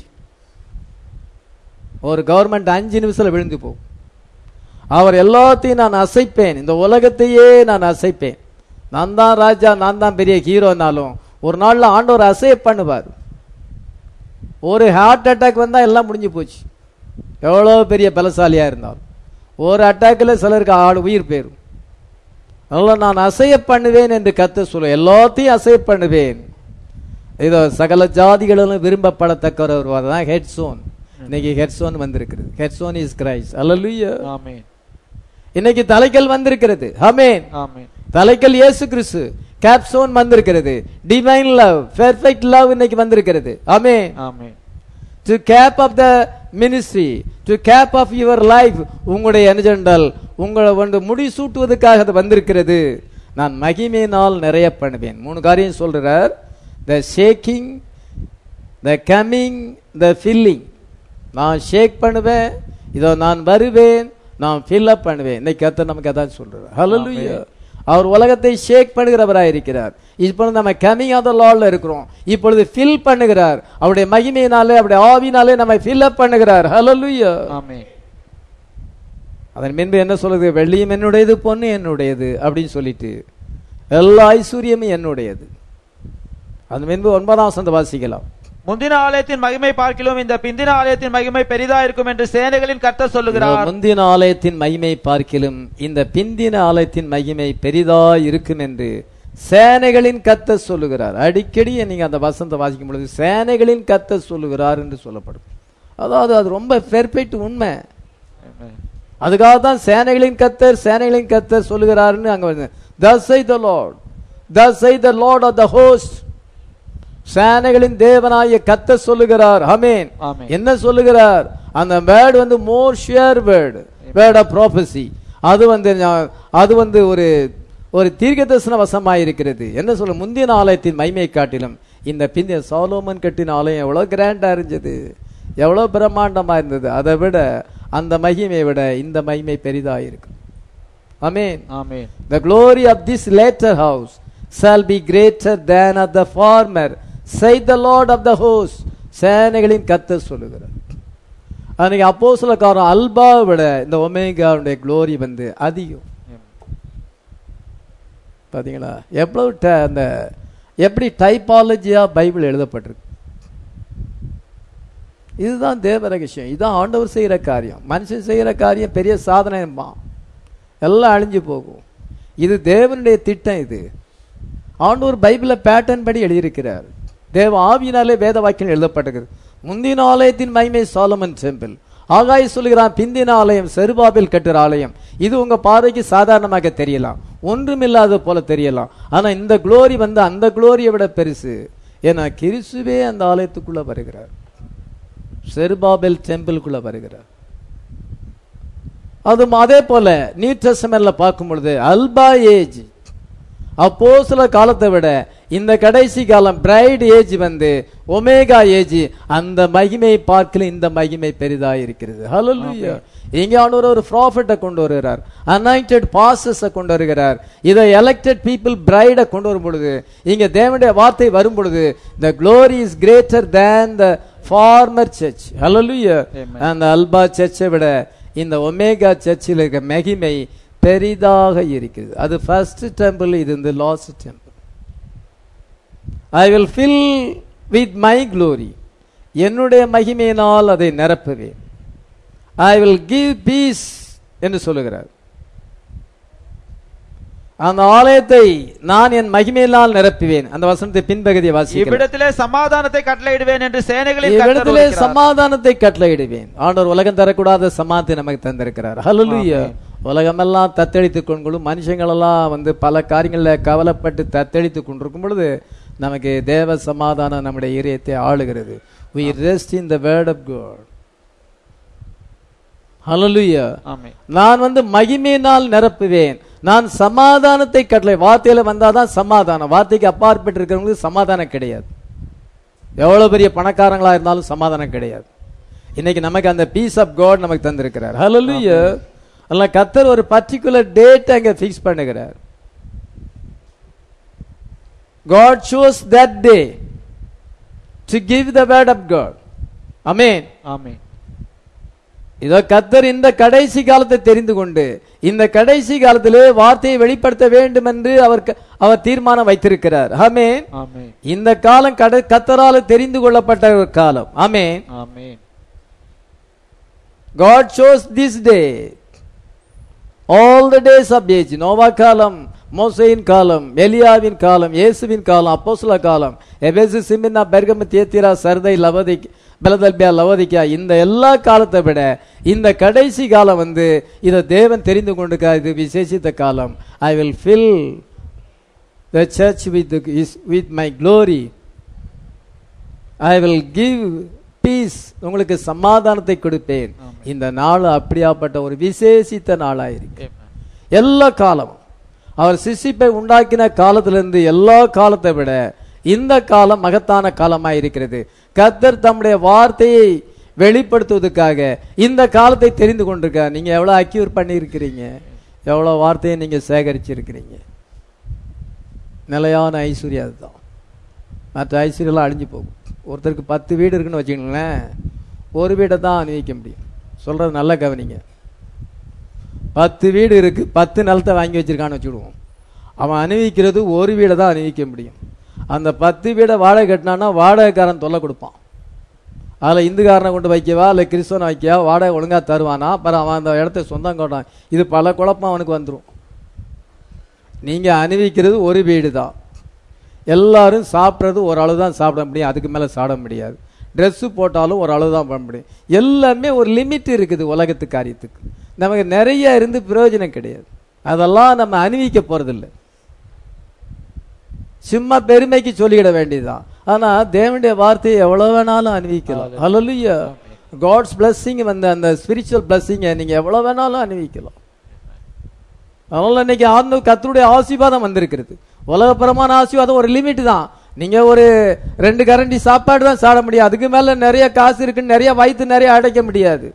ஒரு கவர்மெண்ட் அஞ்சு நிமிஷத்துல விழுந்து போகும் அவர் எல்லாத்தையும் நான் அசைப்பேன் இந்த உலகத்தையே நான் அசைப்பேன் நான் தான் ராஜா நான் தான் பெரிய ஹீரோனாலும் ஒரு நாள்ல ஆண்டவர் அசைய பண்ணுவார் ஒரு ஹார்ட் அட்டாக் வந்தா எல்லாம் முடிஞ்சு போச்சு எவ்வளோ பெரிய பலசாலியா இருந்தாலும் ஒரு அட்டாக்கில் சிலருக்கு ஆடு உயிர் போயிரும் அதனால நான் அசைய பண்ணுவேன் என்று கத்த சொல்ல எல்லாத்தையும் அசைய பண்ணுவேன் இதோ சகல ஜாதிகளிலும் விரும்பப்படத்தக்கவர் தான் ஹெட்ஸோன் இன்னைக்கு ஹெட்ஸோன் வந்திருக்கிறது ஹெட்ஸோன் இஸ் கிரைஸ்ட் அல்லேலூயா ஆமென் இன்னைக்கு தலைக்கல் வந்திருக்கிறது ஆமென் ஆமென் தலைக்கல் இயேசு கிறிஸ்து கேப்சோன் வந்திருக்கிறது டிவைன் லவ் பெர்ஃபெக்ட் லவ் இன்னைக்கு வந்திருக்கிறது ஆமென் ஆமென் to cap off the ministry to cap off your life உங்களுடைய என்னஜென்றால் உங்களை வந்து முடி சூட்டுவதற்காக அது வந்திருக்கிறது நான் மகிமையினால் நிறைய பண்ணுவேன் மூணு காரியம் சொல்றார் the shaking the coming the filling நான் ஷேக் பண்ணுவேன் இதோ நான் வருவேன் நான் ஃபில் அப் பண்ணுவேன் இன்னைக்கு கர்த்தர் நமக்கு அதான் சொல்றார் ஹalleluya அவர் உலகத்தை ஷேக் பண்ணுகிறவராய் இருக்கிறார் இப்பொழுது நம்ம கமிங் ஆஃப் த லார்ட்ல இருக்கிறோம் இப்பொழுது ஃபில் பண்ணுகிறார் அவருடைய மகிமையினாலே அவருடைய ஆவினாலே நம்மை ஃபில் அப் பண்ணுகிறார் ஹalleluya ஆமென் அதன் பின்பு என்ன சொல்லுது வெள்ளியும் என்னுடையது பொண்ணு என்னுடையது அப்படின்னு சொல்லிட்டு எல்லா ஐஸ்வர்யமும் என்னுடையது அதன் பின்பு ஒன்பதாம் வசந்த வாசிக்கலாம் முந்தின ஆலயத்தின் மகிமை பார்க்கிலும் இந்த பிந்தின ஆலயத்தின் மகிமை பெரிதா இருக்கும் என்று சேனைகளின் கர்த்தர் சொல்லுகிறார் முந்தின ஆலயத்தின் மகிமை பார்க்கிலும் இந்த பிந்தின ஆலயத்தின் மகிமை பெரிதா இருக்கும் என்று சேனைகளின் கத்த சொல்லுகிறார் அடிக்கடி நீங்க அந்த வசனத்தை வாசிக்கும் பொழுது சேனைகளின் கத்த சொல்லுகிறார் என்று சொல்லப்படும் அதாவது அது ரொம்ப பெர்ஃபெக்ட் உண்மை Amen. அதுக்காக தான் சேனைகளின் கத்தர் சேனைகளின் கத்தர் சொல்லுகிறாருன்னு அங்க வருது thus say the lord thus say the lord of the host சேனைகளின் தேவனாய கத்த சொல்லுகிறார் ஆமென் ஆமென். என்ன சொல்லுகிறார் அந்த வேர்டு வந்து more sure word word of prophecy அது வந்து ஞா- அது வந்து ஒரு ஒரு தீர்க்கதரிசன வசமாய் இருக்கிறது என்ன சொல்ல முந்தின ஆலயத்தின் மைமை காட்டிலும் இந்த பிந்திய சாலோமன் கட்டின ஆலயம் எவ்வளவு கிராண்டா இருந்தது எவ்வளவு பிரம்மாண்டமா இருந்தது அதை விட அந்த மகிமையை விட இந்த மகிமை பெரிதா இருக்கு ஆமென் Amen. The glory of this later house shall be greater than of the former, say the Lord of the host. சேனைகளின் கத்தர் சொல்லுகிறார் அன்னைக்கு அப்போ காரம் அல்பாவை விட இந்த ஒமேகாவுடைய க்ளோரி வந்து அதிகம் பாத்தீங்களா எவ்வளவு ட- அந்த எப்படி டைப்பாலஜியா பைபிள் எழுதப்பட்டிருக்கு இதுதான் தேவ ரகசியம் இதுதான் ஆண்டவர் செய்யற காரியம் மனுஷன் செய்யற காரியம் பெரிய சாதனைமா எல்லாம் அழிஞ்சு போகும் இது தேவனுடைய திட்டம் இது ஆண்டவர் பைபிள பேட்டர்ன் படி எழுதியிருக்கிறார் தேவ ஆவியினாலே வேத வாக்கியம் எழுதப்பட்டிருக்கிறது முந்தின ஆலயத்தின் மகிமை சாலமன் டெம்பிள் ஆகாய் சொல்கிறான் பிந்தின ஆலயம் செருபாபில் கட்டுற ஆலயம் இது உங்க பார்வைக்கு சாதாரணமாக தெரியலாம் ஒன்றுமில்லாத போல தெரியலாம் ஆனா இந்த குளோரி வந்து அந்த குளோரியை விட பெருசு ஏன்னா கிறிஸ்துவே அந்த ஆலயத்துக்குள்ள வருகிறார் செருபாபெல் டெம்பிள்குள்ள வருகிறார் அதுவும் அதே போல நியூ டெஸ்டமென்ட்ல பார்க்கும் பொழுது அல்பா ஏஜ் அப்போ சில காலத்தை விட இந்த கடைசி காலம் பிரைட் ஏஜ் வந்து ஒமேகா ஏஜ் அந்த மகிமை பார்க்கல இந்த மகிமை பெரிதா இருக்கிறது ஹalleluya இங்க ஆண்டவர் ஒரு ப்ராஃபிட்டை கொண்டு வருகிறார் அனாயிண்டட் பாசஸ கொண்டு வருகிறார் இதை எலெக்டட் பீப்புள் பிரைடை கொண்டு வரும் பொழுது இங்க தேவனுடைய வார்த்தை வரும் பொழுது the glory is greater than the former church hallelujah Amen. அந்த அல்பா சர்ச்சை விட இந்த ஒமேகா சர்ச்சில் இருக்க மகிமை பெரிதாக இருக்கிறது அது ஃபர்ஸ்ட் டெம்பிள் இது இந்த last temple I will fill with my glory என்னுடைய மகிமையினால் அதை நிரப்புவேன் ஐ வில் கிவ் பீஸ் என்று சொல்லுகிறார் அந்த ஆலயத்தை நான் என் மகிமையினால் நிரப்புவேன் அந்த வசனத்தை பின்பகுதியை வாசிக்கிறேன் இவ்விடத்திலே சமாதானத்தை கட்டளையிடுவேன் என்று சேனைகளின் கர்த்தர் இவ்விடத்திலே உரைக்கிறார். சமாதானத்தை கட்டளையிடுவேன் ஆண்டவர் உலகம் தரக்கூடாத சமாதானத்தை நமக்கு தந்திருக்கிறார் ஹalleluya உலகமெல்லாம் தத்தளித்துக் கொண்டும் மனுஷங்களெல்லாம் வந்து பல காரியங்கள்ல கவலைப்பட்டு தத்தளித்துக் கொண்டிருக்கும் பொழுது நமக்கு தேவ சமாதானம் நம்முடைய இதயத்தை ஆளுகிறது we rest in the word of god hallelujah ஆமென். நான் வந்து மகிமையினால் நிரப்புவேன் நான் சமாதானத்தை கட்டளை வார்த்தையில வந்தாதான் சமாதானம் வார்த்தைக்கு அப்பாற்பட்டு இருக்கிறவங்களுக்கு சமாதானம் கிடையாது எவ்வளவு பெரிய பணக்காரங்களா இருந்தாலும் சமாதானம் கிடையாது இன்னைக்கு நமக்கு அந்த பீஸ் ஆஃப் காட் நமக்கு தந்திருக்கிறார் ஹalleluya அல்ல கத்தர் ஒரு பர்டிகுலர் டேட் அங்க ஃபிக்ஸ் பண்ணுகிறார் God chose that day to give the word of God. Amen. ஆமென். இதோ கத்தர் இந்த கடைசி காலத்தை தெரிந்து கொண்டு இந்த கடைசி காலத்திலே வார்த்தையை வெளிப்படுத்த வேண்டும் என்று அவர் க- அவர் தீர்மானம் வைத்திருக்கிறார் ஆமென் ஆமென். இந்த காலம் கட கத்தரால தெரிந்து கொள்ளப்பட்ட ஒரு காலம் ஆமென் ஆமென். God chose this day all the days of age Noah காலம் மோசையின் காலம் எலியாவின் காலம் இயேசுவின் காலம் அப்போஸ்தல காலம் எபேசு சிமின்னா பெர்கமு தியத்திரா சர்தை லவதி பெலதல்பியா லவதிக்கா இந்த எல்லா காலத்தை விட இந்த கடைசி காலம் வந்து இதை தேவன் தெரிந்து கொண்டு இது விசேஷித்த காலம் I will fill the church with with my glory I will give peace உங்களுக்கு சமாதானத்தை கொடுப்பேன் ஆமென். இந்த நாள் அப்படியாப்பட்ட ஒரு விசேஷித்த நாளாயிருக்கு ஆமென். எல்லா காலமும் அவர் சிசிப்பை உண்டாக்கின காலத்திலிருந்து எல்லா காலத்தை விட இந்த காலம் மகத்தான காலமாய் இருக்கிறது கத்தர் தம்முடைய வார்த்தையை வெளிப்படுத்துவதற்காக இந்த காலத்தை தெரிந்து கொண்டிருக்கார் நீங்க எவ்வளவு அக்யூர் பண்ணியிருக்கிறீங்க எவ்வளவு வார்த்தையை நீங்க சேகரிச்சிருக்கிறீங்க நிலையான ஐஸ்வர்யம் அதுதான் மற்ற ஐஸ்வர்யெல்லாம் அழிஞ்சு போகும் ஒருத்தருக்கு பத்து வீடு இருக்குன்னு வச்சுக்கோங்களேன் ஒரு வீடை தான் அனுபவிக்க முடியும் சொல்றது நல்ல கவனிங்க பத்து வீடு இருக்கு பத்து நிலத்தை வாங்கி வச்சிருக்கான்னு வச்சுடுவோம் அவன் அனுபவிக்கிறது ஒரு வீடை தான் அனுபவிக்க முடியும் அந்த பத்து வீடை வாடகை கட்டினான்னா வாடகைக்காரன் தொல்லை கொடுப்பான் அதில் இந்துக்காரனை கொண்டு வைக்கவா இல்லை கிறிஸ்தவனை வைக்கவா வாடகை ஒழுங்கா தருவானா அப்புறம் அவன் அந்த இடத்த சொந்தம் கொண்டான் இது பல குழப்பம் அவனுக்கு வந்துடும் நீங்க அணிவிக்கிறது ஒரு வீடு தான் எல்லாரும் சாப்பிட்றது ஒரு அளவு தான் சாப்பிட முடியும் அதுக்கு மேல சாப்பிட முடியாது ட்ரெஸ்ஸு போட்டாலும் ஒரு அளவு தான் பண்ண முடியும் எல்லாமே ஒரு லிமிட் இருக்குது உலகத்து காரியத்துக்கு நமக்கு நிறைய இருந்து பிரயோஜனம் கிடையாது அதெல்லாம் நம்ம அணிவிக்க போறதில்லை சும்மா பெருமைக்கு சொல்லிட வேண்டியதுதான் ஆனா தேவனுடைய வார்த்தையை எவ்வளவு வேணாலும் அணிவிக்கலாம் ஹalleluya காட்ஸ் blessing வந்து அந்த ஸ்பிரிச்சுவல் blessing நீங்க எவ்வளவு வேணாலும் அணிவிக்கலாம் அதனால இன்னைக்கு ஆத்ம கத்தருடைய ஆசீர்வாதம் வந்திருக்கிறது உலகப்புறமான ஆசீர்வாதம் ஒரு லிமிட் தான் நீங்க ஒரு ரெண்டு கரண்டி சாப்பாடு தான் சாப்பிட முடியும் அதுக்கு மேல நிறைய காசு இருக்குன்னு நிறைய வயிற்று நிறைய அடைக்க முடியாது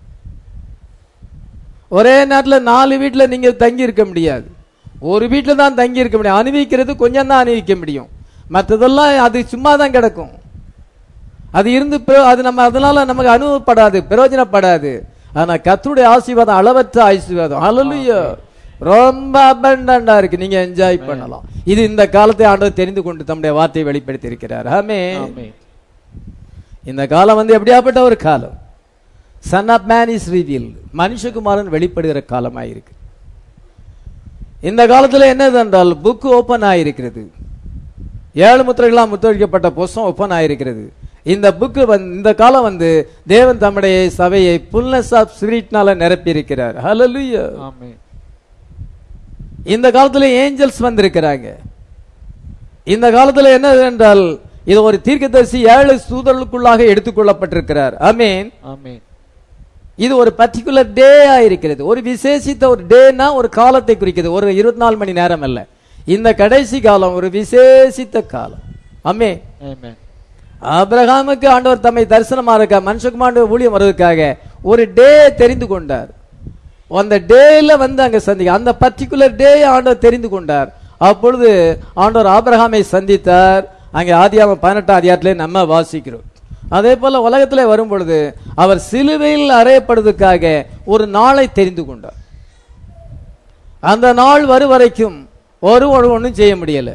ஒரே நேரத்துல நாலு வீட்டுல நீங்க தங்கி இருக்க முடியாது ஒரு வீட்டுல தான் தங்கி இருக்க முடியும் அனுபவிக்கிறது கொஞ்சம் தான் அனுபவிக்க முடியும் மற்றதெல்லாம் அது சும்மா தான் கிடக்கும் அது இருந்து பிர- அது நம்ம அதனால நமக்கு அனுபவப்படாது பிரயோஜனப்படாது ஆனா கத்தருடைய ஆசீர்வாதம் அளவற்ற ஆசீர்வாதம் ஹalleluya ரொம்ப அபண்டண்டா இருக்கு நீங்க என்ஜாய் பண்ணலாம் இது இந்த காலத்தை ஆண்டவர் தெரிந்து கொண்டு தம்முடைய வார்த்தையை வெளிப்படுத்தி இருக்கிறார் ஆமே ஆமென். இந்த காலம் வந்து எப்படியாப்பட்ட ஒரு காலம் son of man is reveal மனுஷகுமாரன் வெளிப்படுகிற காலமாயிருக்கு இந்த காலத்துல என்னது என்றால் புக் ஓபன் ஆயிருக்கிறது ஏழு முத்திரைகளாம் முத்திரிக்கப்பட்ட புஸ்தகம் ஓபன் ஆயிருக்கிறது இந்த புக்கு வந்து இந்த காலம் வந்து தேவன் தம்முடைய சபையை புல்னஸ் ஆஃப் ஸ்பிரிட்னால நிரப்பி இருக்கிறார் ஹalleluya ஆமென். இந்த காலத்துல ஏஞ்சல்ஸ் வந்திருக்கிறாங்க இந்த காலத்துல என்ன என்றால் இது ஒரு தீர்க்கதரிசி ஏழு தூதர்களுக்குள்ளாக எடுத்துக்கொள்ளப்பட்டிருக்கிறார் ஆமென் ஆமென். இது ஒரு பர்டிகுலர் டே இருக்கிறது ஒரு விசேஷித்த ஒரு டேனா ஒரு காலத்தை குறிக்கிறது ஒரு இருபத்தி நாலு மணி நேரம் அல்ல இந்த கடைசி காலம் ஒரு விசேஷித்த காலம் அம்மே ஆமென். ஆபிரகாமுக்கு ஆண்டவர் தம்மை தரிசனமா இருக்க மனுஷகுமார் ஊழியம் வர்றதுக்காக ஒரு டே தெரிந்து கொண்டார் அந்த டேல வந்து அங்க சந்திக்க அந்த பர்டிகுலர் டே ஆண்டவர் தெரிந்து கொண்டார் அப்பொழுது ஆண்டவர் ஆபிரகாமை சந்தித்தார் அங்கே ஆதியாம பதினெட்டாம் அதிகாரத்திலே நம்ம வாசிக்கிறோம் அதே போல உலகத்திலே வரும் பொழுது அவர் சிலுவையில் அறையப்படுவதற்காக ஒரு நாளை தெரிந்து கொண்டார் அந்த நாள் வரும் வரைக்கும் ஒரு ஒன்றும் செய்ய முடியல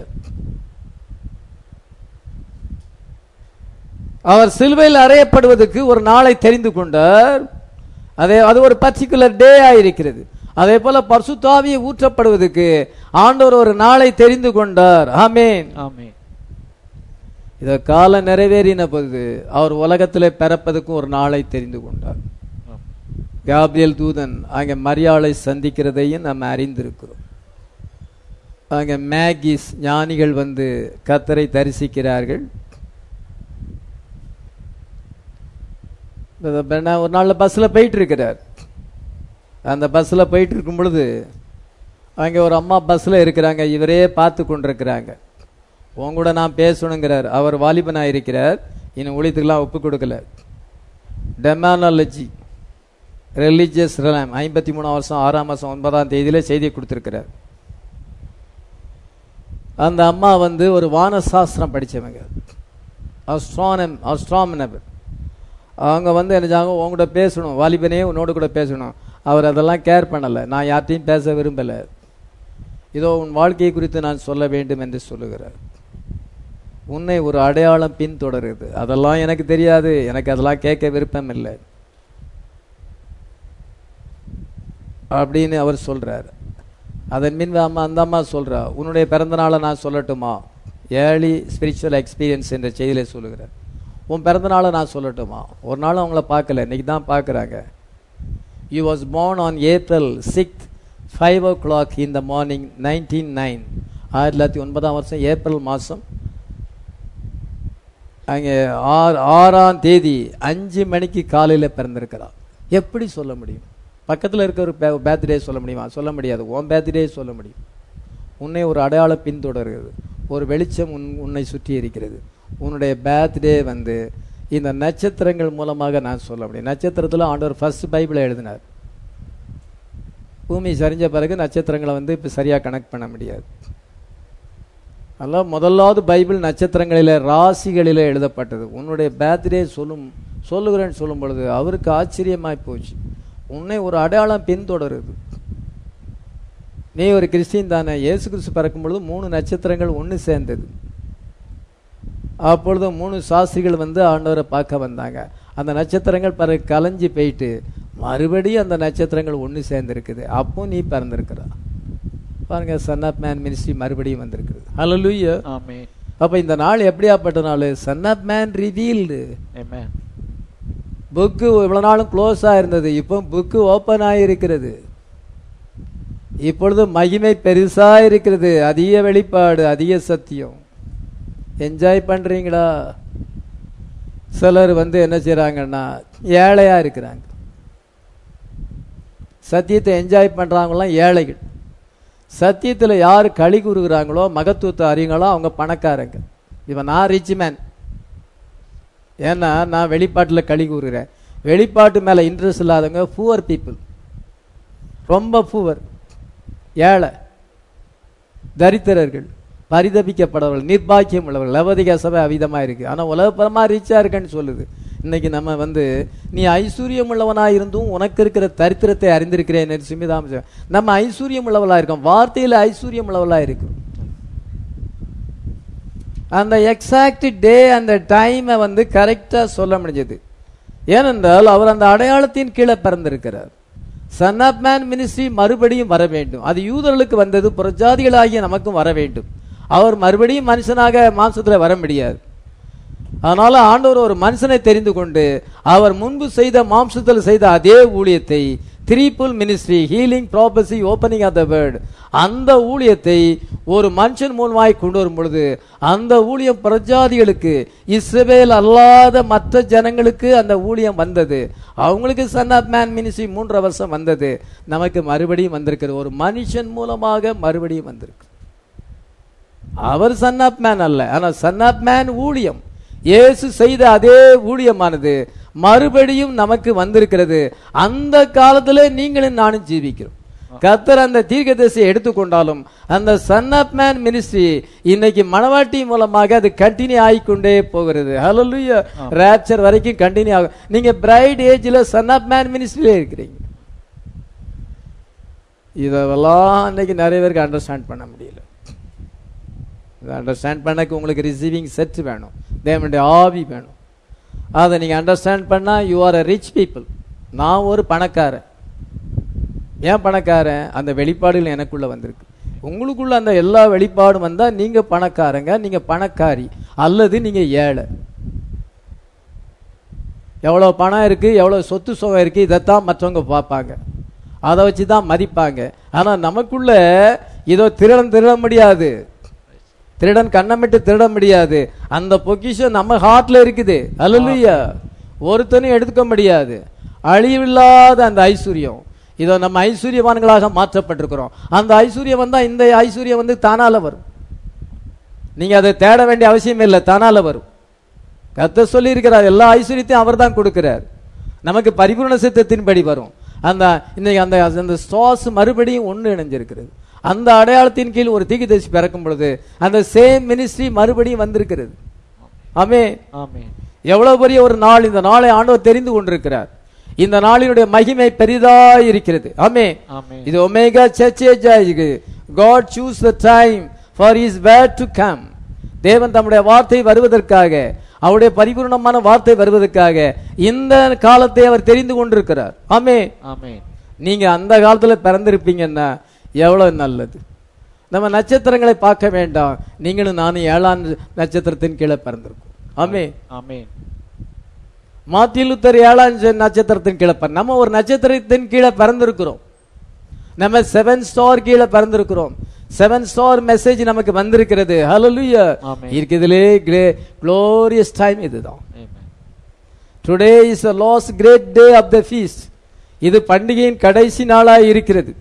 அவர் சிலுவையில் அறையப்படுவதற்கு ஒரு நாளை தெரிந்து கொண்டார் அதே அது ஒரு பர்டிகுலர் டே ஆயிருக்கிறது அதே போல பர்சுத்தாவியை ஊற்றப்படுவதற்கு ஆண்டவர் ஒரு நாளை தெரிந்து கொண்டார் ஆமேன் ஆமென். இத காலம் நிறைவேறின பொழுது அவர் உலகத்திலே பிறப்பதற்கும் ஒரு நாளை தெரிந்து கொண்டார் ஆமென். காப்ரியல் தூதன் அங்கே மரியாளை சந்திக்கிறதையும் நம்ம அறிந்திருக்கிறோம் அங்கே மேகிஸ் ஞானிகள் வந்து கத்தரை தரிசிக்கிறார்கள் இந்த பெண்ணா ஒரு நாள்ல பஸ்ல போயிட்டு இருக்கிறார் அந்த பஸ்ல போயிட்டு இருக்கும் பொழுது அங்கே ஒரு அம்மா பஸ்ல இருக்கிறாங்க இவரே பார்த்து கொண்டிருக்கிறாங்க உன் கூட நான் பேசணுங்கிறார் அவர் வாலிபனா இருக்கிறார் இன்னும் ஊழியத்துக்கெல்லாம் ஒப்பு கொடுக்கல டெமானாலஜி ரிலீஜியஸ் ரிலாம் ஐம்பத்தி மூணாம் வருஷம் ஆறாம் மாதம் ஒன்பதாம் தேதியில செய்தி கொடுத்துருக்கிறார் அந்த அம்மா வந்து ஒரு வானசாஸ்திரம் படிச்சவங்க அஸ்ட்ரானம் அஸ்ட்ராமனர் அவங்க வந்து என்ன செய்வாங்க உங்ககிட்ட பேசணும் வாலிபனே உன்னோட கூட பேசணும் அவர் அதெல்லாம் கேர் பண்ணலை நான் யார்ட்டையும் பேச விரும்பலை இதோ உன் வாழ்க்கையை குறித்து நான் சொல்ல வேண்டும் என்று சொல்லுகிறார் உன்னை ஒரு அடையாளம் பின்தொடருது அதெல்லாம் எனக்கு தெரியாது எனக்கு அதெல்லாம் கேட்க விருப்பம் இல்லை அப்படின்னு அவர் சொல்றார் அதன் பின் அம்மா அந்த அம்மா சொல்றா உன்னுடைய பிறந்த நாளை நான் சொல்லட்டுமா ஏர்லி ஸ்பிரிச்சுவல் எக்ஸ்பீரியன்ஸ் என்ற செய்தியில சொல்லுகிறார் உன் பிறந்த நாளை நான் சொல்லட்டுமா ஒரு நாள் அவங்கள பார்க்கல இன்னைக்கு தான் பார்க்குறாங்க you was born on April six five o'clock in the morning nineteen nine ஆயிரத்தி தொள்ளாயிரத்தி ஒன்பதாம் வருஷம் ஏப்ரல் மாதம் அங்கே ஆறு ஆறாம் தேதி அஞ்சு மணிக்கு காலையில் பிறந்திருக்கிறார் எப்படி சொல்ல முடியும் பக்கத்தில் இருக்க ஒரு பேர்த்டே சொல்ல முடியுமா சொல்ல முடியாது உன் பேர்த்டே சொல்ல முடியும் உன்னை ஒரு அடையாளம் பின்தொடர்கிறது ஒரு வெளிச்சம் உன் உன்னை சுற்றி இருக்கிறது உன்னுடைய பேர்த்டே வந்து இந்த நட்சத்திரங்கள் மூலமாக நான் சொல்ல முடியும் நட்சத்திரத்தில் ஆண்டவர் ஃபர்ஸ்ட் பைபிளை எழுதினார் பூமி சரிஞ்ச பிறகு நட்சத்திரங்களை வந்து இப்போ சரியாக கனெக்ட் பண்ண முடியாது அதெல்லாம் முதலாவது பைபிள் நட்சத்திரங்களிலே ராசிகளிலே எழுதப்பட்டது உன்னுடைய பேர்த்டே சொல்லும் சொல்லுகிறேன்னு சொல்லும் பொழுது அவருக்கு ஆச்சரியமாய் போச்சு உன்னை ஒரு அடையாளம் பின்தொடருது நீ ஒரு கிறிஸ்டின் தானே இயேசு கிறிஸ்து பிறக்கும் பொழுது மூணு நட்சத்திரங்கள் ஒன்று சேர்ந்தது அப்பொழுது மூணு சாஸ்திரிகள் வந்து ஆண்டவரை பார்க்க வந்தாங்க அந்த நட்சத்திரங்கள் பிறகு கலைஞ்சு போயிட்டு மறுபடியும் அந்த நட்சத்திரங்கள் ஒன்று சேர்ந்துருக்குது அப்போ நீ பிறந்திருக்கிறா பாருங்க சன் ஆஃப் மேன் மினிஸ்ட்ரி மறுபடியும் வந்திருக்குது ஹalleluya ஆமென் அப்ப இந்த நாள் எப்படியாப்பட்ட நாள் சன் ஆஃப் மேன் ரிவீல்டு ஆமென் புக்கு இவ்வளவு நாளும் க்ளோஸா இருந்தது இப்போ புக்கு ஓப்பன் ஆகியிருக்கிறது இப்பொழுது மகிமை பெருசா இருக்கிறது அதிக வெளிப்பாடு அதிக சத்தியம் என்ஜாய் பண்றீங்களா சிலர் வந்து என்ன செய்றாங்கன்னா ஏழையா இருக்கிறாங்க சத்தியத்தை என்ஜாய் பண்றவங்களாம் ஏழைகள் சத்தியத்துல யார் களி கூறுகிறாங்களோ மகத்துவத்தை அறியுங்களோ அவங்க பணக்காரங்க இவன் நான் ரிச் மேன் ஏன்னா நான் வெளிப்பாட்டில் களி கூறுகிறேன் வெளிப்பாட்டு மேலே இன்ட்ரெஸ்ட் இல்லாதவங்க பூவர் பீப்புள் ரொம்ப பூவர் ஏழை தரித்திரர்கள் பரிதபிக்கப்படவர்கள் நிர்பாக்கியம் உள்ளவர்கள் லவதிக சபை அவிதமாக இருக்கு ஆனால் உலகப்பரமாக ரீச்சாக இருக்கேன்னு சொல்லுது இன்னைக்கு நம்ம வந்து நீ ஐஸ்வர்யம் உள்ளவனாக இருந்தும் உனக்கு இருக்கிற தரித்திரத்தை அறிந்திருக்கிறேன் என்று சுமிதாம் சொல்றார். நம்ம ஐஸ்வர்யம் உள்ளவளாக இருக்கோம் வார்த்தையில் ஐஸ்வர்யம் உள்ளவளாக இருக்கிறோம் அந்த எக்ஸாக்ட் டே அந்த டைமை வந்து கரெக்டாக சொல்ல முடிஞ்சது ஏனென்றால் அவர் அந்த அடையாளத்தின் கீழே பிறந்திருக்கிறார் சன் ஆஃப் மேன் மினிஸ்ட்ரி மறுபடியும் வர வேண்டும் அது யூதர்களுக்கு வந்தது புறஜாதிகளாகிய நமக்கும் வர வேண்டும் அவர் மறுபடியும் மனுஷனாக மாம்சத்துல வர முடியாது அதனால ஆண்டவர் ஒரு மனுஷனை தெரிந்து கொண்டு அவர் முன்பு செய்த மாம்சத்தில் செய்த அதே ஊழியத்தை threefold ministry healing prophecy opening of the word அந்த ஊழியத்தை ஒரு மனுஷன் மூலமாய் கொண்டு வரும் பொழுது அந்த ஊழியம் பிரஜாதிகளுக்கு இஸ்ரவேல் அல்லாத மற்ற ஜனங்களுக்கு அந்த ஊழியம் வந்தது அவங்களுக்கு சன் ஆஃப் மேன் மினிஸ்ட்ரி மூன்றரை வருஷம் வந்தது நமக்கு மறுபடியும் வந்திருக்கிறது ஒரு மனுஷன் மூலமாக மறுபடியும் வந்திருக்கு அவர் சன் ஆஃப் மேன் அல்ல ஆனால் சன் ஆஃப் மேன் ஊழியம் இயேசு செய்த அதே ஊழியமானது மறுபடியும் நமக்கு வந்திருக்கிறது அந்த காலத்துல நீங்களும் நானும் ஜீவிக்கிறோம் கத்தர் அந்த தீர்க்கதரிசியை எடுத்துக்கொண்டாலும் அந்த சன் ஆஃப் மேன் மினிஸ்ட்ரி இன்னைக்கு மணவாட்டி மூலமாக அது கண்டினியூ ஆகிக்கொண்டே போகிறது ஹalleluya ரேப்சர் வரைக்கும் கண்டினியூ ஆகும் நீங்க பிரைட் ஏஜ்ல சன் ஆஃப் மேன் மினிஸ்ட்ரியில இருக்கிறீங்க இதெல்லாம் இன்னைக்கு நிறைய பேருக்கு அண்டர்ஸ்டாண்ட் பண்ண முடியல இதை அண்டர்ஸ்டாண்ட் பண்ணக்கு உங்களுக்கு ரிசீவிங் செட் வேணும் தேவனுடைய ஆவி வேணும் அதை நீங்கள் அண்டர்ஸ்டாண்ட் பண்ணால் you are a rich people நான் ஒரு பணக்காரன் ஏன் பணக்காரன் அந்த வெளிப்பாடுகள் எனக்குள்ள வந்திருக்கு உங்களுக்குள்ள அந்த எல்லா வெளிப்பாடும் வந்தால் நீங்கள் பணக்காரங்க நீங்கள் பணக்காரி அல்லது நீங்கள் ஏழை எவ்வளோ பணம் இருக்கு எவ்வளோ சொத்து சுகம் இருக்கு இதைத்தான் மற்றவங்க பார்ப்பாங்க அதை வச்சு தான் மதிப்பாங்க ஆனால் நமக்குள்ள இதோ திருடன் திருட முடியாது திருடன் கண்ணமிட்டு திருட முடியாது அந்த பொக்கிஷம் நம்ம ஹார்ட்ல இருக்குது அல்லையா ஒருத்தனும் எடுத்துக்க முடியாது அழிவில்லாத அந்த ஐஸ்வர்யம் இதோ நம்ம ஐஸ்வர்யவான்களாக மாற்றப்பட்டிருக்கிறோம் அந்த ஐஸ்வர்யம் வந்தா இந்த ஐஸ்வர்யம் வந்து தானால வரும் நீங்க அதை தேட வேண்டிய அவசியம் இல்லை தானால வரும் கத்த சொல்லி இருக்கிறார் எல்லா ஐஸ்வர்யத்தையும் அவர் தான் கொடுக்கிறார் நமக்கு பரிபூர்ண சித்தத்தின்படி வரும் அந்த இன்னைக்கு அந்த அந்த சுவாச மறுபடியும் ஒன்று இணைஞ்சிருக்கிறது அந்த அடையாளத்தின் கீழ் ஒரு தீக்குதரிசி பிறக்கும் பொழுது அந்த சேம் மினிஸ்ட்ரி மறுபடியும் வந்திருக்கிறது ஆமே ஆமென் எவ்வளவு பெரிய ஒரு நாள் இந்த நாளை ஆண்டவர் தெரிந்து கொண்டிருக்கிறார் இந்த நாளினுடைய மகிமை பெரிதா இருக்கிறது ஆமே ஆமென் இது ஒமேகா சர்ச்சேஜா இருக்கு God choose the time for his word to come தேவன் தம்முடைய வார்த்தை வருவதற்காக அவருடைய பரிபூர்ணமான வார்த்தை வருவதற்காக இந்த காலத்தை அவர் தெரிந்து கொண்டிருக்கிறார் ஆமே ஆமென் நீங்க அந்த காலத்துல பிறந்திருப்பீங்கன்னா எவ்வளவு நல்லது நம்ம நட்சத்திரங்களை பார்க்க வேண்டாம் நீங்களும் நானும் ஏழாம் நட்சத்திரத்தின் கீழே பிறந்திருக்கோம் ஆமே ஆமென் மார்ட்டின் லூத்தர் ஏழாம் ஜ- நட்சத்திரத்தின் கீழே பிறந்த நம்ம ஒரு நட்சத்திரத்தின் கீழே பிறந்திருக்கிறோம் நம்ம செவன் ஸ்டார் கீழே பிறந்திருக்கிறோம் செவன் ஸ்டார் மெசேஜ் நமக்கு வந்திருக்கிறது ஹalleluya ஆமென். இருக்குதுலே க்ளோரியஸ் டைம் இதுதான் ஆமென் today is a last great day of the feast இது பண்டிகையின் கடைசி நாளாய் இருக்கிறது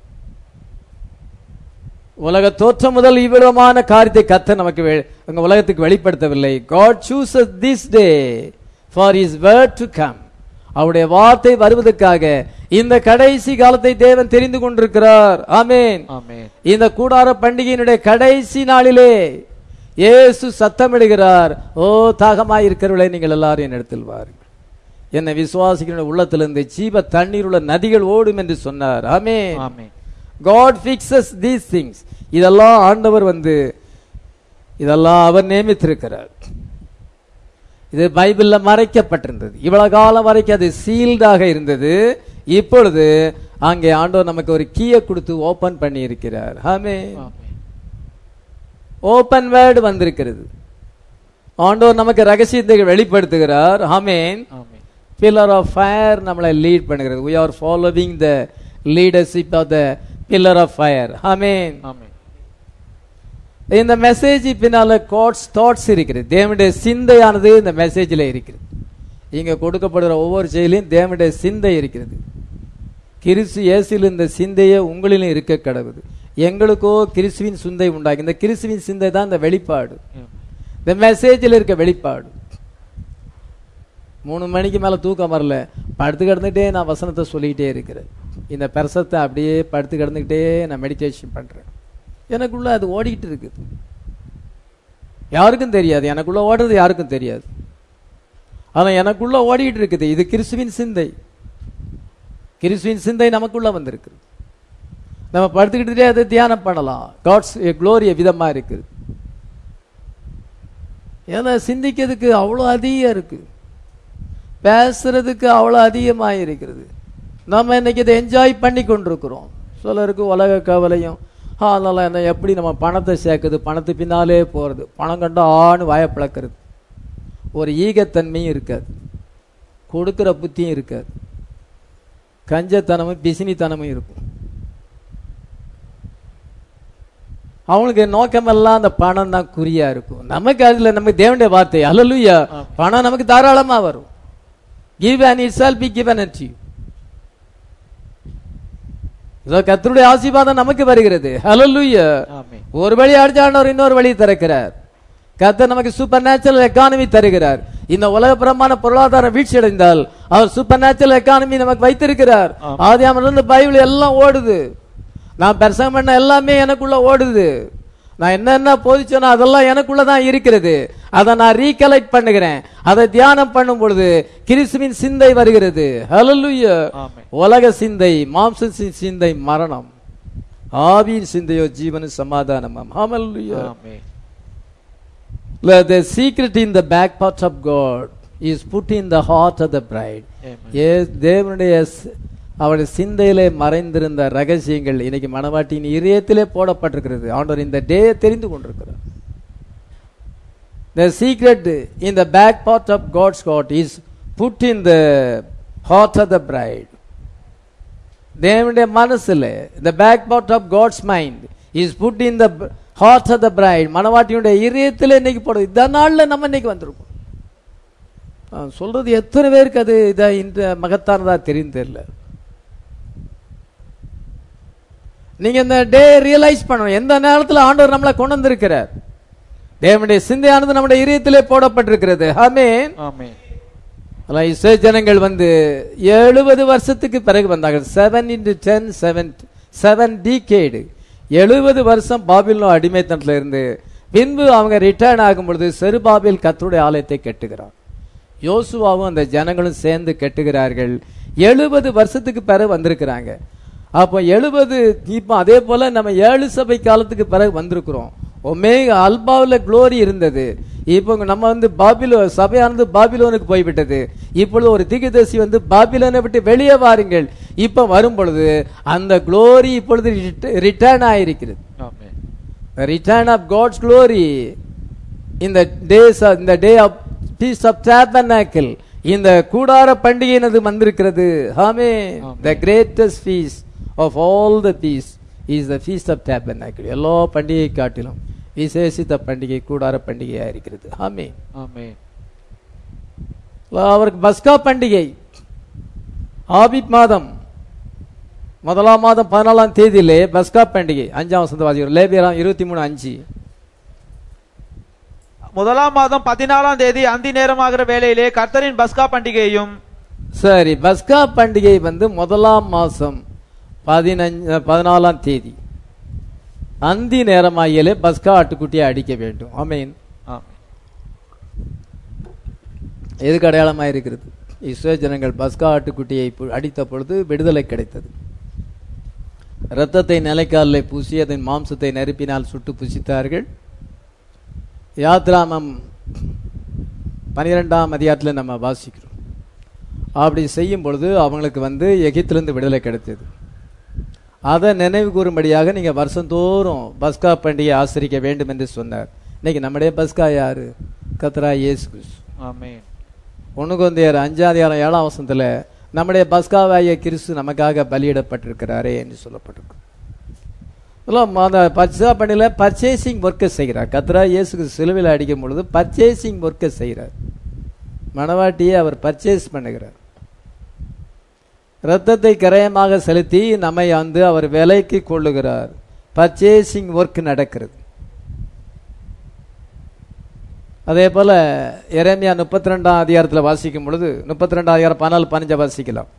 உலக தோற்றம் முதல் இவ்விதமான காரியத்தை கத்த நமக்கு வெ- அங்க உலகத்துக்கு வெளிப்படுத்தவில்லை God chooses this day for his word to come அவருடைய வார்த்தை வருவதற்காக இந்த கடைசி காலத்தை தேவன் தெரிந்து கொண்டிருக்கிறார் ஆமென் ஆமென் இந்த கூடார பண்டிகையினுடைய கடைசி நாளிலே இயேசு சத்தமிடுகிறார் ஓ தாகமாய் இருக்கிறவர்களே நீங்கள் எல்லாரும் என் இடத்தில் வாருங்கள் என்னை விசுவாசிக்கிற உள்ளத்திலிருந்து ஜீவ தண்ணீர் உள்ள நதிகள் ஓடும் என்று சொன்னார் ஆமே ஆமென் காட் ஃபிக்ஸஸ் தீஸ் திங்ஸ் இதெல்லாம் ஆண்டவர் வந்து இதெல்லாம் அவர் நியமித்திருக்கிறார் இது பைபிள்ல மறைக்கப்பட்டிருந்தது இவ்வளவு காலம் வரைக்கும் அது சீல்டாக இருந்தது இப்பொழுது அங்கே ஆண்டவர் நமக்கு ஒரு கீயை கொடுத்து ஓபன் பண்ணி இருக்கிறார் ஆமே ஆமென். ஓபன் வேர்டு வந்திருக்கிறது ஆண்டவர் நமக்கு ரகசியத்தை வெளிப்படுத்துகிறார் ஆமேன் ஆமென். பில்லர் ஆஃப் ஃபயர் நம்மளை லீட் பண்ணுகிறது we are following the leadership of the pillar of fire ஆமேன் ஆமென். இந்த மெசேஜ் பின்னால கோட்ஸ் தாட்ஸ் இருக்கிறது தேவனுடைய சிந்தையானது இந்த மெசேஜில் இருக்கிறது இங்க கொடுக்கப்படுகிற ஒவ்வொரு செயலையும் தேவனுடைய சிந்தை இருக்கிறது கிறிஸ்து இயேசுவில் இந்த சிந்தையே உங்களிலும் இருக்க கடவுது எங்களுக்கோ கிறிஸ்துவின் சிந்தை உண்டாகி இந்த கிறிஸ்துவின் சிந்தை தான் இந்த வெளிப்பாடு ஆமென். இந்த மெசேஜில் இருக்க வெளிப்பாடு மூணு மணிக்கு மேல தூக்கம் வரல படுத்து கிடந்துட்டே நான் வசனத்தை சொல்லிக்கிட்டே இருக்கிறேன் இந்த பிரசத்தை அப்படியே படுத்து கிடந்துக்கிட்டே நான் மெடிடேஷன் பண்றேன் எனக்குள்ள அது ஓடிக்கிட்டு இருக்குது யாருக்கும் தெரியாது எனக்குள்ள ஓடுறது யாருக்கும் தெரியாது ஆனா எனக்குள்ள ஓடிக்கிட்டு இருக்குது இது கிறிஸ்துவின் சிந்தை கிறிஸ்துவின் சிந்தை நமக்குள்ள வந்திருக்கு நம்ம படுத்துக்கிட்டே அதை தியானம் பண்ணலாம் காட்ஸ் க்ளோரிய விதமா இருக்குது ஏன்னா சிந்திக்கிறதுக்கு அவ்வளோ அதிகம் இருக்கு பேசுறதுக்கு அவ்வளோ அதிகமாக இருக்கிறது நம்ம இன்னைக்கு இதை என்ஜாய் பண்ணி கொண்டிருக்கிறோம் சிலருக்கு உலக கவலையும் ஆ, அதனால என்ன எப்படி நம்ம பணத்தை சேர்க்குது பணத்து பின்னாலே போகிறது பணம் கண்டா ஆணு வாயை பிளக்கிறது ஒரு ஈகத்தன்மையும் இருக்காது கொடுக்கிற புத்தியும் இருக்காது கஞ்சத்தனமும் பிசினித்தனமும் இருக்கும் அவங்களுக்கு நோக்கமெல்லாம் அந்த பணம் தான் குறியா இருக்கும் நமக்கு அதுல நமக்கு தேவனுடைய வார்த்தை அல்லலுயா ஆமென். பணம் நமக்கு தாராளமா வரும் give and it shall be given at you இதோ கர்த்தருடைய ஆசீர்வாதம் நமக்கு வருகிறது ஹalleluya ஆமென். ஒரு வழி அடிச்சாண்டவர் இன்னொரு வழி திறக்கிறார் கர்த்தர் நமக்கு சூப்பர் நேச்சுரல் எக்கானமி தருகிறார் இந்த உலக பிரமாண பொருளாதார வீழ்ச்சி அடைந்தால் அவர் சூப்பர் நேச்சுரல் எக்கானமி நமக்கு வைத்திருக்கிறார் ஆமாம். ஆதியாமிலிருந்து பைபிள் எல்லாம் ஓடுது நான் பிரசங்கம் பண்ண எல்லாமே எனக்குள்ள ஓடுது நான் என்னென்ன போதிச்சேனோ அதெல்லாம் எனக்குள்ள தான் இருக்கிறது அதை நான் ரீகலெக்ட் பண்ணுகிறேன் அதை தியானம் பண்ணும் பொழுது கிறிஸ்துவின் சிந்தை வருகிறது ஹalleluya ஆமென். உலக சிந்தை மாம்ச சிந்தை மரணம் ஆவியின் சிந்தையோ ஜீவன சமாதானமாம் ஹalleluya ஆமென். the secret in the back part of god is put in the heart of the bride Amen. ஏ- தேவனுடைய ஸ்- அவருடைய சிந்தையிலே மறைந்திருந்த ரகசியங்கள் இன்னைக்கு மனவாட்டியின் இதயத்திலே போடப்பட்டிருக்கிறது ஆண்டவர் இந்த டே தெரிந்து கொண்டிருக்கிறார் the secret in the back part of god's heart is put in the heart of the bride தேவனுடைய மனசுல the back part of god's mind is put in the heart of the bride மனவாட்டியுடைய இதயத்தில் இன்னைக்கு போடுறது இந்த நாள்ல நம்ம இன்னைக்கு வந்திருக்கோம் ஆ, சொல்றது எத்தனை பேருக்கு அது இதா இந்த மகத்தானதா தெரியும் தெரியல நீங்க இந்த டே ரியலைஸ் பண்ணணும் எந்த நேரத்துல ஆண்டவர் நம்மளை கொண்டு வந்திருக்கிறார் தேவனுடைய சிந்தையானது நம்முடைய இதயத்திலே போடப்பட்டிருக்கிறது ஆமென் ஆமென். ஆனால் இஸ்ரேல் ஜனங்கள் வந்து எழுபது வருஷத்துக்கு பிறகு வந்தார்கள் seven into ten seven seven decade எழுபது வருஷம் பாபிலோ அடிமைத்தனத்தில் இருந்து பின்பு அவங்க ரிட்டர்ன் ஆகும் பொழுது செருபாபில் கத்தருடைய ஆலயத்தை கட்டுகிறார் யோசுவாவும் அந்த ஜனங்களும் சேர்ந்து கட்டுகிறார்கள் எழுபது வருஷத்துக்கு பிறகு வந்திருக்கிறாங்க அப்போ எழுபது இப்போ அதே போல நம்ம ஏழு சபை காலத்துக்கு பிறகு வந்திருக்கிறோம் ஒமே அல்பாவில் குளோரி இருந்தது இப்போ நம்ம வந்து பாபிலோ சபையானது பாபிலோனுக்கு போய்விட்டது இப்பொழுது ஒரு தீர்க்கதரிசி வந்து பாபிலோனை விட்டு வெளியே வாருங்கள் இப்ப வரும் பொழுது அந்த குளோரி இப்பொழுது ரிட்டர்ன் ஆயிருக்கிறது ஆமென். ரிட்டர்ன் ஆஃப் காட்ஸ் glory இந்த டேஸ் இந்த day of feast of tabernacle இந்த கூடார பண்டிகையினது வந்திருக்கிறது ஆமே ஆமென். The greatest feast of all the feast is the feast of tabernacle எல்லா பண்டிகை காட்டிலும் விசேஷித்த பண்டிகை கூடார பண்டிகையா இருக்கிறது ஆமே ஆமென். அவருக்கு பஸ்கா பண்டிகை ஆபிப் மாதம் முதலாம் மாதம் பதினாலாம் தேதியிலே பஸ்கா பண்டிகை அஞ்சாம் வசந்த வாசிக்கிறோம் லேபியராம் இருபத்தி மூணு அஞ்சு முதலாம் மாதம் பதினாலாம் தேதி அந்தி நேரமாகிற வேளையிலே கர்த்தரின் பஸ்கா பண்டிகையும் சரி பஸ்கா பண்டிகை வந்து முதலாம் மாசம் பதினஞ்சு பதினாலாம் தேதி அந்தி நேரமாகியலே பஸ்கா ஆட்டுக்குட்டியை அடிக்க வேண்டும் ஆமீன் ஆமென். எதுக்கு அடையாளமாக இருக்கிறது இஸ்ரோ ஜனங்கள் பஸ்கா ஆட்டுக்குட்டியை பு- அடித்த பொழுது விடுதலை கிடைத்தது இரத்தத்தை நிலைக்காலில் பூசி அதன் மாம்சத்தை நெருப்பினால் சுட்டு புசித்தார்கள் யாத்ராமம் பனிரெண்டாம் அதிகாரத்தில் நம்ம வாசிக்கிறோம் அப்படி செய்யும் பொழுது அவங்களுக்கு வந்து எகிப்திலிருந்து விடுதலை கிடைத்தது அதை நினைவு கூறும்படியாக நீங்க வருஷந்தோறும் பஸ்கா பண்டிகை ஆசரிக்க வேண்டும் என்று சொன்னார் இன்னைக்கு நம்முடைய பஸ்கா யாரு கத்ரா இயேசு கிறிஸ்து ஆமென் ஒன்று கொந்தையர் அஞ்சாதிகாரம் ஏழாம் வசனத்துல நம்முடைய பஸ்காவாய கிறிஸ்து நமக்காக பலியிடப்பட்டிருக்கிறாரே என்று சொல்லப்பட்டிருக்கு இதெல்லாம் அந்த பஸ்கா பண்டிகையில பர்ச்சேசிங் ஒர்க்கை செய்கிறார் கத்ரா இயேசுக்கு சிலுவையில் அடிக்கும் பொழுது பர்ச்சேசிங் ஒர்க்கை செய்கிறார் மணவாட்டியை அவர் பர்ச்சேஸ் பண்ணுகிறார் இரத்தத்தை கரையமாக செலுத்தி நம்மை வந்து அவர் விலைக்கு கொள்ளுகிறார் பர்ச்சேசிங் ஒர்க் நடக்கிறது அதே போல எரேமியா முப்பத்தி ரெண்டாம் அதிகாரத்தில் வாசிக்கும் பொழுது முப்பத்தி ரெண்டாம் அதிகாரம் பதினாலு பதினஞ்சா வாசிக்கலாம்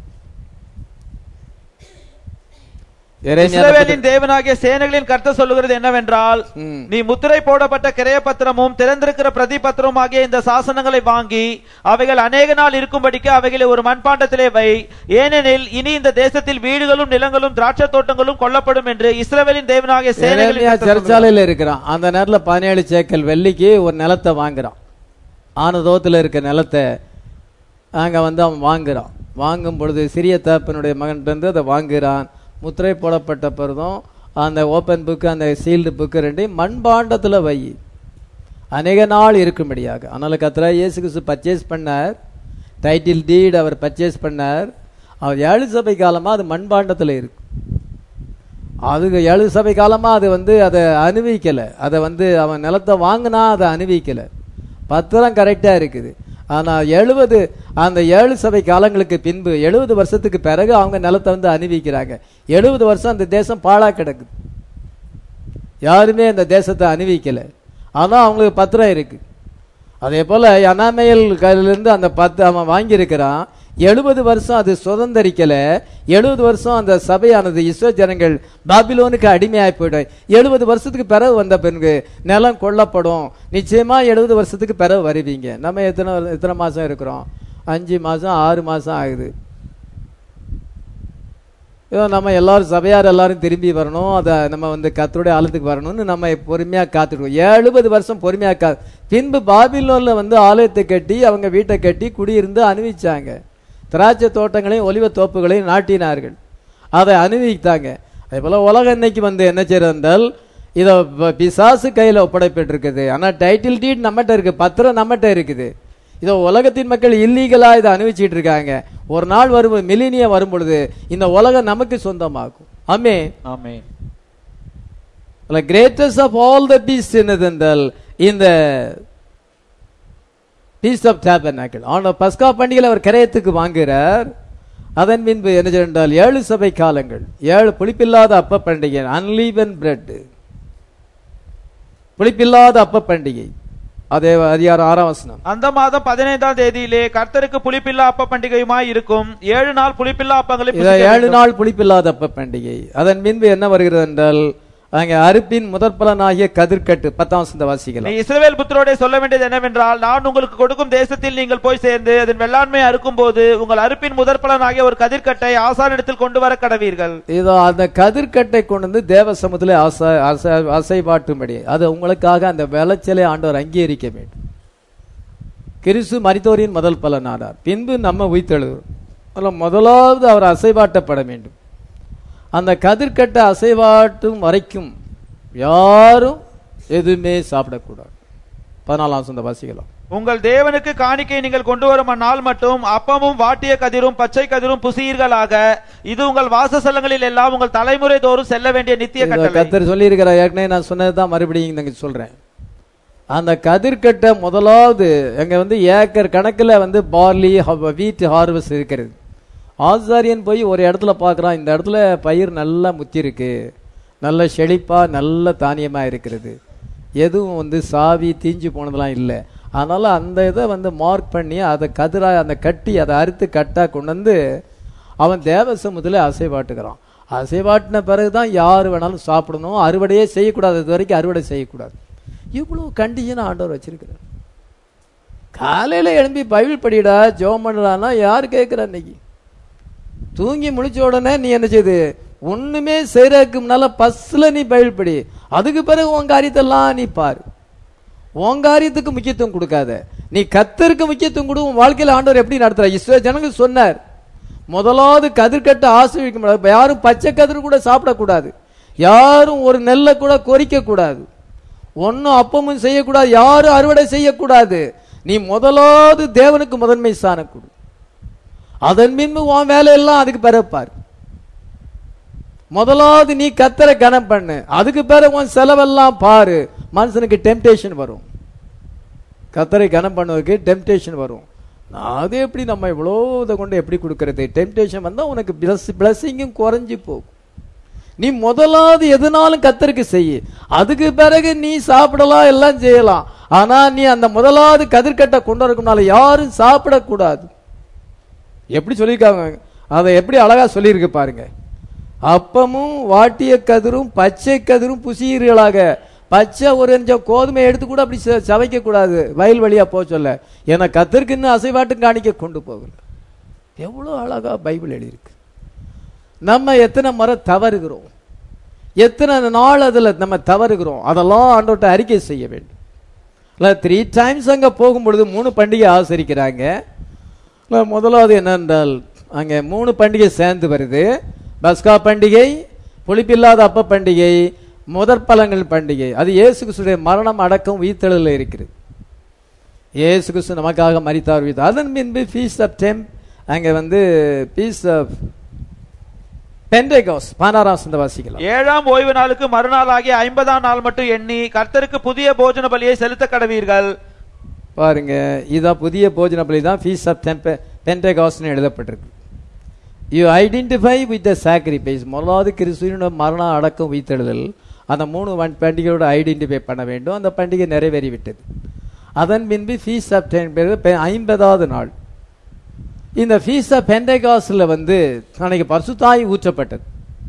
எரேமியா இஸ்ரவேலின் தேவனாகிய சேனைகளின் கர்த்தர் சொல்லுகிறது என்னவென்றால் ம். நீ முத்திரை போடப்பட்ட கிரைய பத்திரமும் திறந்திருக்கிற பிரதி பத்திரமும் ஆகிய இந்த சாசனங்களை வாங்கி அவைகள் அநேக நாள் இருக்கும்படிக்கு அவைகளை ஒரு மண்பாண்டத்திலே வை ஏனெனில் இனி இந்த தேசத்தில் வீடுகளும் நிலங்களும் திராட்சை தோட்டங்களும் கொல்லப்படும் என்று இஸ்ரவேலின் தேவனாகிய சேனைகளின் எரேமியா கர்த்தர் சொல்லுகிறார். சிறைச்சாலையில் இருக்கிறான் அந்த நேரத்தில் பதினேழு சேக்கல் வெள்ளிக்கு ஒரு நிலத்தை வாங்குறான் ஆனதோத்தில் இருக்க நிலத்தை அங்கே வந்து அவன் வாங்குறான் வாங்கும் பொழுது சிறிய தகப்பனுடைய மகன்கிட்ட அதை வாங்குறான் முத்திரை போடப்பட்ட பிறதும் அந்த ஓப்பன் புக்கு அந்த சீல்டு புக்கு ரெண்டையும் மண்பாண்டத்தில் வை அநேக நாள் இருக்கும்படியாக அதனால கத்திரா இயேசு கிறிஸ்து பர்ச்சேஸ் பண்ணார் டைட்டில் டீட் அவர் பர்ச்சேஸ் பண்ணார் அவர் ஏழு சபை காலமா அது மண்பாண்டத்தில் இருக்கு அது ஏழு சபை காலமா அது வந்து அதை அனுபவிக்கல அதை வந்து அவன் நிலத்தை வாங்கினா அதை அனுபவிக்கல பத்திரம் கரெக்டா இருக்குது ஆனா எழுபது அந்த ஏழு சபை காலங்களுக்கு பின்பு எழுபது வருஷத்துக்கு பிறகு அவங்க நிலத்தை வந்து அனுபவிக்கிறாங்க எழுபது வருஷம் அந்த தேசம் பாழா கிடக்குது யாருமே அந்த தேசத்தை அனுபவிக்கல ஆனா அவங்களுக்கு பத்திரம் இருக்கு அதே போல அனாமையல் இருந்து அந்த பத்து அவன் வாங்கியிருக்கிறான் எழுபது வருஷம் அது சுதந்திரிக்கல எழுபது வருஷம் அந்த சபையானது இஸ்ரோ ஜனங்கள் பாபிலோனுக்கு அடிமையாய் போயிடும் எழுபது வருஷத்துக்கு பிறகு வந்த பிறகு நிலம் கொல்லப்படும் நிச்சயமா எழுபது வருஷத்துக்கு பிறகு வருவீங்க நம்ம எத்தனை வரு- எத்தனை மாசம் இருக்கிறோம் அஞ்சு மாசம் ஆறு மாசம் ஆகுது ஏதோ நம்ம எல்லாரும் சபையார் எல்லாரும் திரும்பி வரணும் அதை நம்ம வந்து கத்தருடைய ஆலயத்துக்கு வரணும்னு நம்ம பொறுமையா காத்துடுவோம் எழுபது வருஷம் பொறுமையா கா பின்பு பாபிலோன்ல வந்து ஆலயத்தை கட்டி அவங்க வீட்டை கட்டி குடியிருந்து அனுபவிச்சாங்க திராட்சை தோட்டங்களையும் ஒலிவ தோப்புகளையும் நாட்டினார்கள் அதை அனுபவித்தாங்க அதே போல உலகம் இன்னைக்கு வந்து என்ன செய்யறது என்றால் இதை ப- பிசாசு கையில ஒப்படைப்பட்டிருக்குது ஆனா டைட்டில் டீட் நம்மகிட்ட இருக்கு பத்திரம் நம்மகிட்ட இருக்குது இதோ உலகத்தின் மக்கள் இல்லீகலா இதை அனுபவிச்சிட்டு இருக்காங்க ஒரு நாள் வரும் மில்லினியம் வரும் பொழுது இந்த உலகம் நமக்கு சொந்தமாகும் ஆமே ஆமென் greatest of all the feast என்னதென்றால் இந்த பீஸ் ஆஃப் டேபர்நாக்கிள் ஆன பஸ்கா பண்டிகையில் அவர் கரையத்துக்கு வாங்குகிறார் அதன் பின்பு என்ன என்றால் ஏழு சபை காலங்கள் ஏழு புளிப்பில்லாத அப்ப பண்டிகை அன்லீவன் பிரெட் புளிப்பில்லாத அப்ப பண்டிகை அதே அதிகாரம் ஆறாம் வசனம் அந்த மாதம் பதினைந்தாம் தேதியிலே கர்த்தருக்கு புளிப்பில்லா அப்ப பண்டிகையுமாய் இருக்கும் ஏழு நாள் புளிப்பில்லா அப்பங்களை இதை புசிக்க ஏழு வேண்டும். நாள் புளிப்பில்லாத அப்ப பண்டிகை அதன் பின்பு என்ன வருகிறது என்றால் அங்கே அறுப்பின் முதற்பலனாகிய கதிர்கட்டு பத்தாம் வசந்த நீ வாசிக்கலாம் இஸ்ரவேல் புத்திரோடே சொல்ல வேண்டியது என்னவென்றால் நான் உங்களுக்கு கொடுக்கும் தேசத்தில் நீங்கள் போய் சேர்ந்து அதன் வெள்ளாண்மை அறுக்கும் போது உங்கள் அறுப்பின் முதற்பலனாகிய ஒரு கதிர்க்கட்டை ஆசாரிடத்தில் கொண்டு வர கடவீர்கள் இதோ அந்த கதிர்கட்டை கொண்டு வந்து தேவ சமூகத்திலே அசை அசை- அசைவாட்டும்படி அது உங்களுக்காக அந்த விளைச்சலை ஆண்டவர் அங்கீகரிக்க வேண்டும் கிறிஸ்து மரித்தோரின் முதல் பலனானார் பின்பு நம்ம உயிர்த்தெழுகிறோம் அதில் முதலாவது அவர் அசைவாட்டப்பட வேண்டும் அந்த கதிர்கட்டை அசைவாட்டும் வரைக்கும் யாரும் எதுவுமே சாப்பிடக்கூடாது பதினாலாம் சொந்த வாசிக்கலாம் உங்கள் தேவனுக்கு காணிக்கை நீங்கள் கொண்டு வரும் அந்நாள் மட்டும் அப்பமும் வாட்டிய கதிரும் பச்சை கதிரும் புசியீர்களாக இது உங்கள் வாசஸ்தலங்களில் எல்லாம் உங்கள் தலைமுறை தோறும் செல்ல வேண்டிய நித்திய இதோ கட்டளை கத்தர் சொல்லியிருக்கிறார் ஏற்கனவே நான் சொன்னதுதான் மறுபடியும் இங்க சொல்றேன் அந்த கதிர்கட்டை முதலாவது அங்க வந்து ஏக்கர் கணக்குல வந்து பார்லி வீட் ஹார்வெஸ்ட் இருக்கிறது ஆசாரியன் போய் ஒரு இடத்துல பார்க்கறான் இந்த இடத்துல பயிர் நல்லா முத்தி இருக்கு நல்ல செழிப்பா நல்ல தானியமா இருக்கிறது எதுவும் வந்து சாவி தீஞ்சு போனதெல்லாம் இல்லை அதனால அந்த இதை வந்து மார்க் பண்ணி அதை கதிரா அந்த கட்டி அதை அறுத்து கட்டா கொண்டு வந்து அவன் தேவசமுதில் அசைவாட்டுகிறான் அசைவாட்டின பிறகுதான் யார் வேணாலும் சாப்பிடணும் அறுவடையே செய்யக்கூடாது இது வரைக்கும் அறுவடை செய்யக்கூடாது இவ்வளவு கண்டிஷன் ஆண்டவர் வச்சிருக்கிறார் காலையில எழும்பி பைபிள் படிடா ஜெபம் பண்ணலான்னா யார் கேட்கிறா இன்னைக்கு தூங்கி முழிச்ச உடனே நீ என்ன செய்யுது ஒண்ணுமே செய்யறதுக்கு முன்னால பஸ்ல நீ பைபிள் படி அதுக்கு பிறகு உன் காரியத்தெல்லாம் நீ பாரு உன் காரியத்துக்கு முக்கியத்துவம் கொடுக்காத நீ கத்தருக்கு முக்கியத்துவம் கொடு உன் வாழ்க்கையில ஆண்டவர் எப்படி நடத்துற இஸ்ரோ ஜனங்கள் சொன்னார் முதலாவது கதிர்கட்டை ஆசிர்விக்க முடியாது யாரும் பச்சை கதிர் கூட சாப்பிடக்கூடாது யாரும் ஒரு நெல்லை கூட கொறிக்க கூடாது ஒன்றும் அப்பமும் செய்யக்கூடாது யாரும் அறுவடை செய்யக்கூடாது நீ முதலாவது தேவனுக்கு முதன்மை ஸ்தானம் கொடு அதன் பின்பு உன் வேலையெல்லாம் அதுக்கு பிறப்பார் முதலாவது நீ கத்தரை கனம் பண்ணு அதுக்கு பிறகு உன் செலவெல்லாம் பாரு மனுஷனுக்கு டெம்டேஷன் வரும் கத்தரை கனம் பண்ணுவதற்கு டெம்டேஷன் வரும் அது எப்படி நம்ம இவ்வளோ இதை கொண்டு எப்படி கொடுக்கறது டெம்டேஷன் வந்தால் உனக்கு பிளஸ் பிளஸ்ஸிங்கும் குறைஞ்சி போகும் நீ முதலாவது எதுனாலும் கத்தருக்கு செய்ய அதுக்கு பிறகு நீ சாப்பிடலாம் எல்லாம் செய்யலாம் ஆனா நீ அந்த முதலாவது கதிர்கட்டை கொண்டு வரக்கும்னால யாரும் சாப்பிடக்கூடாது எப்படி சொல்லியிருக்காங்க அதை எப்படி அழகா சொல்லியிருக்கு பாருங்க அப்பமும் வாட்டிய கதிரும் பச்சை கதிரும் புசியீர்களாக பச்சை ஒரு கொஞ்சம் கோதுமை எடுத்து கூட அப்படி ச- சவைக்க கூடாது வயல் வழியா போக சொல்ல ஏன்னா கத்திற்கு இன்னும் அசைவாட்டும் காணிக்க கொண்டு போகல எவ்வளோ அழகா பைபிள் எழுதியிருக்கு நம்ம எத்தனை முறை தவறுகிறோம் எத்தனை நாள் அதில் நம்ம தவறுகிறோம் அதெல்லாம் ஆண்டோட்ட அறிக்கை செய்ய வேண்டும் இல்லை த்ரீ டைம்ஸ் அங்கே போகும்பொழுது மூணு பண்டிகை ஆசரிக்கிறாங்க இல்ல, முதலாவது என்னென்றால் அங்கே மூணு பண்டிகை சேர்ந்து வருது பஸ்கா பண்டிகை புளிப்பில்லாத அப்ப பண்டிகை முதற் பழங்கள் பண்டிகை அது இயேசு கிறிஸ்துடைய மரணம் அடக்கம் உயிர்த்தெழுதல் இருக்கிறது இயேசு கிறிஸ்து நமக்காக மரித்தார் உயிர் அதன் பின்பு ஃபீஸ் ஆஃப் டெம் அங்கே வந்து பீஸ் ஆஃப் பெண்டேகாஸ் பதினாறாம் சந்த வாசிக்கலாம் ஏழாம் ஓய்வு நாளுக்கு மறுநாளாகிய ஐம்பதாம் நாள் மட்டும் எண்ணி கர்த்தருக்கு புதிய போஜன பலியை செலுத்த கடவீர்கள் பாருங்க இதான் புதிய போஜன பலி தான் ஃபீஸ் ஆஃப் டெம்பே பெண்டேகாஸ்னு எழுதப்பட்டிருக்கு you identify with the sacrifice முதலாவது கிறிஸ்துவனோட மரணம் அடக்கம் உயிர்த்தெழுதல் அந்த மூணு வன் பண்டிகையோட ஐடென்டிஃபை பண்ண வேண்டும் அந்த பண்டிகை நிறைவேறிவிட்டது அதன் பின்பு ஃபீஸ் ஆஃப் டென் ஐம்பதாவது நாள் இந்த ஃபீஸ் ஆஃப் பெண்டேகாஸில் வந்து அன்னைக்கு பரிசுத்தாய் ஊற்றப்பட்டது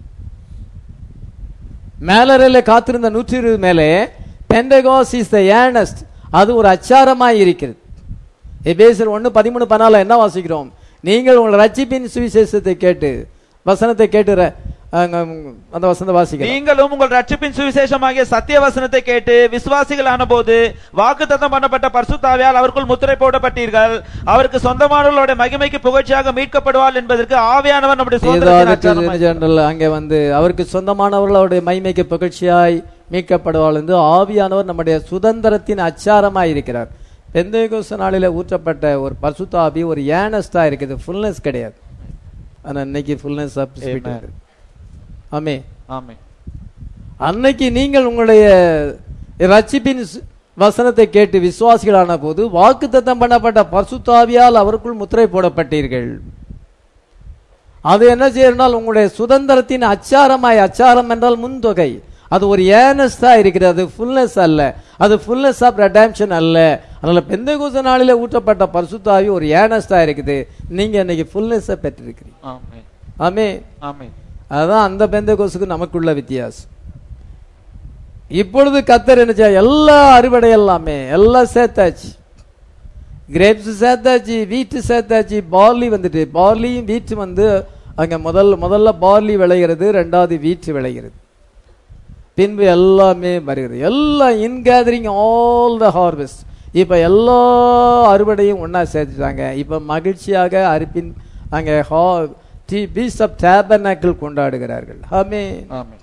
மேலறையில் காத்திருந்த நூற்றி இருபது மேலே பெண்டகாஸ் இஸ் த ஏனஸ்ட் அது ஒரு அச்சாரமாய் இருக்கிறது எபேசர் ஒன்று பதிமூணு பதினால என்ன வாசிக்கிறோம் நீங்கள் உங்கள் ரட்சிப்பின் சுவிசேஷத்தை கேட்டு வசனத்தை கேட்டு ர- அங்க, அந்த வசனத்தை வாசிக்கிறோம் நீங்களும் உங்கள் ரட்சிப்பின் சுவிசேஷமாகிய சத்திய வசனத்தை கேட்டு விசுவாசிகளான போது வாக்குத்தத்தம் பண்ணப்பட்ட பரிசுத்தாவியால் அவருக்குள் முத்திரை போடப்பட்டீர்கள் அவருக்கு சொந்தமானவர்களுடைய மகிமைக்கு புகழ்ச்சியாக மீட்கப்படுவாள் என்பதற்கு ஆவியானவர் நம்முடைய சுதந்திரத்தின் அச்சாரமாய் ஜெனரல் அங்கே வந்து அவருக்கு சொந்தமானவர்களுடைய மைமைக்கு புகழ்ச்சியாய் மீட்கப்படுவாள் என்று ஆவியானவர் நம்முடைய சுதந்திரத்தின் அச்சாரமாய் இருக்கிறார் பெந்தேகோச நாளில ஊற்றப்பட்ட ஒரு பரிசுத்தாபி ஒரு ஏனஸ்டா இருக்குது ஃபுல்னஸ் கிடையாது ஆனா இன்னைக்கு ஃபுல்னஸ் Amen. ஆமே ஆமென். அன்னைக்கு நீங்கள் உங்களுடைய ரட்சிப்பின் சு- வசனத்தை கேட்டு விசுவாசிகளான போது வாக்குத்தத்தம் பண்ணப்பட்ட பரிசுத்தாவியால் அவருக்குள் முத்திரை போடப்பட்டீர்கள் அது என்ன செய்யறனால் உங்களுடைய சுதந்திரத்தின் அச்சாரமாய் அச்சாரம் என்றால் முன்தொகை அது ஒரு ஏனஸ்டா இருக்கிறது அது ஃபுல்னஸ் அல்ல அது ஃபுல்னஸ் ஆஃப் ரெடாம்ஷன் அல்ல அதனால பெந்தகோச நாளில ஊற்றப்பட்ட பரிசுத்தாவி ஒரு ஏனஸ்டா இருக்குது நீங்க இன்னைக்கு ஃபுல்னஸை பெற்றிருக்கிறீங்க ஆமென். ஆமே ஆமென். அதுதான் அந்த பெந்தகோசுக்கு நமக்குள்ள வித்தியாசம் இப்பொழுது கத்தர் என்ன செய்ய எல்லா அறுவடை எல்லாமே எல்லாம் சேர்த்தாச்சு கிரேப்ஸ் சேர்த்தாச்சு வீட்டு சேர்த்தாச்சு பார்லி வந்துட்டு பார்லியும் வீட்டு வந்து அங்க முதல் முதல்ல பார்லி விளைகிறது ரெண்டாவது வீட்டு விளைகிறது பின்பு எல்லாமே வருகிறது எல்லாம் இன்கேதரிங் ஆல் த ஹார்வெஸ்ட் இப்ப எல்லா அறுவடையும் ஒண்ணா சேர்த்துட்டாங்க இப்ப மகிழ்ச்சியாக அறுப்பின் அங்க ஹா டி பீஸ் ஆஃப் டேபர்னாக்கிள் கொண்டாடுகிறார்கள் ஆமே ஆமென்.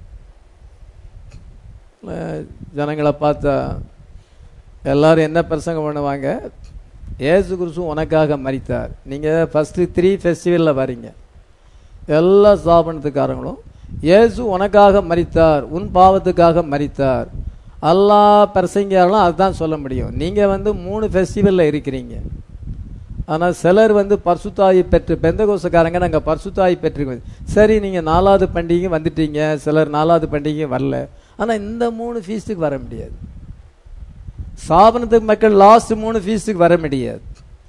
ஜனங்களை பார்த்தா எல்லாரும் என்ன பிரசங்கம் பண்ணுவாங்க ஏசு குருசு உனக்காக மரித்தார் நீங்க ஃபர்ஸ்ட் த்ரீ ஃபெஸ்டிவல்ல வரீங்க எல்லா ஸ்தாபனத்துக்காரங்களும் இயேசு உனக்காக மரித்தார் உன் பாவத்துக்காக மரித்தார் எல்லா பிரசங்கியாரும் அதுதான் சொல்ல முடியும் நீங்க வந்து மூணு ஃபெஸ்டிவல்ல இருக்கிறீங்க ஆனா சிலர் வந்து பர்சுத்தாயி பெற்று பெந்தகோசக்காரங்க நாங்க பர்சுத்தாயி பெற்று சரி நீங்க நாலாவது பண்டிகை வந்துட்டீங்க சிலர் நாலாவது பண்டிகை வரல ஆனா இந்த மூணு ஃபீஸ்டுக்கு வர முடியாது சாபனத்துக்கு மக்கள் லாஸ்ட் மூணு ஃபீஸ்டுக்கு வர முடியாது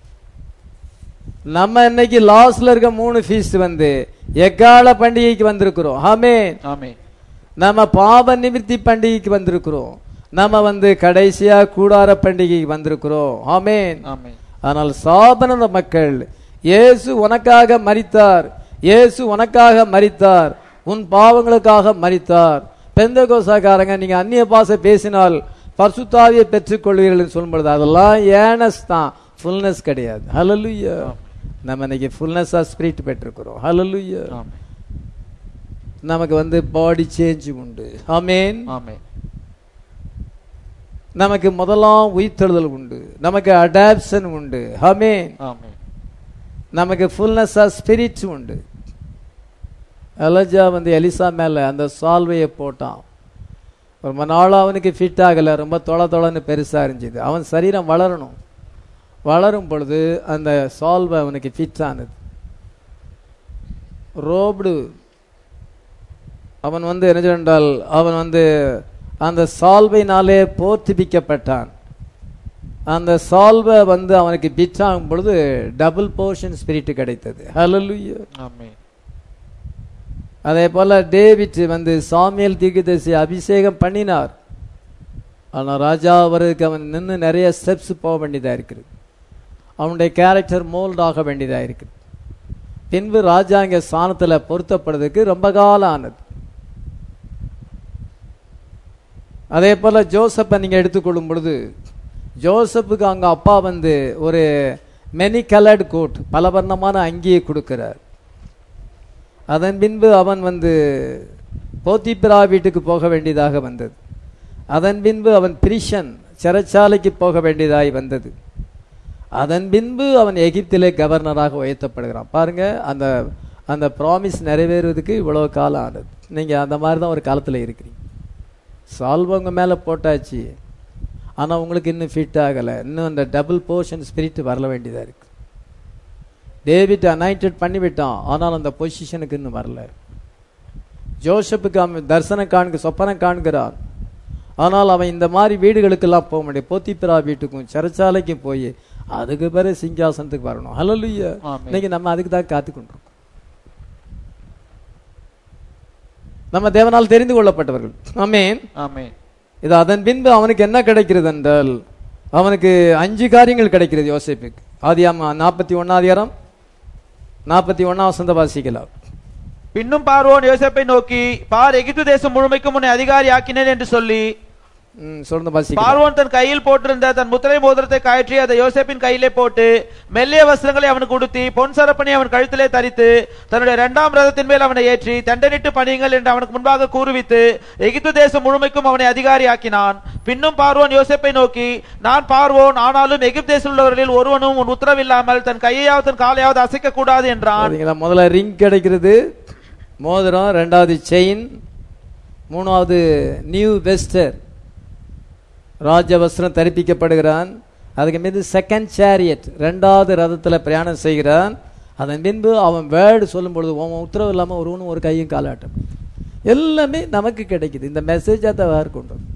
நம்ம இன்னைக்கு லாஸ்ட்ல இருக்க மூணு ஃபீஸ்ட் வந்து எக்கால பண்டிகைக்கு வந்திருக்கிறோம் ஆமே ஆமென். நம்ம பாவ நிவர்த்தி பண்டிகைக்கு வந்திருக்கிறோம் நம்ம வந்து கடைசியா கூடார பண்டிகைக்கு வந்திருக்கிறோம் ஆமேன் ஆமென். ஆனால் சாபன மக்கள் இயேசு உனக்காக மரித்தார் இயேசு உனக்காக மரித்தார் உன் பாவங்களுக்காக மரித்தார் பெந்தகோசாக்காரங்க நீங்க அந்நிய பாசை பேசினால் பர்சுத்தாவியை பெற்றுக் கொள்வீர்கள் சொல்லும் பொழுது அதெல்லாம் ஏனஸ் தான் ஃபுல்னஸ் கிடையாது ஹalleluya நம்ம இன்னைக்கு ஃபுல்னஸ் ஆஃப் ஸ்பிரிட் பெற்றிருக்கிறோம் ஹalleluya ஆமென் நமக்கு வந்து பாடி சேஞ்ச் உண்டு ஆமென் ஆமென் நமக்கு முதலாம் உயிர்த்தெழுதல் உண்டு நமக்கு அடாப்ஷன் உண்டு ஆமென் ஆமென் நமக்கு ஃபுல்னஸ் ஆஃப் ஸ்பிரிட் உண்டு எலஜா வந்து எலிசா மேல அந்த சால்வையை போட்டான் ரொம்ப நாளாக அவனுக்கு ஃபிட் ஆகலை ரொம்ப தொலை தொலைன்னு பெருசா இருந்துச்சு அவன் சரீரம் வளரணும் வளரும் பொழுது அந்த சால்வை அவனுக்கு ஃபிட் ஆனது ரோப்டு அவன் வந்து என்ன என்றால் அவன் வந்து அந்த சால்வையினாலே போர்த்திபிக்கப்பட்டான் அந்த சால்வை வந்து அவனுக்கு பிச் ஆகும் பொழுது டபுள் போர்ஷன் ஸ்பிரிட் கிடைத்தது ஹalleluya ஆமென் அதே போல டேவிட் வந்து சாமியல் தீர்க்கதரிசி அபிஷேகம் பண்ணினார் ஆனா ராஜா அவருக்கு அவன் நின்று நிறைய ஸ்டெப்ஸ் போக வேண்டியதா இருக்குது அவனுடைய கேரக்டர் மோல்ட் ஆக வேண்டியதா இருக்குது பின்பு ராஜா இங்க ஸ்தானத்துல பொருத்தப்படுறதுக்கு ரொம்ப காலம் ஆனது அதே போல ஜோசப்பை நீங்க எடுத்துக்கொள்ளும் பொழுது ஜோசப்புக்கு அங்க அப்பா வந்து ஒரு மெனி கலர்டு கோட் பல வர்ணமான அங்கியை கொடுக்கிறார் அதன் பின்பு அவன் வந்து போத்திப்பிரா வீட்டுக்கு போக வேண்டியதாக வந்தது அதன் பின்பு அவன் பிரிஷன் சிறைச்சாலைக்கு போக வேண்டியதாய் வந்தது அதன் பின்பு அவன் எகிப்திலே கவர்னராக உயர்த்தப்படுகிறான் பாருங்க அந்த அந்த ப்ராமிஸ் நிறைவேறுவதற்கு இவ்வளவு காலம் ஆனது நீங்க அந்த மாதிரி தான் ஒரு காலத்துல இருக்கிறீங்க சால்வ் உங்க மேல போட்டாச்சு ஆனா உங்களுக்கு இன்னும் ஃபிட் ஆகல இன்னும் அந்த டபுள் போர்ஷன் ஸ்பிரிட் வரல வேண்டியதா இருக்கு டேவிட் அனாயிண்டட் பண்ணிவிட்டான் ஆனால் அந்த பொசிஷனுக்கு இன்னும் வரல ஜோசப்புக்கு அவன் தரிசனம் காண்க சொப்பனம் காண்கிறான் ஆனால் அவன் இந்த மாதிரி வீடுகளுக்கெல்லாம் போக முடியும் போத்திப்பிரா வீட்டுக்கும் சிறைச்சாலைக்கும் போய் அதுக்கு பிறகு சிங்காசனத்துக்கு வரணும் ஹalleluya ஆமென். இன்னைக்கு நம்ம அதுக்கு தான் காத்து கொண்டிருக்கோம் நம்ம தேவனால் தெரிந்து கொள்ளப்பட்டவர்கள் ஆமென் ஆமென் இது அதன் பின்பு அவனுக்கு என்ன கிடைக்கிறது என்றால் அவனுக்கு அஞ்சு காரியங்கள் கிடைக்கிறது யோசேப்புக்கு ஆதியாம நாற்பத்தி ஒன்னாதிகாரம் நாற்பத்தி ஒன்னாம் வசந்த வாசிக்கலாம் பின்னும் பார்வோன் யோசேப்பை நோக்கி பார் எகிப்து தேசம் முழுமைக்கும் உன்னை அதிகாரி ஆக்கினேன் என்று சொல்லி ம், சொல்லுங்க வாசிக்கலாம் பார்வோன் தன் கையில் போட்டிருந்த தன் முத்திரை மோதிரத்தை கழற்றி அதை யோசேப்பின் கையிலே போட்டு மெல்லிய வஸ்திரங்களை அவனுக்கு உடுத்தி பொன் சரப்பணி அவன் கழுத்திலே தரித்து தன்னுடைய இரண்டாம் ரதத்தின் மேல் அவனை ஏற்றி தண்டனிட்டு பணியுங்கள் என்று அவனுக்கு முன்பாக கூறுவித்து எகிப்து தேசம் முழுமைக்கும் அவனை அதிகாரி ஆக்கினான் பின்னும் பார்வோன் யோசேப்பை நோக்கி நான் பார்வோன் ஆனாலும் எகிப்து தேசத்தில் உள்ளவர்களில் ஒருவனும் உன் உத்தரவில்லாமல் தன் கையையாவது தன் காலையாவது அசைக்க கூடாது என்றான் பாத்தீங்களா முதல்ல ரிங் கிடைக்கிறது மோதிரம் ரெண்டாவது செயின் மூணாவது நியூ வெஸ்டர் ராஜ வஸ்திரம் தரிப்பிக்கப்படுகிறான் அதுக்கு மீது செகண்ட் சேரியட் ரெண்டாவது ரதத்துல பிரயாணம் செய்கிறான் அதன் பின்பு அவன் வேர்டு சொல்லும் பொழுது உன் உத்தரவு இல்லாம ஒருவனும் ஒரு கையும் காலாட்டம் எல்லாமே நமக்கு கிடைக்குது இந்த மெசேஜ் அதை வேறு கொண்டு வரும்.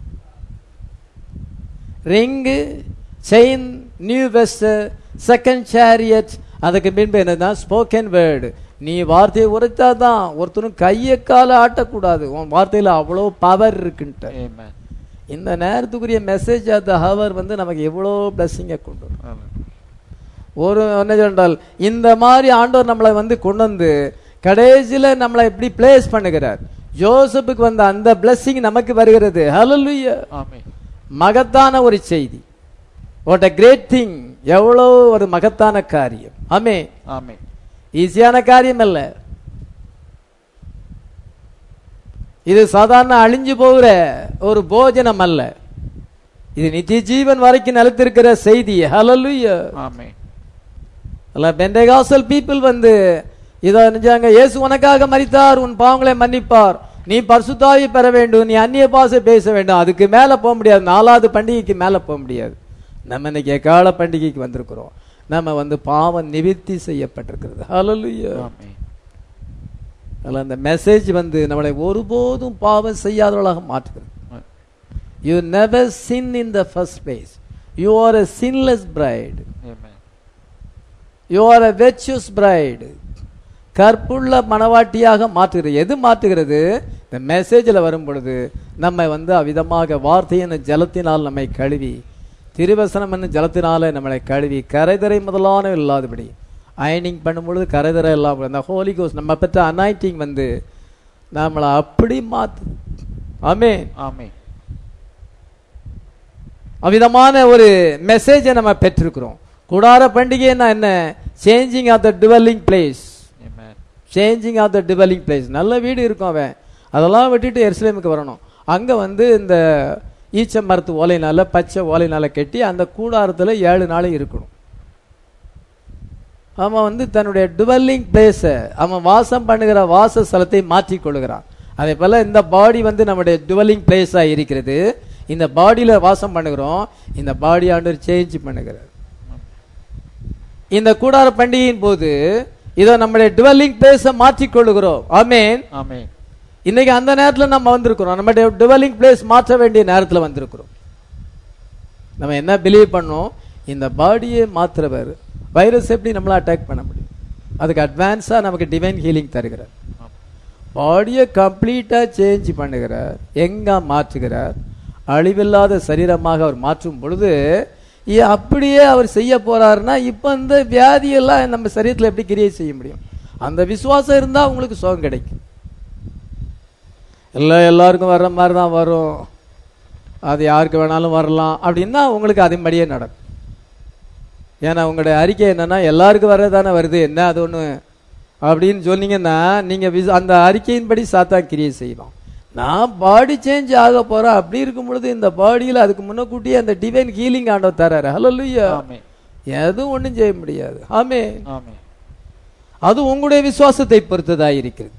Ring chain new vest second chariot அதுக்கு பின்பு என்னன்னா ஸ்போக்கன் வேர்டு நீ வார்த்தையை உரைத்தாதான் ஒருத்தனும் கையை கால ஆட்டக்கூடாது உன் வார்த்தையில அவ்வளோ பவர் இருக்குன்ட்டு Amen. இந்த நேரத்துக்குரிய மெசேஜ் அந்த ஹவர் வந்து நமக்கு எவ்வளோ பிளஸ்ஸிங்கை கொண்டு வரும் Amen. ஒரு என்ன சொன்னால் இந்த மாதிரி ஆண்டவர் நம்மளை வந்து கொண்டு வந்து கடைசியில நம்மளை இப்படி பிளேஸ் பண்ணுகிறார் ஜோசப்புக்கு வந்த அந்த blessing நமக்கு வருகிறது ஹalleluya Amen. மகத்தான ஒரு செய்தி வாட் அ கிரேட் திங் எவ்வளோ ஒரு மகத்தான காரியம் ஆமே Amen. ஈஸியான காரியம் அல்ல இது சாதாரண அழிஞ்சு போகிற ஒரு போஜனம் அல்ல இது நித்திய ஜீவன் வரைக்கும் நிலைத்திருக்கிற செய்தி ஹalleluya Amen. அல்ல பெண்டகாசல் பீப்புள் வந்து இதை நினைச்சாங்க இயேசு உனக்காக மரித்தார் உன் பாவங்களை மன்னிப்பார் நீ பரிசுத்தாவி பெற வேண்டும் நீ அந்நிய பாசை பேச வேண்டும் அதுக்கு மேல போக முடியாது நாலாவது பண்டிகைக்கு மேல போக முடியாது நம்ம இன்னைக்கு எக்கால பண்டிகைக்கு வந்திருக்கிறோம் நம்ம வந்து பாவம் நிவிர்த்தி செய்யப்பட்டிருக்கிறது ஹalleluya Amen. அதில் அந்த மெசேஜ் வந்து நம்மளை ஒருபோதும் பாவம் செய்யாதவர்களாக மாற்றுகிறது you never sin in the first place you are a sinless bride Amen. You are a virtuous bride கற்புள்ள மனவாட்டியாக மாற்றுகிறது எது மாற்றுகிறது இந்த மெசேஜில் வரும் பொழுது நம்மை வந்து அவ்விதமாக வார்த்தையின் ஜலத்தினால் நம்மை கழுவி திருவசனம் என்னும் ஜலத்தினால நம்மளை கழுவி கரைதரை முதலான இல்லாதபடி அயனிங் பண்ணும் பொழுது கரைதரை இல்லாமல் அந்த ஹோலி கோஸ் நம்ம பெற்ற அனாயிட்டிங் வந்து நம்மளை அப்படி மாத்து ஆமே Amen. அவ்விதமான ஒரு மெசேஜை நம்ம பெற்றிருக்கிறோம் கூடார பண்டிகைன்னா என்ன changing of the dwelling place Amen. Changing of the dwelling place நல்ல வீடு இருக்கும் அவன் அதெல்லாம் விட்டுட்டு எருசலேமுக்கு வரணும் அங்கே வந்து இந்த ஈச்ச மரத்து ஓலைனால பச்சை ஓலைனால கட்டி அந்த கூடாரத்தில் ஏழு நாள் இருக்கணும் அவன் வந்து தன்னுடைய டுவெல்லிங் பிளேஸை அவன் வாசம் பண்ணுகிற வாச ஸ்தலத்தை மாற்றிக் கொள்கிறான் அதே போல இந்த பாடி வந்து நம்முடைய டுவெல்லிங் பிளேஸா இருக்கிறது இந்த பாடியில வாசம் பண்ணுகிறோம் இந்த பாடி ஆண்டவர் சேஞ்ச் பண்ணுகிறார் இந்த கூடார பண்டிகையின் போது இதோ நம்முடைய டுவெல்லிங் பிளேஸை மாற்றிக் கொள்ளுகிறோம் ஆமேன் Amen. இன்னைக்கு அந்த நேரத்துல நம்ம வந்திருக்கிறோம் நம்முடைய டுவெல்லிங் பிளேஸ் மாற்ற வேண்டிய நேரத்துல வந்திருக்கிறோம் நம்ம என்ன பிலீவ் பண்ணோம் இந்த பாடியை மாத்துறவர் வைரஸ் எப்படி நம்மள அட்டாக் பண்ண முடியும் அதுக்கு அட்வான்ஸா நமக்கு டிவைன் ஹீலிங் தருகிறார் பாடியை கம்ப்ளீட்டா சேஞ்ச் பண்ணுகிறார் எங்க மாற்றுகிறார் அழிவில்லாத சரீரமாக அவர் மாற்றும் பொழுது இ- அப்படியே அவர் செய்ய போறாருன்னா இப்ப இந்த வியாதியெல்லாம் நம்ம சரீரத்துல எப்படி கிரியை செய்ய முடியும் அந்த விசுவாசம் இருந்தா உங்களுக்கு சுகம் கிடைக்கும் இல்லை எல்லாருக்கும் வர்ற மாதிரி தான் வரும் அது யாருக்கு வேணாலும் வரலாம் அப்படின்னா உங்களுக்கு அதன்படியே நடக்கும் ஏன்னா உங்களுடைய அறிக்கை என்னன்னா எல்லாருக்கும் வர்றதானே வருது என்ன அது ஒன்று அப்படின்னு சொன்னீங்கன்னா நீங்கள் விஸ் அந்த அறிக்கையின்படி சாத்தா கிரியை செய்யலாம் நான் பாடி சேஞ்ச் ஆக போறேன் அப்படி இருக்கும் பொழுது இந்த பாடியில் அதுக்கு முன்னக்கூட்டியே அந்த டிவைன் ஹீலிங் ஆண்டவர் தராரு ஹலோ Amen. எதுவும் ஒன்றும் செய்ய முடியாது ஆமே Amen. அது உங்களுடைய விசுவாசத்தை பொறுத்ததாக இருக்கிறது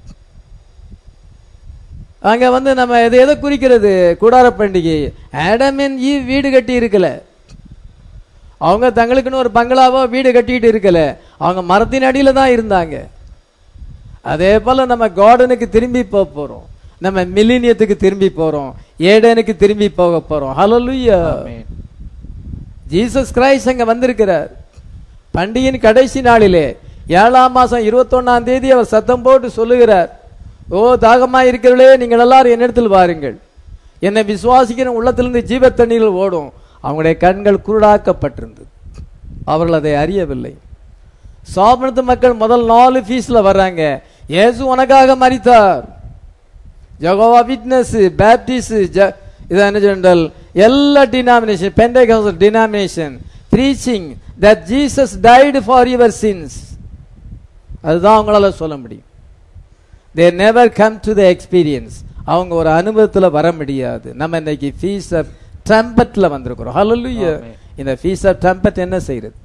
அங்க வந்து நம்ம எதை எதை குறிக்கிறது கூடார பண்டிகை ஆடமின் ஈ வீடு கட்டி இருக்கல அவங்க தங்களுக்குன்னு ஒரு பங்களாவோ வீடு கட்டிட்டு இருக்கல அவங்க மரத்தின் அடியில தான் இருந்தாங்க அதே போல நம்ம கார்டனுக்கு திரும்பி போக போறோம் நம்ம மில்லினியத்துக்கு திரும்பி போறோம் ஏடனுக்கு திரும்பி போக போறோம் ஹalleluya Amen. ஜீசஸ் கிரைஸ்ட் அங்க வந்திருக்கிறார் பண்டிகையின் கடைசி நாளிலே ஏழாம் மாசம் இருபத்தொன்னாம் தேதி அவர் சத்தம் போட்டு சொல்லுகிறார் ஓ தாகமா இருக்கிறவர்களே நீங்கள் எல்லாரும் என்னிடத்தில் வாருங்கள் என்னை விசுவாசிக்கிற உள்ளத்திலிருந்து ஜீவ தண்ணீர்கள் ஓடும் அவங்களுடைய கண்கள் குருடாக்கப்பட்டிருந்தது அவர்கள் அதை அறியவில்லை சாப்பிடுறது மக்கள் முதல் நாலு ஃபீஸ்ல வர்றாங்க இயேசு உனக்காக மரித்தார் ஜெகோவா விட்னஸ் பேப்டிஸ்ட் இது என்ன சொன்னால் எல்லா denomination Pentecostal denomination preaching that Jesus died for your sins அதுதான் அவங்களால சொல்ல முடியும் they never come to the experience அவங்க ஒரு அனுபவத்துல வர முடியாது நம்ம இன்னைக்கு ஃபீஸ் ஆஃப் ட்ரம்பட்ல வந்திருக்கிறோம் ஹalleluya Amen. இந்த ஃபீஸ் ஆஃப் ட்ரம்பட் என்ன செய்யறது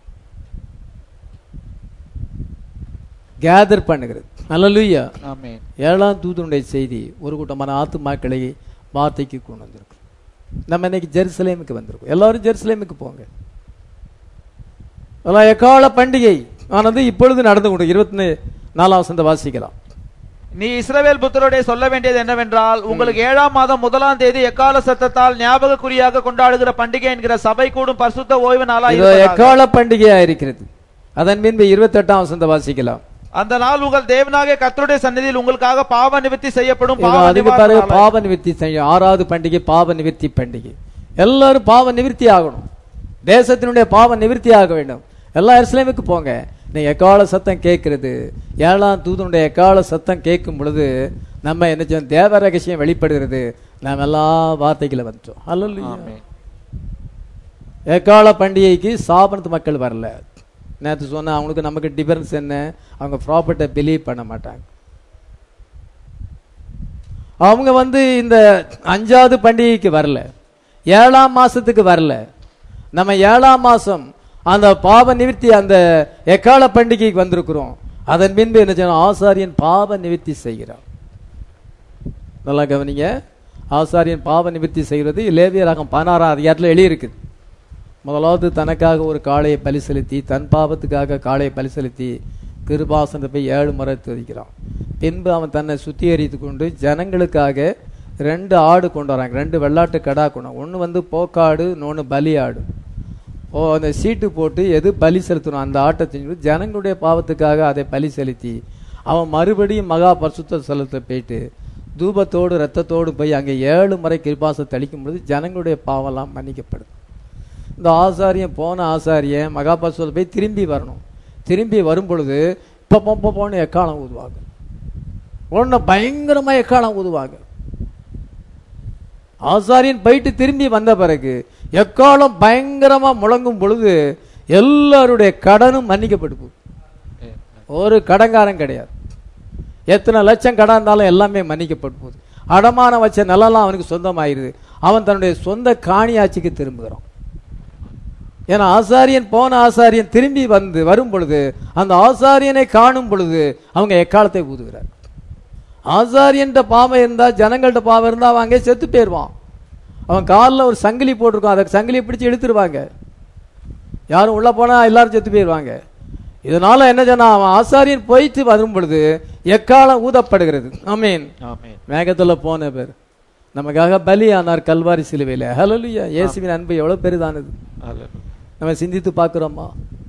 கேதர் பண்ணுகிறது ஹalleluya Amen. ஏழாம் தூதனுடைய செய்தி ஒரு கூட்டமான ஆத்துமாக்களை வார்த்தைக்கு கொண்டு வந்திருக்கும் நம்ம இன்னைக்கு ஜெருசலேமுக்கு வந்திருக்கோம் எல்லாரும் ஜெருசலேமுக்கு போங்க அதெல்லாம் எக்கால பண்டிகை ஆனது இப்பொழுது நடந்து கொண்டு இருபத்தி நாலாம் வசந்த வாசிக்கலாம் நீ இஸ்ரவேல் புத்தருடைய சொல்ல வேண்டியது என்னவென்றால் உங்களுக்கு ஏழாம் மாதம் முதலாம் தேதி எக்கால சத்தத்தால் ஞாபகக்குறியாக கொண்டாடுகிற பண்டிகை என்கிற சபை கூடும் பரிசுத்த ஓய்வு நாளா இதோ இருப்பதாக. எக்கால பண்டிகையா இருக்கிறது அதன் பின்பு இருபத்தி எட்டாம் வசந்த வாசிக்கலாம் அந்த நாள் உங்கள் தேவனாகிய கர்த்தருடைய சந்நிதியில் உங்களுக்காக பாவ நிவர்த்தி செய்யப்படும் இதோ பாவ அதுக்கு நிவாரண பிறகு நாளாய். பாவ நிவர்த்தி செய்யும் ஆறாவது பண்டிகை பாவ நிவர்த்தி பண்டிகை எல்லாரும் பாவ நிவர்த்தி ஆகணும் தேசத்தினுடைய பாவ நிவர்த்தி ஆக வேண்டும் எல்லா எருசலேமுக்கு போங்க நீ எக்கால சத்தம் கேட்கிறது ஏழாம் தூதனுடைய எக்கால சத்தம் கேட்கும் பொழுது நம்ம என்ன செய்யணும் தேவ ரகசியம் வெளிப்படுகிறது நாம் எல்லா வார்த்தைகளை வந்துட்டோம் அல்ல ஆமென். எக்கால பண்டிகைக்கு சாபனத்து மக்கள் வரல நேற்று சொன்ன அவங்களுக்கு நமக்கு டிஃபரன்ஸ் என்ன அவங்க ப்ராப்பர்ட்டை பிலீவ் பண்ண மாட்டாங்க அவங்க வந்து இந்த அஞ்சாவது பண்டிகைக்கு வரல ஏழாம் மாசத்துக்கு வரல நம்ம ஏழாம் மாசம் அந்த பாவ நிவர்த்தி அந்த எக்கால பண்டிகைக்கு வந்திருக்கிறோம் அதன் பின்பு என்ன செய்யணும் ஆசாரியன் பாவ நிவர்த்தி செய்கிறார் நல்லா கவனிங்க ஆசாரியன் பாவ நிவர்த்தி செய்கிறது லேவியராகம் பதினாறாம் அதிகாரத்தில் எழுதியிருக்குது முதலாவது தனக்காக ஒரு காளையை பலி செலுத்தி தன் பாவத்துக்காக காளையை பலி செலுத்தி கிருபாசனத்தை போய் ஏழு முறை துதிக்கிறான் பின்பு அவன் தன்னை சுத்திகரித்து கொண்டு ஜனங்களுக்காக ரெண்டு ஆடு கொண்டு வராங்க ரெண்டு வெள்ளாட்டு கடா கொண்டு ஒன்று வந்து போக்காடு இன்னொன்று பலி ஆடு ஓ அந்த சீட்டு போட்டு எது பலி செலுத்தணும் அந்த ஆட்டை செஞ்சு ஜனங்களுடைய பாவத்துக்காக அதை பலி செலுத்தி அவன் மறுபடியும் மகா பரிசுத்த ஸ்தலத்தை போயிட்டு தூபத்தோடு ரத்தத்தோடு போய் அங்கே ஏழு முறை கிருபாசத்தை அளிக்கும் பொழுது ஜனங்களுடைய பாவம்லாம் மன்னிக்கப்படுது இந்த ஆசாரியன் போன ஆசாரியன் மகாபரிசுத்த போய் திரும்பி வரணும் திரும்பி வரும் பொழுது இப்போ பொப்ப போன்னு எக்காலம் ஊதுவாங்க உடனே பயங்கரமா எக்காலம் ஊதுவாங்க ஆசாரியன் போயிட்டு திரும்பி வந்த பிறகு எக்காலம் பயங்கரமா முழங்கும் பொழுது எல்லாருடைய கடனும் மன்னிக்கப்பட்டு போகுது ஒரு கடன்காரன் கிடையாது எத்தனை லட்சம் கடன் இருந்தாலும் எல்லாமே மன்னிக்கப்பட்டு போகுது அடமானம் வச்ச நிலம்லாம் அவனுக்கு சொந்தமாயிருது அவன் தன்னுடைய சொந்த காணியாட்சிக்கு திரும்புகிறான் ஏன்னா ஆசாரியன் போன ஆசாரியன் திரும்பி வந்து வரும் பொழுது அந்த ஆசாரியனை காணும் பொழுது அவங்க எக்காலத்தை ஊதுகிறார் ஆசாரியன்ட்ட பாவம் இருந்தா ஜனங்கள்ட்ட பாவம் இருந்தா அவன் அங்கே செத்து போயிடுவான் அவன் காலில் ஒரு சங்கிலி போட்டிருக்கான் அதை சங்கிலியை பிடிச்சு எடுத்துருவாங்க யாரும் உள்ள போனா எல்லாரும் செத்து போயிடுவாங்க இதனால என்ன சொன்னா அவன் ஆசாரியன் போயிட்டு வரும் பொழுது எக்காலம் ஊதப்படுகிறது ஆமீன் ஆமென் மேகத்துல போன பேர் நமக்காக பலியானார் கல்வாரி சிலுவையில ஹalleluya இயேசுவின் அன்பு எவ்வளவு பெரிதானது ஹalleluya நம்ம சிந்தித்து பார்க்குறோமா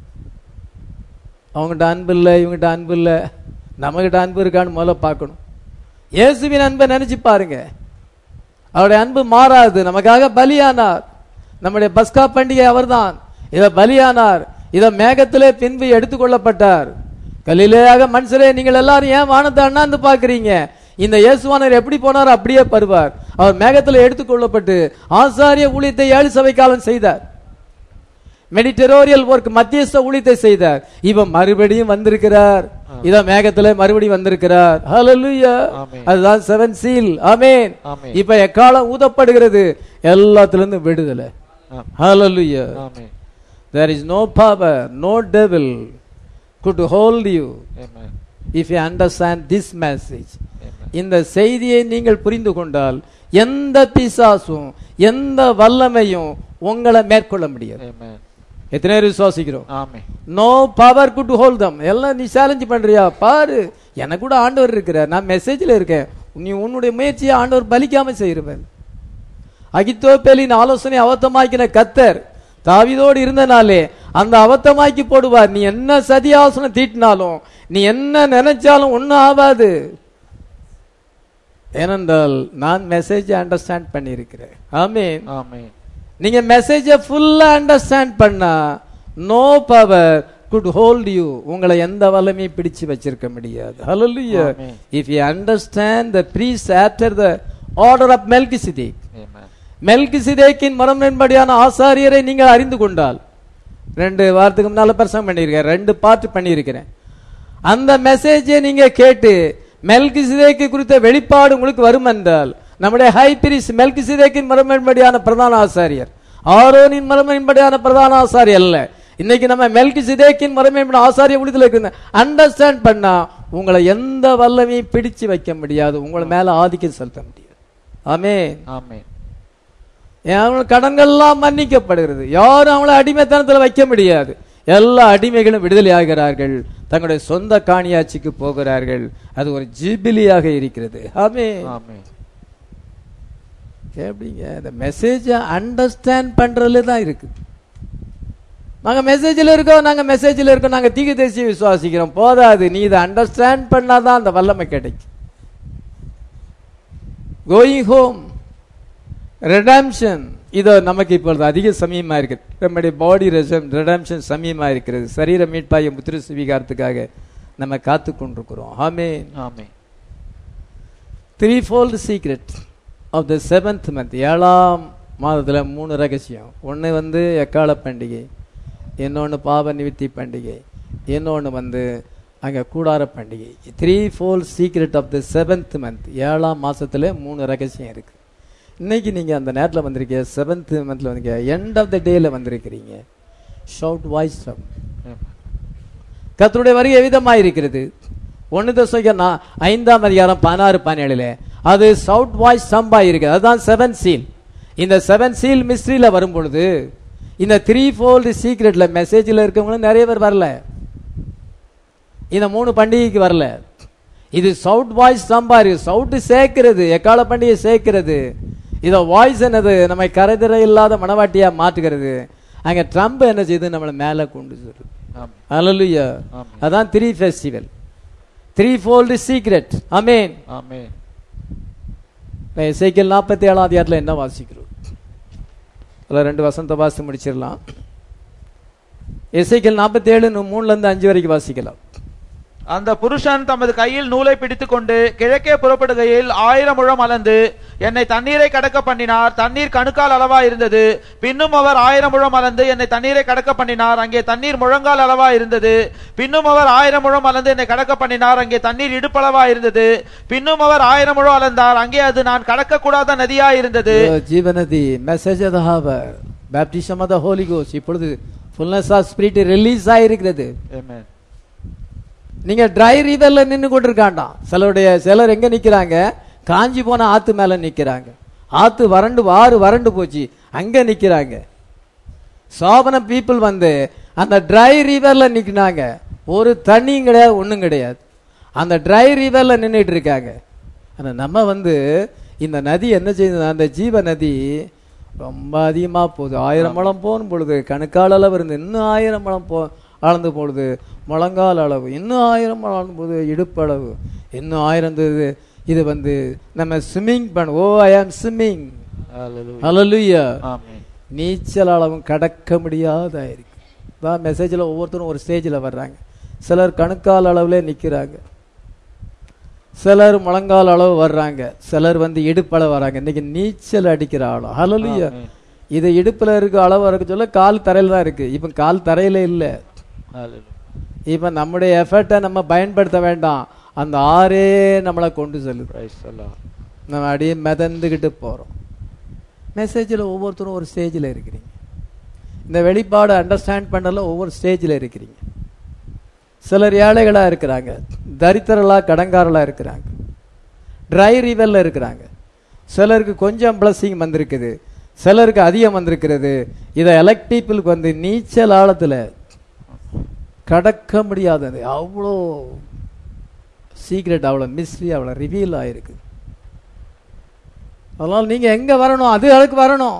அவங்ககிட்ட அன்பு இல்லை இவங்ககிட்ட அன்பு இல்லை நம்மகிட்ட அன்பு இருக்கான்னு முதல்ல பார்க்கணும் இயேசுவின் அன்பை நினைச்சு பாருங்க அவருடைய அன்பு மாறாது நமக்காக பலியானார் நம்முடைய பஸ்கா பண்டிகை அவர்தான் இத பலியானார் இத மேகத்திலே பின்பு எடுத்துக்கொள்ளப்பட்டார் கலிலேயாக மனுஷரே நீங்கள் எல்லாரும் ஏன் வானத்தை அண்ணாந்து பார்க்கறீங்க இந்த இயேசுவானர் எப்படி போனார் அப்படியே பருவார் அவர் மேகத்தில் எடுத்துக்கொள்ளப்பட்டு ஆசாரிய ஊழியத்தை ஏழு சபை காலம் செய்தார் மெடிட்டரோரியல் ஒர்க் மத்தியஸ்த ஊழியத்தை செய்தார் இவன் மறுபடியும் வந்திருக்கிறார் இத மேகத்துல மறுபடியும் வந்திருக்கிறார் ஹalleluya ஆமென். அதுதான் செவன் சீல் ஆமென் ஆமென். இப்ப எக்காலம் ஊதப்படுகிறது எல்லாத்துல இருந்து விடுதலை ஆமென். ஹalleluya ஆமென் there is no power no devil could hold you amen if you understand this message ஆமென் இந்த செய்தியை நீங்கள் புரிந்து கொண்டால் எந்த பிசாசும் எந்த வல்லமையும் உங்களை மேற்கொள்ள முடியாது ஆமென் எத்தனை பேர் விசுவாசிக்கிறோம் ஆமென் no power could hold them எல்லாம் நீ சேலஞ்ச் பண்றியா பாரு எனக்கு கூட ஆண்டவர் இருக்கிறார் நான் மெசேஜ்ல இருக்கேன் நீ உன்னுடைய முயற்சியை ஆண்டவர் பலிக்காம செய்கிறவன் அகித்தோப்பேலின் ஆலோசனை அவத்தமாக்கின கத்தர் தாவிதோடு இருந்தனாலே அந்த அவத்தமாக்கி போடுவார் நீ என்ன சதி ஆலோசனை தீட்டினாலும் நீ என்ன நினைச்சாலும் ஒன்றும் ஆகாது ஏனென்றால் நான் மெசேஜ் அண்டர்ஸ்டாண்ட் பண்ணியிருக்கிறேன் ஆமீன் ஆமென் நீங்க மெசேஜை ஃபுல்லா அண்டர்ஸ்டாண்ட் பண்ணா no power could hold you உங்களை எந்த வல்லமையும் பிடிச்சு வச்சிருக்க முடியாது ஹalleluya Amen. If you understand the priest after the order of Melchizedek ஆமென் மெல்கிசிதேக்கின் மரபின்படியான ஆசாரியரை நீங்கள் அறிந்து கொண்டால் ரெண்டு வாரத்துக்கு முன்னால பிரசங்கம் பண்ணியிருக்கேன் ரெண்டு பார்ட் பண்ணியிருக்கிறேன் அந்த மெசேஜை நீங்க கேட்டு மெல்கிசிதேக்கு குறித்த வெளிப்பாடு உங்களுக்கு வரும் என்றால் நம்முடைய ஹை பிரிஸ் மெல்கிசிதேக்கின் மரபின்படியான பிரதான ஆசாரியர் ஆரோனின் மரபின்படியான பிரதான ஆசாரியர் அல்ல இன்னைக்கு நம்ம மெல்கிசிதேக்கின் மரபின்படி ஆசாரிய விடுதலை இருக்கு அண்டர்ஸ்டாண்ட் பண்ணா உங்களை எந்த வல்லமையும் பிடிச்சு வைக்க முடியாது உங்களை மேல ஆதிக்கம் செலுத்த முடியாது ஆமென் ஆமென் அவங்க கடன்கள்லாம் மன்னிக்கப்படுகிறது யாரும் அவங்கள அடிமைத்தனத்துல வைக்க முடியாது எல்லா அடிமைகளும் விடுதலை ஆகிறார்கள் தங்களுடைய சொந்த காணியாட்சிக்கு போகிறார்கள் அது ஒரு ஜிபிலியாக இருக்கிறது ஆமே ஆமென் எப்படிங்க இந்த மெசேஜை அண்டர்ஸ்டாண்ட் பண்றதுல தான் இருக்கு நாங்க மெசேஜில் இருக்கோம் நாங்க மெசேஜில் இருக்கோம் நாங்க தீக தேசிய விசுவாசிக்கிறோம் போதாது நீ இதை அண்டர்ஸ்டாண்ட் பண்ணாதான் அந்த வல்லமை கிடைக்கும் கோயிங் ஹோம் ரெடாம்ஷன் இதோ நமக்கு இப்பொழுது அதிக சமயமா இருக்கு நம்முடைய பாடி ரெசம் ரெடாம்ஷன் சமயமா இருக்கிறது சரீர மீட்பாய முத்திர சுவீகாரத்துக்காக நம்ம காத்து கொண்டிருக்கிறோம் ஆமென் ஆமென் threefold secret of the seventh month ஏழாம் மாதத்துல மூணு ரகசியம் ஒன்று வந்து எக்கால பண்டிகை இன்னொன்று பாவ நிவித்தி பண்டிகை இன்னொன்று வந்து அங்கே கூடார பண்டிகை threefold secret of the seventh month ஏழாம் மாசத்துல மூணு ரகசியம் இருக்கு இன்னைக்கு நீங்க அந்த நேரத்தில் வந்திருக்கீங்க செவன்த் மந்த்ல வந்திருக்கீங்க எண்ட் ஆஃப் த டேல வந்திருக்கிறீங்க ஷவுட் வாய்ஸ் ஆமென் கர்த்தருடைய வருகை எவ்விதமாக இருக்கிறது ஒன்னு தசைக்க நான் ஐந்தாம் அதிகாரம் பதினாறு பதினேழுல அது சவுட் வாய்ஸ் சம்பா இருக்கு அதுதான் செவன் சீல் இந்த செவன் சீல் மிஸ்ட்ரியில வரும் பொழுது இந்த த்ரீ ஃபோல்டு சீக்ரெட்ல மெசேஜில் இருக்கவங்களும் நிறைய பேர் வரல இந்த மூணு பண்டிகைக்கு வரல இது சவுட் வாய்ஸ் சம்பா இருக்கு சவுட் சேர்க்கிறது எக்கால பண்டிகை சேர்க்கிறது இத வாய்ஸ் என்னது நம்மை கரைதிரை இல்லாத மனவாட்டியா மாற்றுகிறது அங்க ட்ரம்ப் என்ன செய்யுது நம்மளை மேல கொண்டு சொல்லுது ஆமென் ஹalleluya ஆமென். அதான் three festival threefold secret அமேன் ஆமென் இசைக்கல் நாற்பத்தி ஏழாம் அதிகாரத்தில் என்ன வாசிக்கிறோம் அதில் ரெண்டு வசனத்தை வாசித்து முடிச்சிடலாம் இசைக்கல் நாற்பத்தி ஏழு மூணுல இருந்து அஞ்சு வரைக்கும் வாசிக்கலாம் அந்த புருஷன் தமது கையில் நூலை பிடித்துக்கொண்டு கிழக்கே புறப்படுகையில் ஆயிரம் முழம் அளந்து என்னை தண்ணீரை கடக்க பண்ணினார் தண்ணீர் கணுக்கால் அளவா இருந்தது பின்னும் அவர் ஆயிரம் முழம் அளந்து என்னை தண்ணீரை கடக்க பண்ணினார் அங்கே தண்ணீர் முழங்கால் அளவா இருந்தது பின்னும் அவர் ஆயிரம் முழம் அளந்து என்னை கடக்க பண்ணினார் அங்கே தண்ணீர் இடுப்பளவா இருந்தது பின்னும் அவர் ஆயிரம் முழம் அளந்தார் அங்கே அது நான் கடக்க கூடாத நதியா இருந்தது ஜீவநதி message of hour baptism of the holy கோஸ் இப்பொழுது ஃபுல்னஸ் ஆஃப் ஸ்பிரிட் ரிலீஸ் ஆயிருக்கிறது Amen. நீங்க ட்ரை ரிவர்ல நின்னு கொண்டிருக்காண்டாம் சிலருடைய சிலர் எங்க நிக்கிறாங்க காஞ்சி போன ஆத்து மேல நிக்கிறாங்க ஆத்து வறண்டு ஆறு வறண்டு போச்சு அங்க நிக்கிறாங்க சோபன பீப்புள் வந்து அந்த ட்ரை ரிவர்ல நிக்கிறாங்க ஒரு தண்ணியும் கிடையாது ஒண்ணும் கிடையாது அந்த ட்ரை ரிவர்ல நின்றுட்டு இருக்காங்க ஆனா நம்ம வந்து இந்த நதி என்ன செய்யுது அந்த ஜீவ நதி ரொம்ப அதிகமா போகுது ஆயிரம் முழம் போகும் பொழுது கணுக்கால் அளவு இருந்து இன்னும் ஆயிரம் முழம் போ அளந்து பொழுது முழங்கால் அளவு இன்னும் ஆயிரம் முழம் அளந்து போது இடுப்பு அளவு இன்னும் ஆயிரம் இருந்தது இது வந்து நம்ம ஸ்விம்மிங் பண்ண ஓ ஐ ஆம் ஸ்விம்மிங் Hallelujah. ஹalleluya Amen. நீச்சல் அளவும் கடக்க முடியாதா இருக்கு தான் மெசேஜில் ஒவ்வொருத்தரும் ஒரு ஸ்டேஜில் வர்றாங்க சிலர் கணுக்கால் அளவுல நிற்கிறாங்க சிலர் முழங்கால் அளவு வர்றாங்க சிலர் வந்து இடுப்பளவு வர்றாங்க இன்னைக்கு நீச்சல் அடிக்கிற ஆளும் ஹalleluya Amen. இது இடுப்புல இருக்க அளவு இருக்க சொல்ல கால் தரையில தான் இருக்கு இப்ப கால் தரையில இல்ல Hallelujah. இப்ப நம்முடைய எஃபர்ட்டை நம்ம பயன்படுத்த வேண்டாம் அந்த ஆறே நம்மளை கொண்டு செல்லுது Praise the Lord. நம்ம அப்படியே மிதந்துக்கிட்டு போறோம் மெசேஜில் ஒவ்வொருத்தரும் ஒரு ஸ்டேஜில் இருக்கிறீங்க இந்த வெளிப்பாடு அண்டர்ஸ்டாண்ட் பண்ணல ஒவ்வொரு ஸ்டேஜில் இருக்கிறீங்க சிலர் ஏழைகளாக இருக்கிறாங்க தரித்திரலா கடங்காரலா இருக்கிறாங்க ட்ரை ரிவரில் இருக்கிறாங்க சிலருக்கு கொஞ்சம் பிளஸிங் வந்திருக்குது சிலருக்கு அதிகம் வந்திருக்கிறது இதை எலக்ட் பீப்புளுக்கு வந்து நீச்சல் ஆழத்தில் கடக்க முடியாதது அவ்வளோ சீக்ரெட் அவ்வளோ மிஸ்ட்ரி அவ்வளோ ரிவீல் ஆயிருக்கு அதனால் நீங்க எங்க வரணும் அது அதுக்கு வரணும்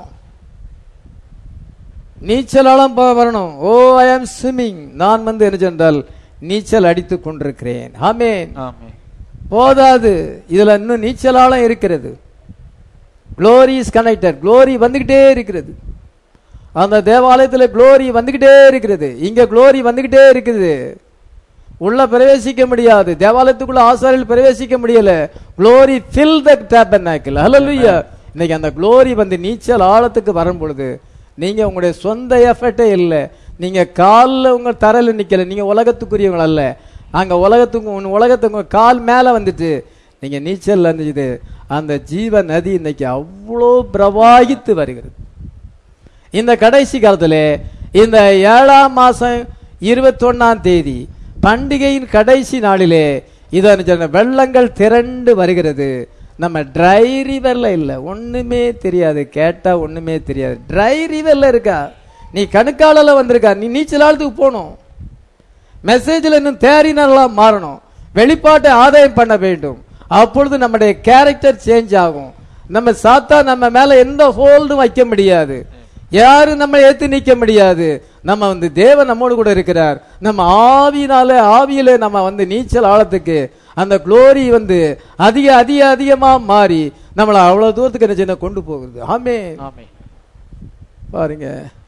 நீச்சலாலம் போ வரணும் ஓ ஐ ஆம் ஸ்விம்மிங் நான் வந்து என்ன சொன்னால் நீச்சல் அடித்துக் கொண்டிருக்கிறேன் ஆமேன் Amen. போதாது இதுல இன்னும் நீச்சலாலம் இருக்கிறது க்ளோரி இஸ் கனெக்டட் க்ளோரி வந்துகிட்டே இருக்கிறது அந்த தேவாலயத்துல க்ளோரி வந்துகிட்டே இருக்கிறது இங்க க்ளோரி வந்துகிட்டே இருக்குது உள்ள பிரவேசிக்க முடியாது தேவாலயத்துக்குள்ள ஆசாரியில் பிரவேசிக்க முடியல க்ளோரி ஃபில் த டேபர்னாக்கிள் ஹalleluya இன்னைக்கு அந்த க்ளோரி வந்து நீச்சல் ஆழத்துக்கு வரும் பொழுது நீங்க உங்களுடைய சொந்த எஃபர்ட்டே இல்லை நீங்க காலில் உங்க தரையில நிக்கல நீங்க உலகத்துக்குரியவங்க அல்ல அங்க உலகத்துக்கு உன் உலகத்துக்கு உங்க கால் மேல வந்துட்டு நீங்க நீச்சல் இருந்துச்சு அந்த ஜீவ நதி இன்னைக்கு அவ்வளோ பிரவாகித்து வருகிறது இந்த கடைசி காலத்துல இந்த ஏழாம் மாசம் இருபத்தொன்னாம் தேதி பண்டிகையின் கடைசி நாளிலே இதன் சொன்ன வெள்ளங்கள் திரண்டு வருகிறது நம்ம ட்ரை ரிவர்ல இல்ல ஒண்ணுமே தெரியாது கேட்டா ஒண்ணுமே தெரியாது ட்ரை ரிவர்ல இருக்கா நீ கணுக்கால வந்திருக்கா நீ நீச்சல் ஆழத்துக்கு போகணும் மெசேஜ்ல இன்னும் தேறினெல்லாம் மாறணும் வெளிப்பாட்டை ஆதாயம் பண்ண வேண்டும் அப்பொழுது நம்முடைய கேரக்டர் சேஞ்ச் ஆகும் நம்ம சாத்தா நம்ம மேல எந்த ஹோல்டும் வைக்க முடியாது யாரும் நம்ம ஏத்து நிக்க முடியாது நம்ம வந்து தேவன் நம்மோடு கூட இருக்கிறார் நம்ம ஆவியினால ஆவியில நம்ம வந்து நீச்சல் ஆழத்துக்கு அந்த குளோரி வந்து அதிக அதிக அதிகமா மாறி நம்மளை அவ்வளவு தூரத்துக்கு என்ன செய்ய கொண்டு போகுது ஆமே Amen. பாருங்க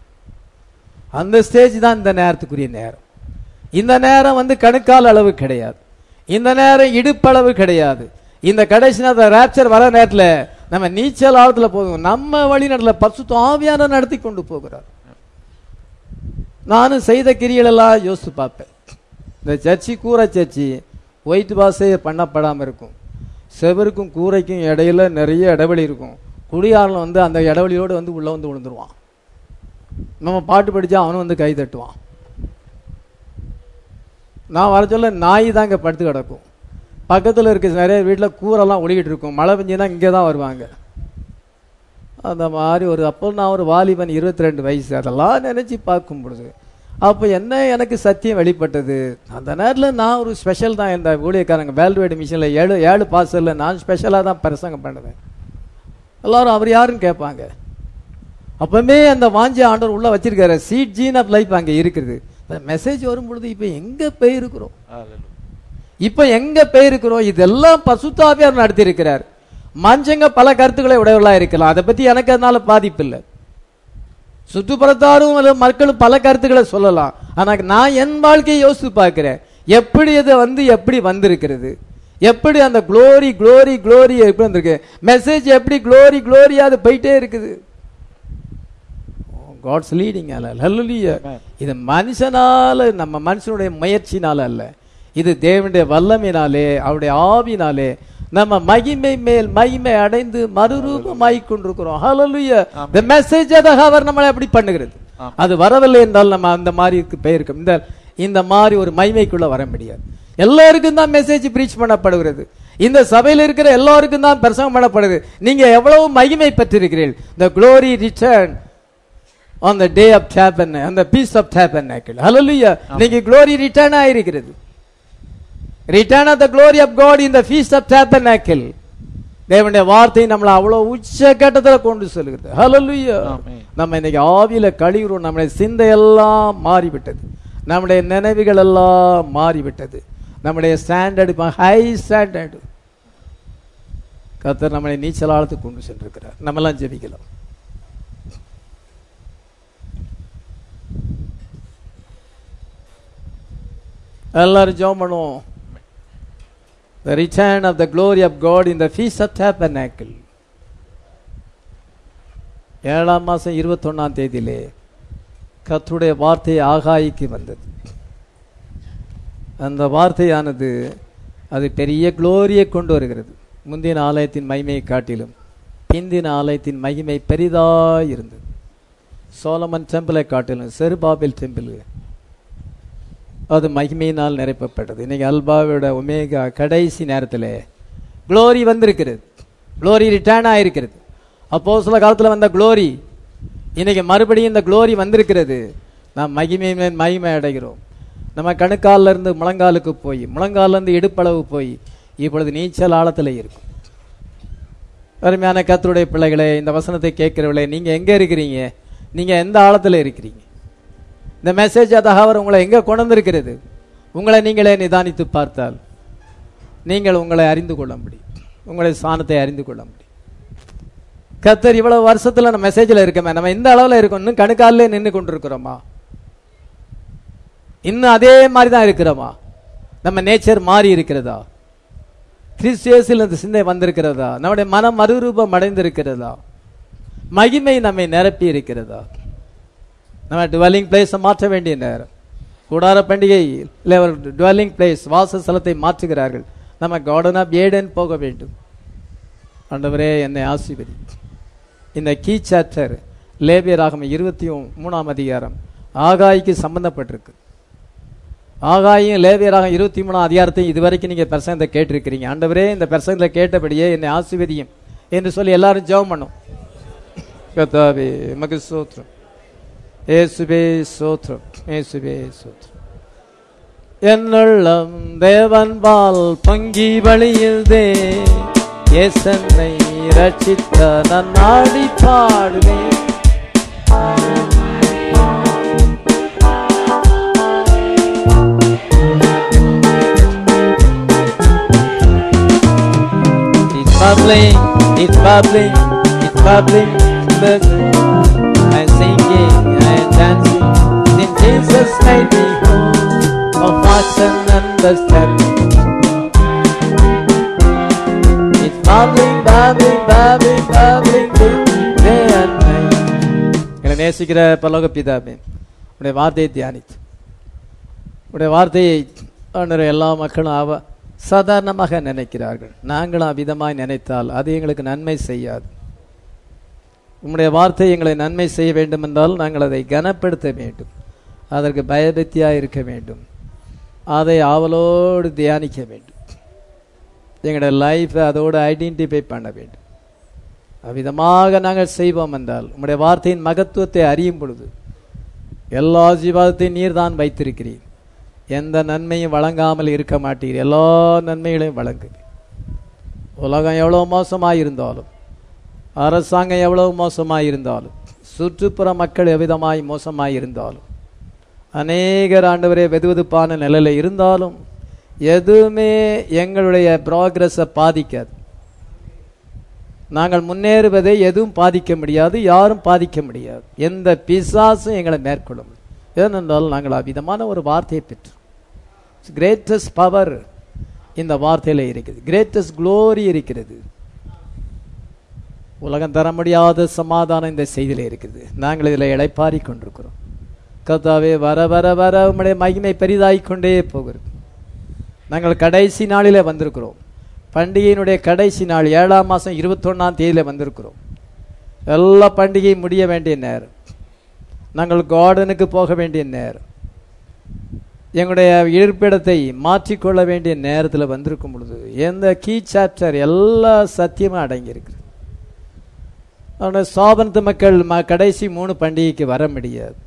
அந்த ஸ்டேஜ் தான் இந்த நேரத்துக்குரிய நேரம் இந்த நேரம் வந்து கணுக்கால் அளவு கிடையாது இந்த நேரம் இடுப்பளவு கிடையாது இந்த கடைசி நேரத்தில் ரேப்சர் வர நேரத்துல நம்ம நீச்சல் ஆழத்துல போதும் நம்ம வழி நடல பரிசுத்த ஆவியான நடத்தி கொண்டு போகிறார் நானும் செய்த கிரியலெல்லாம் யோசித்து பார்ப்பேன் இந்த சர்ச்சி கூரை சர்ச்சி ஒயிட் வாஷே பண்ணப்படாம இருக்கும் செவருக்கும் கூரைக்கும் இடையில நிறைய இடைவெளி இருக்கும் குடியாரன் வந்து அந்த இடைவெளியோடு வந்து உள்ள வந்து விழுந்துருவான் நம்ம பாட்டு படிச்சா அவனும் வந்து கை தட்டுவான் நான் வர சொல்ல நாய் தான் இங்கே படுத்து கிடக்கும் பக்கத்தில் இருக்க நிறைய வீட்டில் கூரெல்லாம் ஒளிக்கிட்டு இருக்கும் மழை பெஞ்சுன்னா இங்கே தான் வருவாங்க அந்த மாதிரி ஒரு அப்போ நான் ஒரு வாலிபன் இருபத்தி ரெண்டு வயசு அதெல்லாம் நினைச்சு பார்க்கும் பொழுது அப்போ என்ன எனக்கு சத்தியம் வெளிப்பட்டது அந்த நேரத்தில் நான் ஒரு ஸ்பெஷல் தான் இந்த ஊழியக்காரங்க வேல்வேடு மிஷினில் ஏழு ஏழு பாசலில் நான் ஸ்பெஷலாக தான் பிரசங்கம் பண்ணுவேன் எல்லாரும் அவர் யாருன்னு கேட்பாங்க அப்பவுமே அந்த வாஞ்சி ஆண்டவர் உள்ள வச்சிருக்காரு சீட் ஜீன் ஆஃப் லைஃப் அங்கே இருக்குது மெசேஜ் வரும் பொழுது இப்போ எங்க போயிருக்கிறோம் Hallelujah. இப்ப எங்க போயிருக்கிறோம் இதெல்லாம் பசுத்தாவியார் நடத்தி இருக்கிறார் மஞ்சங்க பல கருத்துக்களை உடையவர்களா இருக்கலாம் அதை பத்தி எனக்கு அதனால பாதிப்பு இல்லை சுற்றுப்புறத்தாரும் அல்லது மக்களும் பல கருத்துக்களை சொல்லலாம் ஆனா நான் என் வாழ்க்கையை யோசித்து பார்க்கிறேன் எப்படி அது வந்து எப்படி வந்திருக்கிறது எப்படி அந்த குளோரி குளோரி குளோரி எப்படி வந்திருக்கு மெசேஜ் எப்படி குளோரி குளோரியா அது போயிட்டே இருக்குது காட்ஸ் லீடிங் அல்ல ஹல்லேலூயா Amen. இது மனுஷனால நம்ம மனுஷனுடைய முயற்சினால அல்ல இது தேவனுடைய வல்லமையினாலே அவருடைய ஆவினாலே நம்ம மகிமை மேல் மகிமை அடைந்து மறுரூபமாய் கொண்டிருக்கிறோம் ஹalleluya Amen. the message அதாக அவர் நம்மளை அப்படி பண்ணுகிறது Amen. அது வரவில்லை என்றால் நம்ம அந்த மாதிரி பெயருக்கு இந்த இந்த மாதிரி ஒரு மகிமைக்குள்ள வர முடியாது எல்லாருக்கும் தான் மெசேஜ் பிரீச் பண்ணப்படுகிறது இந்த சபையில் இருக்கிற எல்லாருக்கும் தான் பிரசங்கம் பண்ணப்படுது நீங்க எவ்வளவு மகிமை பெற்றிருக்கிறீர்கள் the glory return on the day of tabernacle on the peace of tabernacle hallelujah நீங்க glory return ஆயிருக்கிறது return of the glory of god in the feast of tabernacle தேவனுடைய வார்த்தை நம்மளை அவ்வளவு உச்சகட்டத்துல கொண்டு செல்கிறது ஹalleluya ஆமென். நம்ம இன்னைக்கு ஆவியில கழிவுறோம் நம்முடைய சிந்தையெல்லாம் மாறிவிட்டது நம்முடைய நினைவுகள் எல்லாம் மாறிவிட்டது நம்முடைய ஸ்டாண்டர்ட் ஹை ஸ்டாண்டர்ட் கர்த்தர் நம்மளை நீச்சல் ஆழத்துக்கு கொண்டு சென்றிருக்கிறார் நம்மெல்லாம் ஜெபிக்கலாம் எல்லாரும் ஜெபம் பண்ணுவோம் The return of the glory of God in the feast of tabernacle. ஏழாம் மாசம் இருபத்தொன்னாம் தேதியிலே கர்த்தருடைய வார்த்தை ஆகாய்க்கு வந்தது அந்த வார்த்தையானது அது பெரிய குளோரியை கொண்டு வருகிறது முந்தின ஆலயத்தின் மகிமையை காட்டிலும் பிந்தின ஆலயத்தின் மகிமை பெரிதாய் இருந்தது சோலமன் டெம்பிளை காட்டிலும் செருபாபில் டெம்பிள் அது மகிமையினால் நிரப்பப்பட்டது இன்னைக்கு அல்பாவோட ஒமேகா கடைசி நேரத்தில் குளோரி வந்திருக்கிறது குளோரி ரிட்டர்ன் ஆயிருக்கிறது அப்போ சில காலத்தில் வந்த குளோரி இன்னைக்கு மறுபடியும் இந்த குளோரி வந்திருக்கிறது நாம் மகிமை மேல் மகிமை அடைகிறோம் நம்ம கணுக்கால்ல இருந்து முழங்காலுக்கு போய் முழங்கால்ல இருந்து இடுப்பளவு போய் இப்பொழுது நீச்சல் ஆழத்தில் இருக்கும் அருமையான கத்தருடைய பிள்ளைகளே இந்த வசனத்தை கேட்கிறவர்களே நீங்க எங்க இருக்கிறீங்க நீங்க எந்த ஆழத்தில் இருக்கிறீங்க இந்த மெசேஜ் அதாக அவர் உங்களை எங்க கொண்டு வந்திருக்கிறது உங்களை நீங்களே நிதானித்து பார்த்தால் நீங்கள் உங்களை அறிந்து கொள்ள முடியும் உங்களை சாணத்தை அறிந்து கொள்ள முடியும் கத்தர் இவ்வளவு வருஷத்துல நம்ம மெசேஜ்ல இருக்கமே நம்ம இந்த அளவுல இருக்கோம் இன்னும் கணுக்காலே நின்று கொண்டிருக்கிறோமா இன்னும் அதே மாதிரி தான் இருக்கிறோமா நம்ம நேச்சர் மாறி இருக்கிறதா கிறிஸ்தியஸில் இந்த சிந்தை வந்திருக்கிறதா நம்முடைய மனம் மறுரூபம் அடைந்திருக்கிறதா மகிமை நம்மை நிரப்பி இருக்கிறதா நம்ம டுவெல்லிங் பிளேஸை மாற்ற வேண்டிய நேரம் கூடார பண்டிகை இல்லை ஒரு டுவெல்லிங் பிளேஸ் வாசஸ்தலத்தை மாற்றுகிறார்கள் நம்ம கார்டன் ஆஃப் ஏடன் போக வேண்டும் ஆண்டவரே என்னை ஆசீர்வதி இந்த கீ சாப்டர் லேபியராகம் இருபத்தி மூணாம் அதிகாரம் ஆகாய்க்கு சம்பந்தப்பட்டிருக்கு ஆகாயும் லேவியராக இருபத்தி மூணாம் அதிகாரத்தையும் இதுவரைக்கும் நீங்க பிரசங்கத்தை கேட்டிருக்கிறீங்க ஆண்டவரே இந்த பிரசங்கத்தை கேட்டபடியே என்னை ஆசீர்வதியும் என்று சொல்லி எல்லாரும் ஜெபம் பண்ணும் கர்த்தாவே மகு சோத்ரம் ஏசுபே சோத்ரம் ஏசுபே சோத்ரம் என்னுள்ளம் தேவன்பால் பொங்கி வழியுதே ஏசன்னை ரட்சித்த நான் நாடி பாடுவேன் It's bubbling, it's bubbling, it's bubbling. I'm singing and dancing. Then Jesus made me whole of hearts and understanding. It's bubbling, bubbling, bubbling, bubbling day and night. எங்களை நேசிக்கிற பரலோக பிதாவே உடைய வார்த்தையை தியானித்து உடைய வார்த்தையை ஆண்டவரே, எல்லா மக்களும் அவ சாதாரணமாக நினைக்கிறார்கள் நாங்களும் அவ்விதமாய் நினைத்தால் அது எங்களுக்கு நன்மை செய்யாது உம்முடைய வார்த்தை எங்களை நன்மை செய்ய வேண்டும் என்றால் நாங்கள் அதை கனப்படுத்த வேண்டும் அதற்கு பயபக்தியாக இருக்க வேண்டும் அதை ஆவலோடு தியானிக்க வேண்டும் எங்களுடைய லைஃப்பை அதோடு ஐடென்டிஃபை பண்ண வேண்டும் அவ்விதமாக நாங்கள் செய்வோம் என்றால் உம்முடைய வார்த்தையின் மகத்துவத்தை அறியும் பொழுது எல்லா ஜீவாதத்தையும் நீர் தான் வைத்திருக்கிறீர் எந்த நன்மையும் வழங்காமல் இருக்க மாட்டீர் எல்லா நன்மைகளையும் வழங்கு உலகம் எவ்வளோ மோசமாக இருந்தாலும் அரசாங்கம் எவ்வளவு மோசமாக இருந்தாலும் சுற்றுப்புற மக்கள் எவ்விதமாய் மோசமாய் இருந்தாலும் அநேகர் ஆண்டவரே வெதுவெதுப்பான நிலையில இருந்தாலும் எதுவுமே எங்களுடைய ப்ராக்ரஸை பாதிக்காது நாங்கள் முன்னேறுவதை எதுவும் பாதிக்க முடியாது யாரும் பாதிக்க முடியாது எந்த பிசாசும் எங்களை மேற்கொள்ள முடியும் ஏனென்றால் நாங்கள் அவ்விதமான ஒரு வார்த்தையை பெற்றோம் கிரேட்டஸ்ட் பவர் இந்த வார்த்தையில இருக்குது கிரேட்டஸ்ட் க்ளோரி இருக்கிறது உலகம் தர முடியாத சமாதானம் இந்த செய்தியில இருக்குது நாங்கள் இதில் இளைப்பாரி கொண்டிருக்கிறோம் கர்த்தாவே வர வர வர உம்முடைய மகிமை பெரிதாகிக் கொண்டே போகிறது நாங்கள் கடைசி நாளிலே வந்திருக்கிறோம் பண்டிகையினுடைய கடைசி நாள் ஏழாம் மாதம் இருபத்தொன்னாம் தேதியில வந்திருக்கிறோம் எல்லா பண்டிகையும் முடிய வேண்டிய நேரம் நாங்கள் கார்டனுக்கு போக வேண்டிய நேரம் எங்களுடைய இருப்பிடத்தை மாற்றிக்கொள்ள வேண்டிய நேரத்தில் வந்திருக்கும் பொழுது எந்த கீ சாப்டர் எல்லா சத்தியமும் அடங்கியிருக்குது அவனுடைய சாபனத்து மக்கள் ம கடைசி மூணு பண்டிகைக்கு வர முடியாது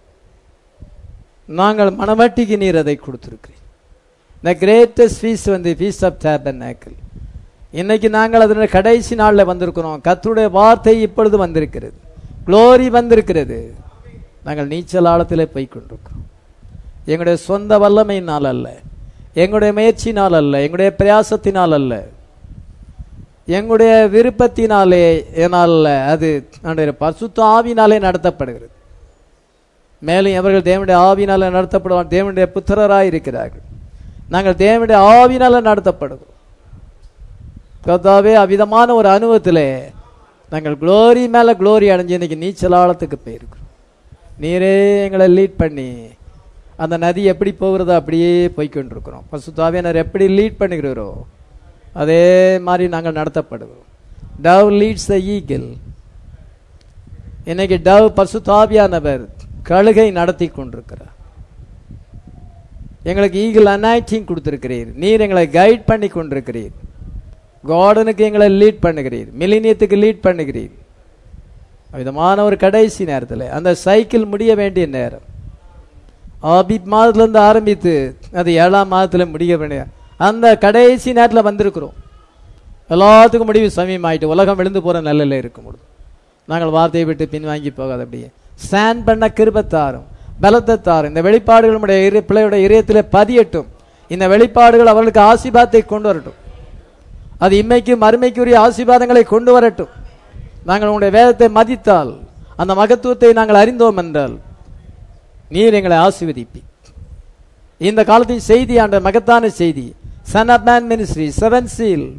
நாங்கள் மணவட்டிக்கு நீர் அதை கொடுத்துருக்கிறேன் த கிரேட்டஸ்ட் ஃபீஸ் வந்து ஃபீஸ் ஆஃப் டேபர்னாக்கிள் இன்னைக்கு நாங்கள் அதனுடைய கடைசி நாளில் வந்திருக்கிறோம் கர்த்தருடைய வார்த்தை இப்பொழுது வந்திருக்கிறது க்ளோரி வந்திருக்கிறது நாங்கள் நீச்சல் ஆழத்திலே போய் கொண்டிருக்கிறோம் எங்களுடைய சொந்த வல்லமையினால் அல்ல எங்களுடைய முயற்சினால் அல்ல எங்களுடைய பிரயாசத்தினால் அல்ல எங்களுடைய விருப்பத்தினாலே ஏனால் அல்ல அது நம்முடைய பசுத்த ஆவினாலே நடத்தப்படுகிறது மேலும் அவர்கள் தேவனுடைய ஆவினால நடத்தப்படுவார் தேவனுடைய புத்திரராய் இருக்கிறார்கள் நாங்கள் தேவனுடைய ஆவினால நடத்தப்படுகிறோம் கர்த்தாவே அவ்விதமான ஒரு அனுபவத்திலே நாங்கள் குளோரி மேல குளோரி அடைஞ்சு இன்னைக்கு நீச்சல் ஆழத்துக்கு போயிருக்கிறோம் நீரே எங்களை லீட் பண்ணி அந்த நதி எப்படி போகிறதோ அப்படியே போய்க்கொண்டிருக்கிறோம் பசுத்தாவியனர் எப்படி லீட் பண்ணுகிறோரோ அதே மாதிரி நாங்கள் நடத்தப்படுகிறோம் டவ் லீட்ஸ் த ஈகிள் இன்னைக்கு டவ் பசுத்தாவியானவர் கழுகை நடத்தி கொண்டிருக்கிறார் எங்களுக்கு ஈகிள் அனாய்டிங் கொடுத்திருக்கிறீர் நீர் எங்களை கைட் பண்ணி கொண்டிருக்கிறீர் கார்டனுக்கு எங்களை லீட் பண்ணுகிறீர் மிலினியத்துக்கு லீட் பண்ணுகிறீர் விதமான ஒரு கடைசி நேரத்தில் அந்த சைக்கிள் முடிய வேண்டிய நேரம் ஆபிப் மாதத்துலேருந்து ஆரம்பித்து அது ஏழாம் மாதத்தில் முடிய வேண்டிய அந்த கடைசி நேரத்தில் வந்திருக்கிறோம் எல்லாத்துக்கும் முடிவு சமயமாயிட்டு உலகம் விழுந்து போகிற நிலையில் இருக்கும் பொழுது நாங்கள் வார்த்தையை விட்டு பின்வாங்கி போகாத அப்படியே ஸ்டாண்ட் பண்ண கிருபத்தாரும் பலத்தை தாரும் இந்த வெளிப்பாடுகள் நம்முடைய இரு பிள்ளையுடைய இதயத்திலே பதியட்டும் இந்த வெளிப்பாடுகள் அவர்களுக்கு ஆசீர்வாதத்தை கொண்டு வரட்டும் அது இம்மைக்கு மறுமைக்குரிய ஆசீர்வாதங்களை கொண்டு வரட்டும் நாங்கள் உங்களுடைய வேதத்தை மதித்தால் அந்த மகத்துவத்தை நாங்கள் அறிந்தோம் என்றால் நீர் எங்களை ஆசீர்வதிப்பி இந்த காலத்தின் செய்தி ஆண்ட மகத்தான செய்தி son of man ministry seven seal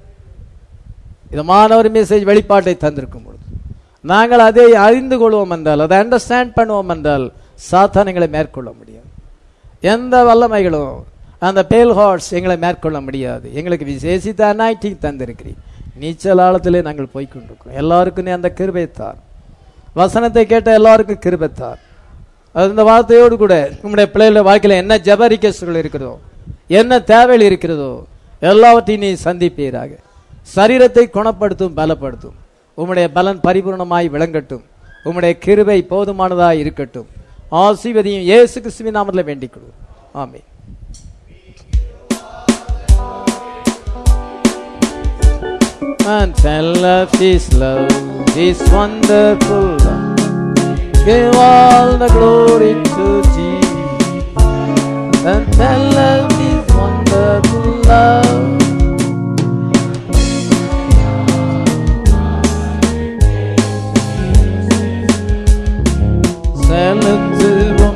இதமான ஒரு மெசேஜ் வெளிப்பாட்டை தந்திருக்கும் பொழுது நாங்கள் அதை அறிந்து கொள்வோம் என்றால் அதை அண்டர்ஸ்டாண்ட் பண்ணுவோம் என்றால் சாத்தான் எங்களை மேற்கொள்ள முடியாது எந்த வல்லமைகளும் அந்த பேல் ஹார்ட்ஸ் எங்களை மேற்கொள்ள முடியாது எங்களுக்கு விசேஷித்த அனாய்டிங் தந்திருக்கிறீர் நீச்சல் ஆழத்திலே நாங்கள் போய்கொண்டிருக்கிறோம் எல்லாருக்கும் நீ அந்த கிருபைத்தார் வசனத்தை கேட்ட எல்லாருக்கும் கிருபைத்தார் அது இந்த வார்த்தையோடு கூட உங்களுடைய பிள்ளைகள வாழ்க்கையில் என்ன ஜபரிக்கஸ்கள் இருக்கிறதோ என்ன தேவைகள் இருக்கிறதோ எல்லாவற்றையும் நீ சந்திப்பீராக சரீரத்தை குணப்படுத்தும் பலப்படுத்தும் உம்முடைய பலன் பரிபூர்ணமாய் விளங்கட்டும் உம்முடைய கிருபை போதுமானதாய் இருக்கட்டும் ஆசீர்வதியும் இயேசு கிறிஸ்துவின் நாமத்தில் வேண்டிக் கொள்வோம் ஆமென் and tell of his love, his wonderful love. Give all the glory to Jesus and tell of his wonderful love. செலுத்துவோம்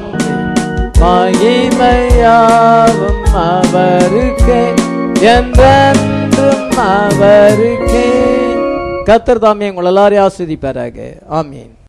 மகிமையாவும் அவருக்கே என்றென்றும் அவருக்கே கத்தர் தாமே உங்கள் எல்லாரையும் ஆஸ்வதிப்பாராக ஆமீன்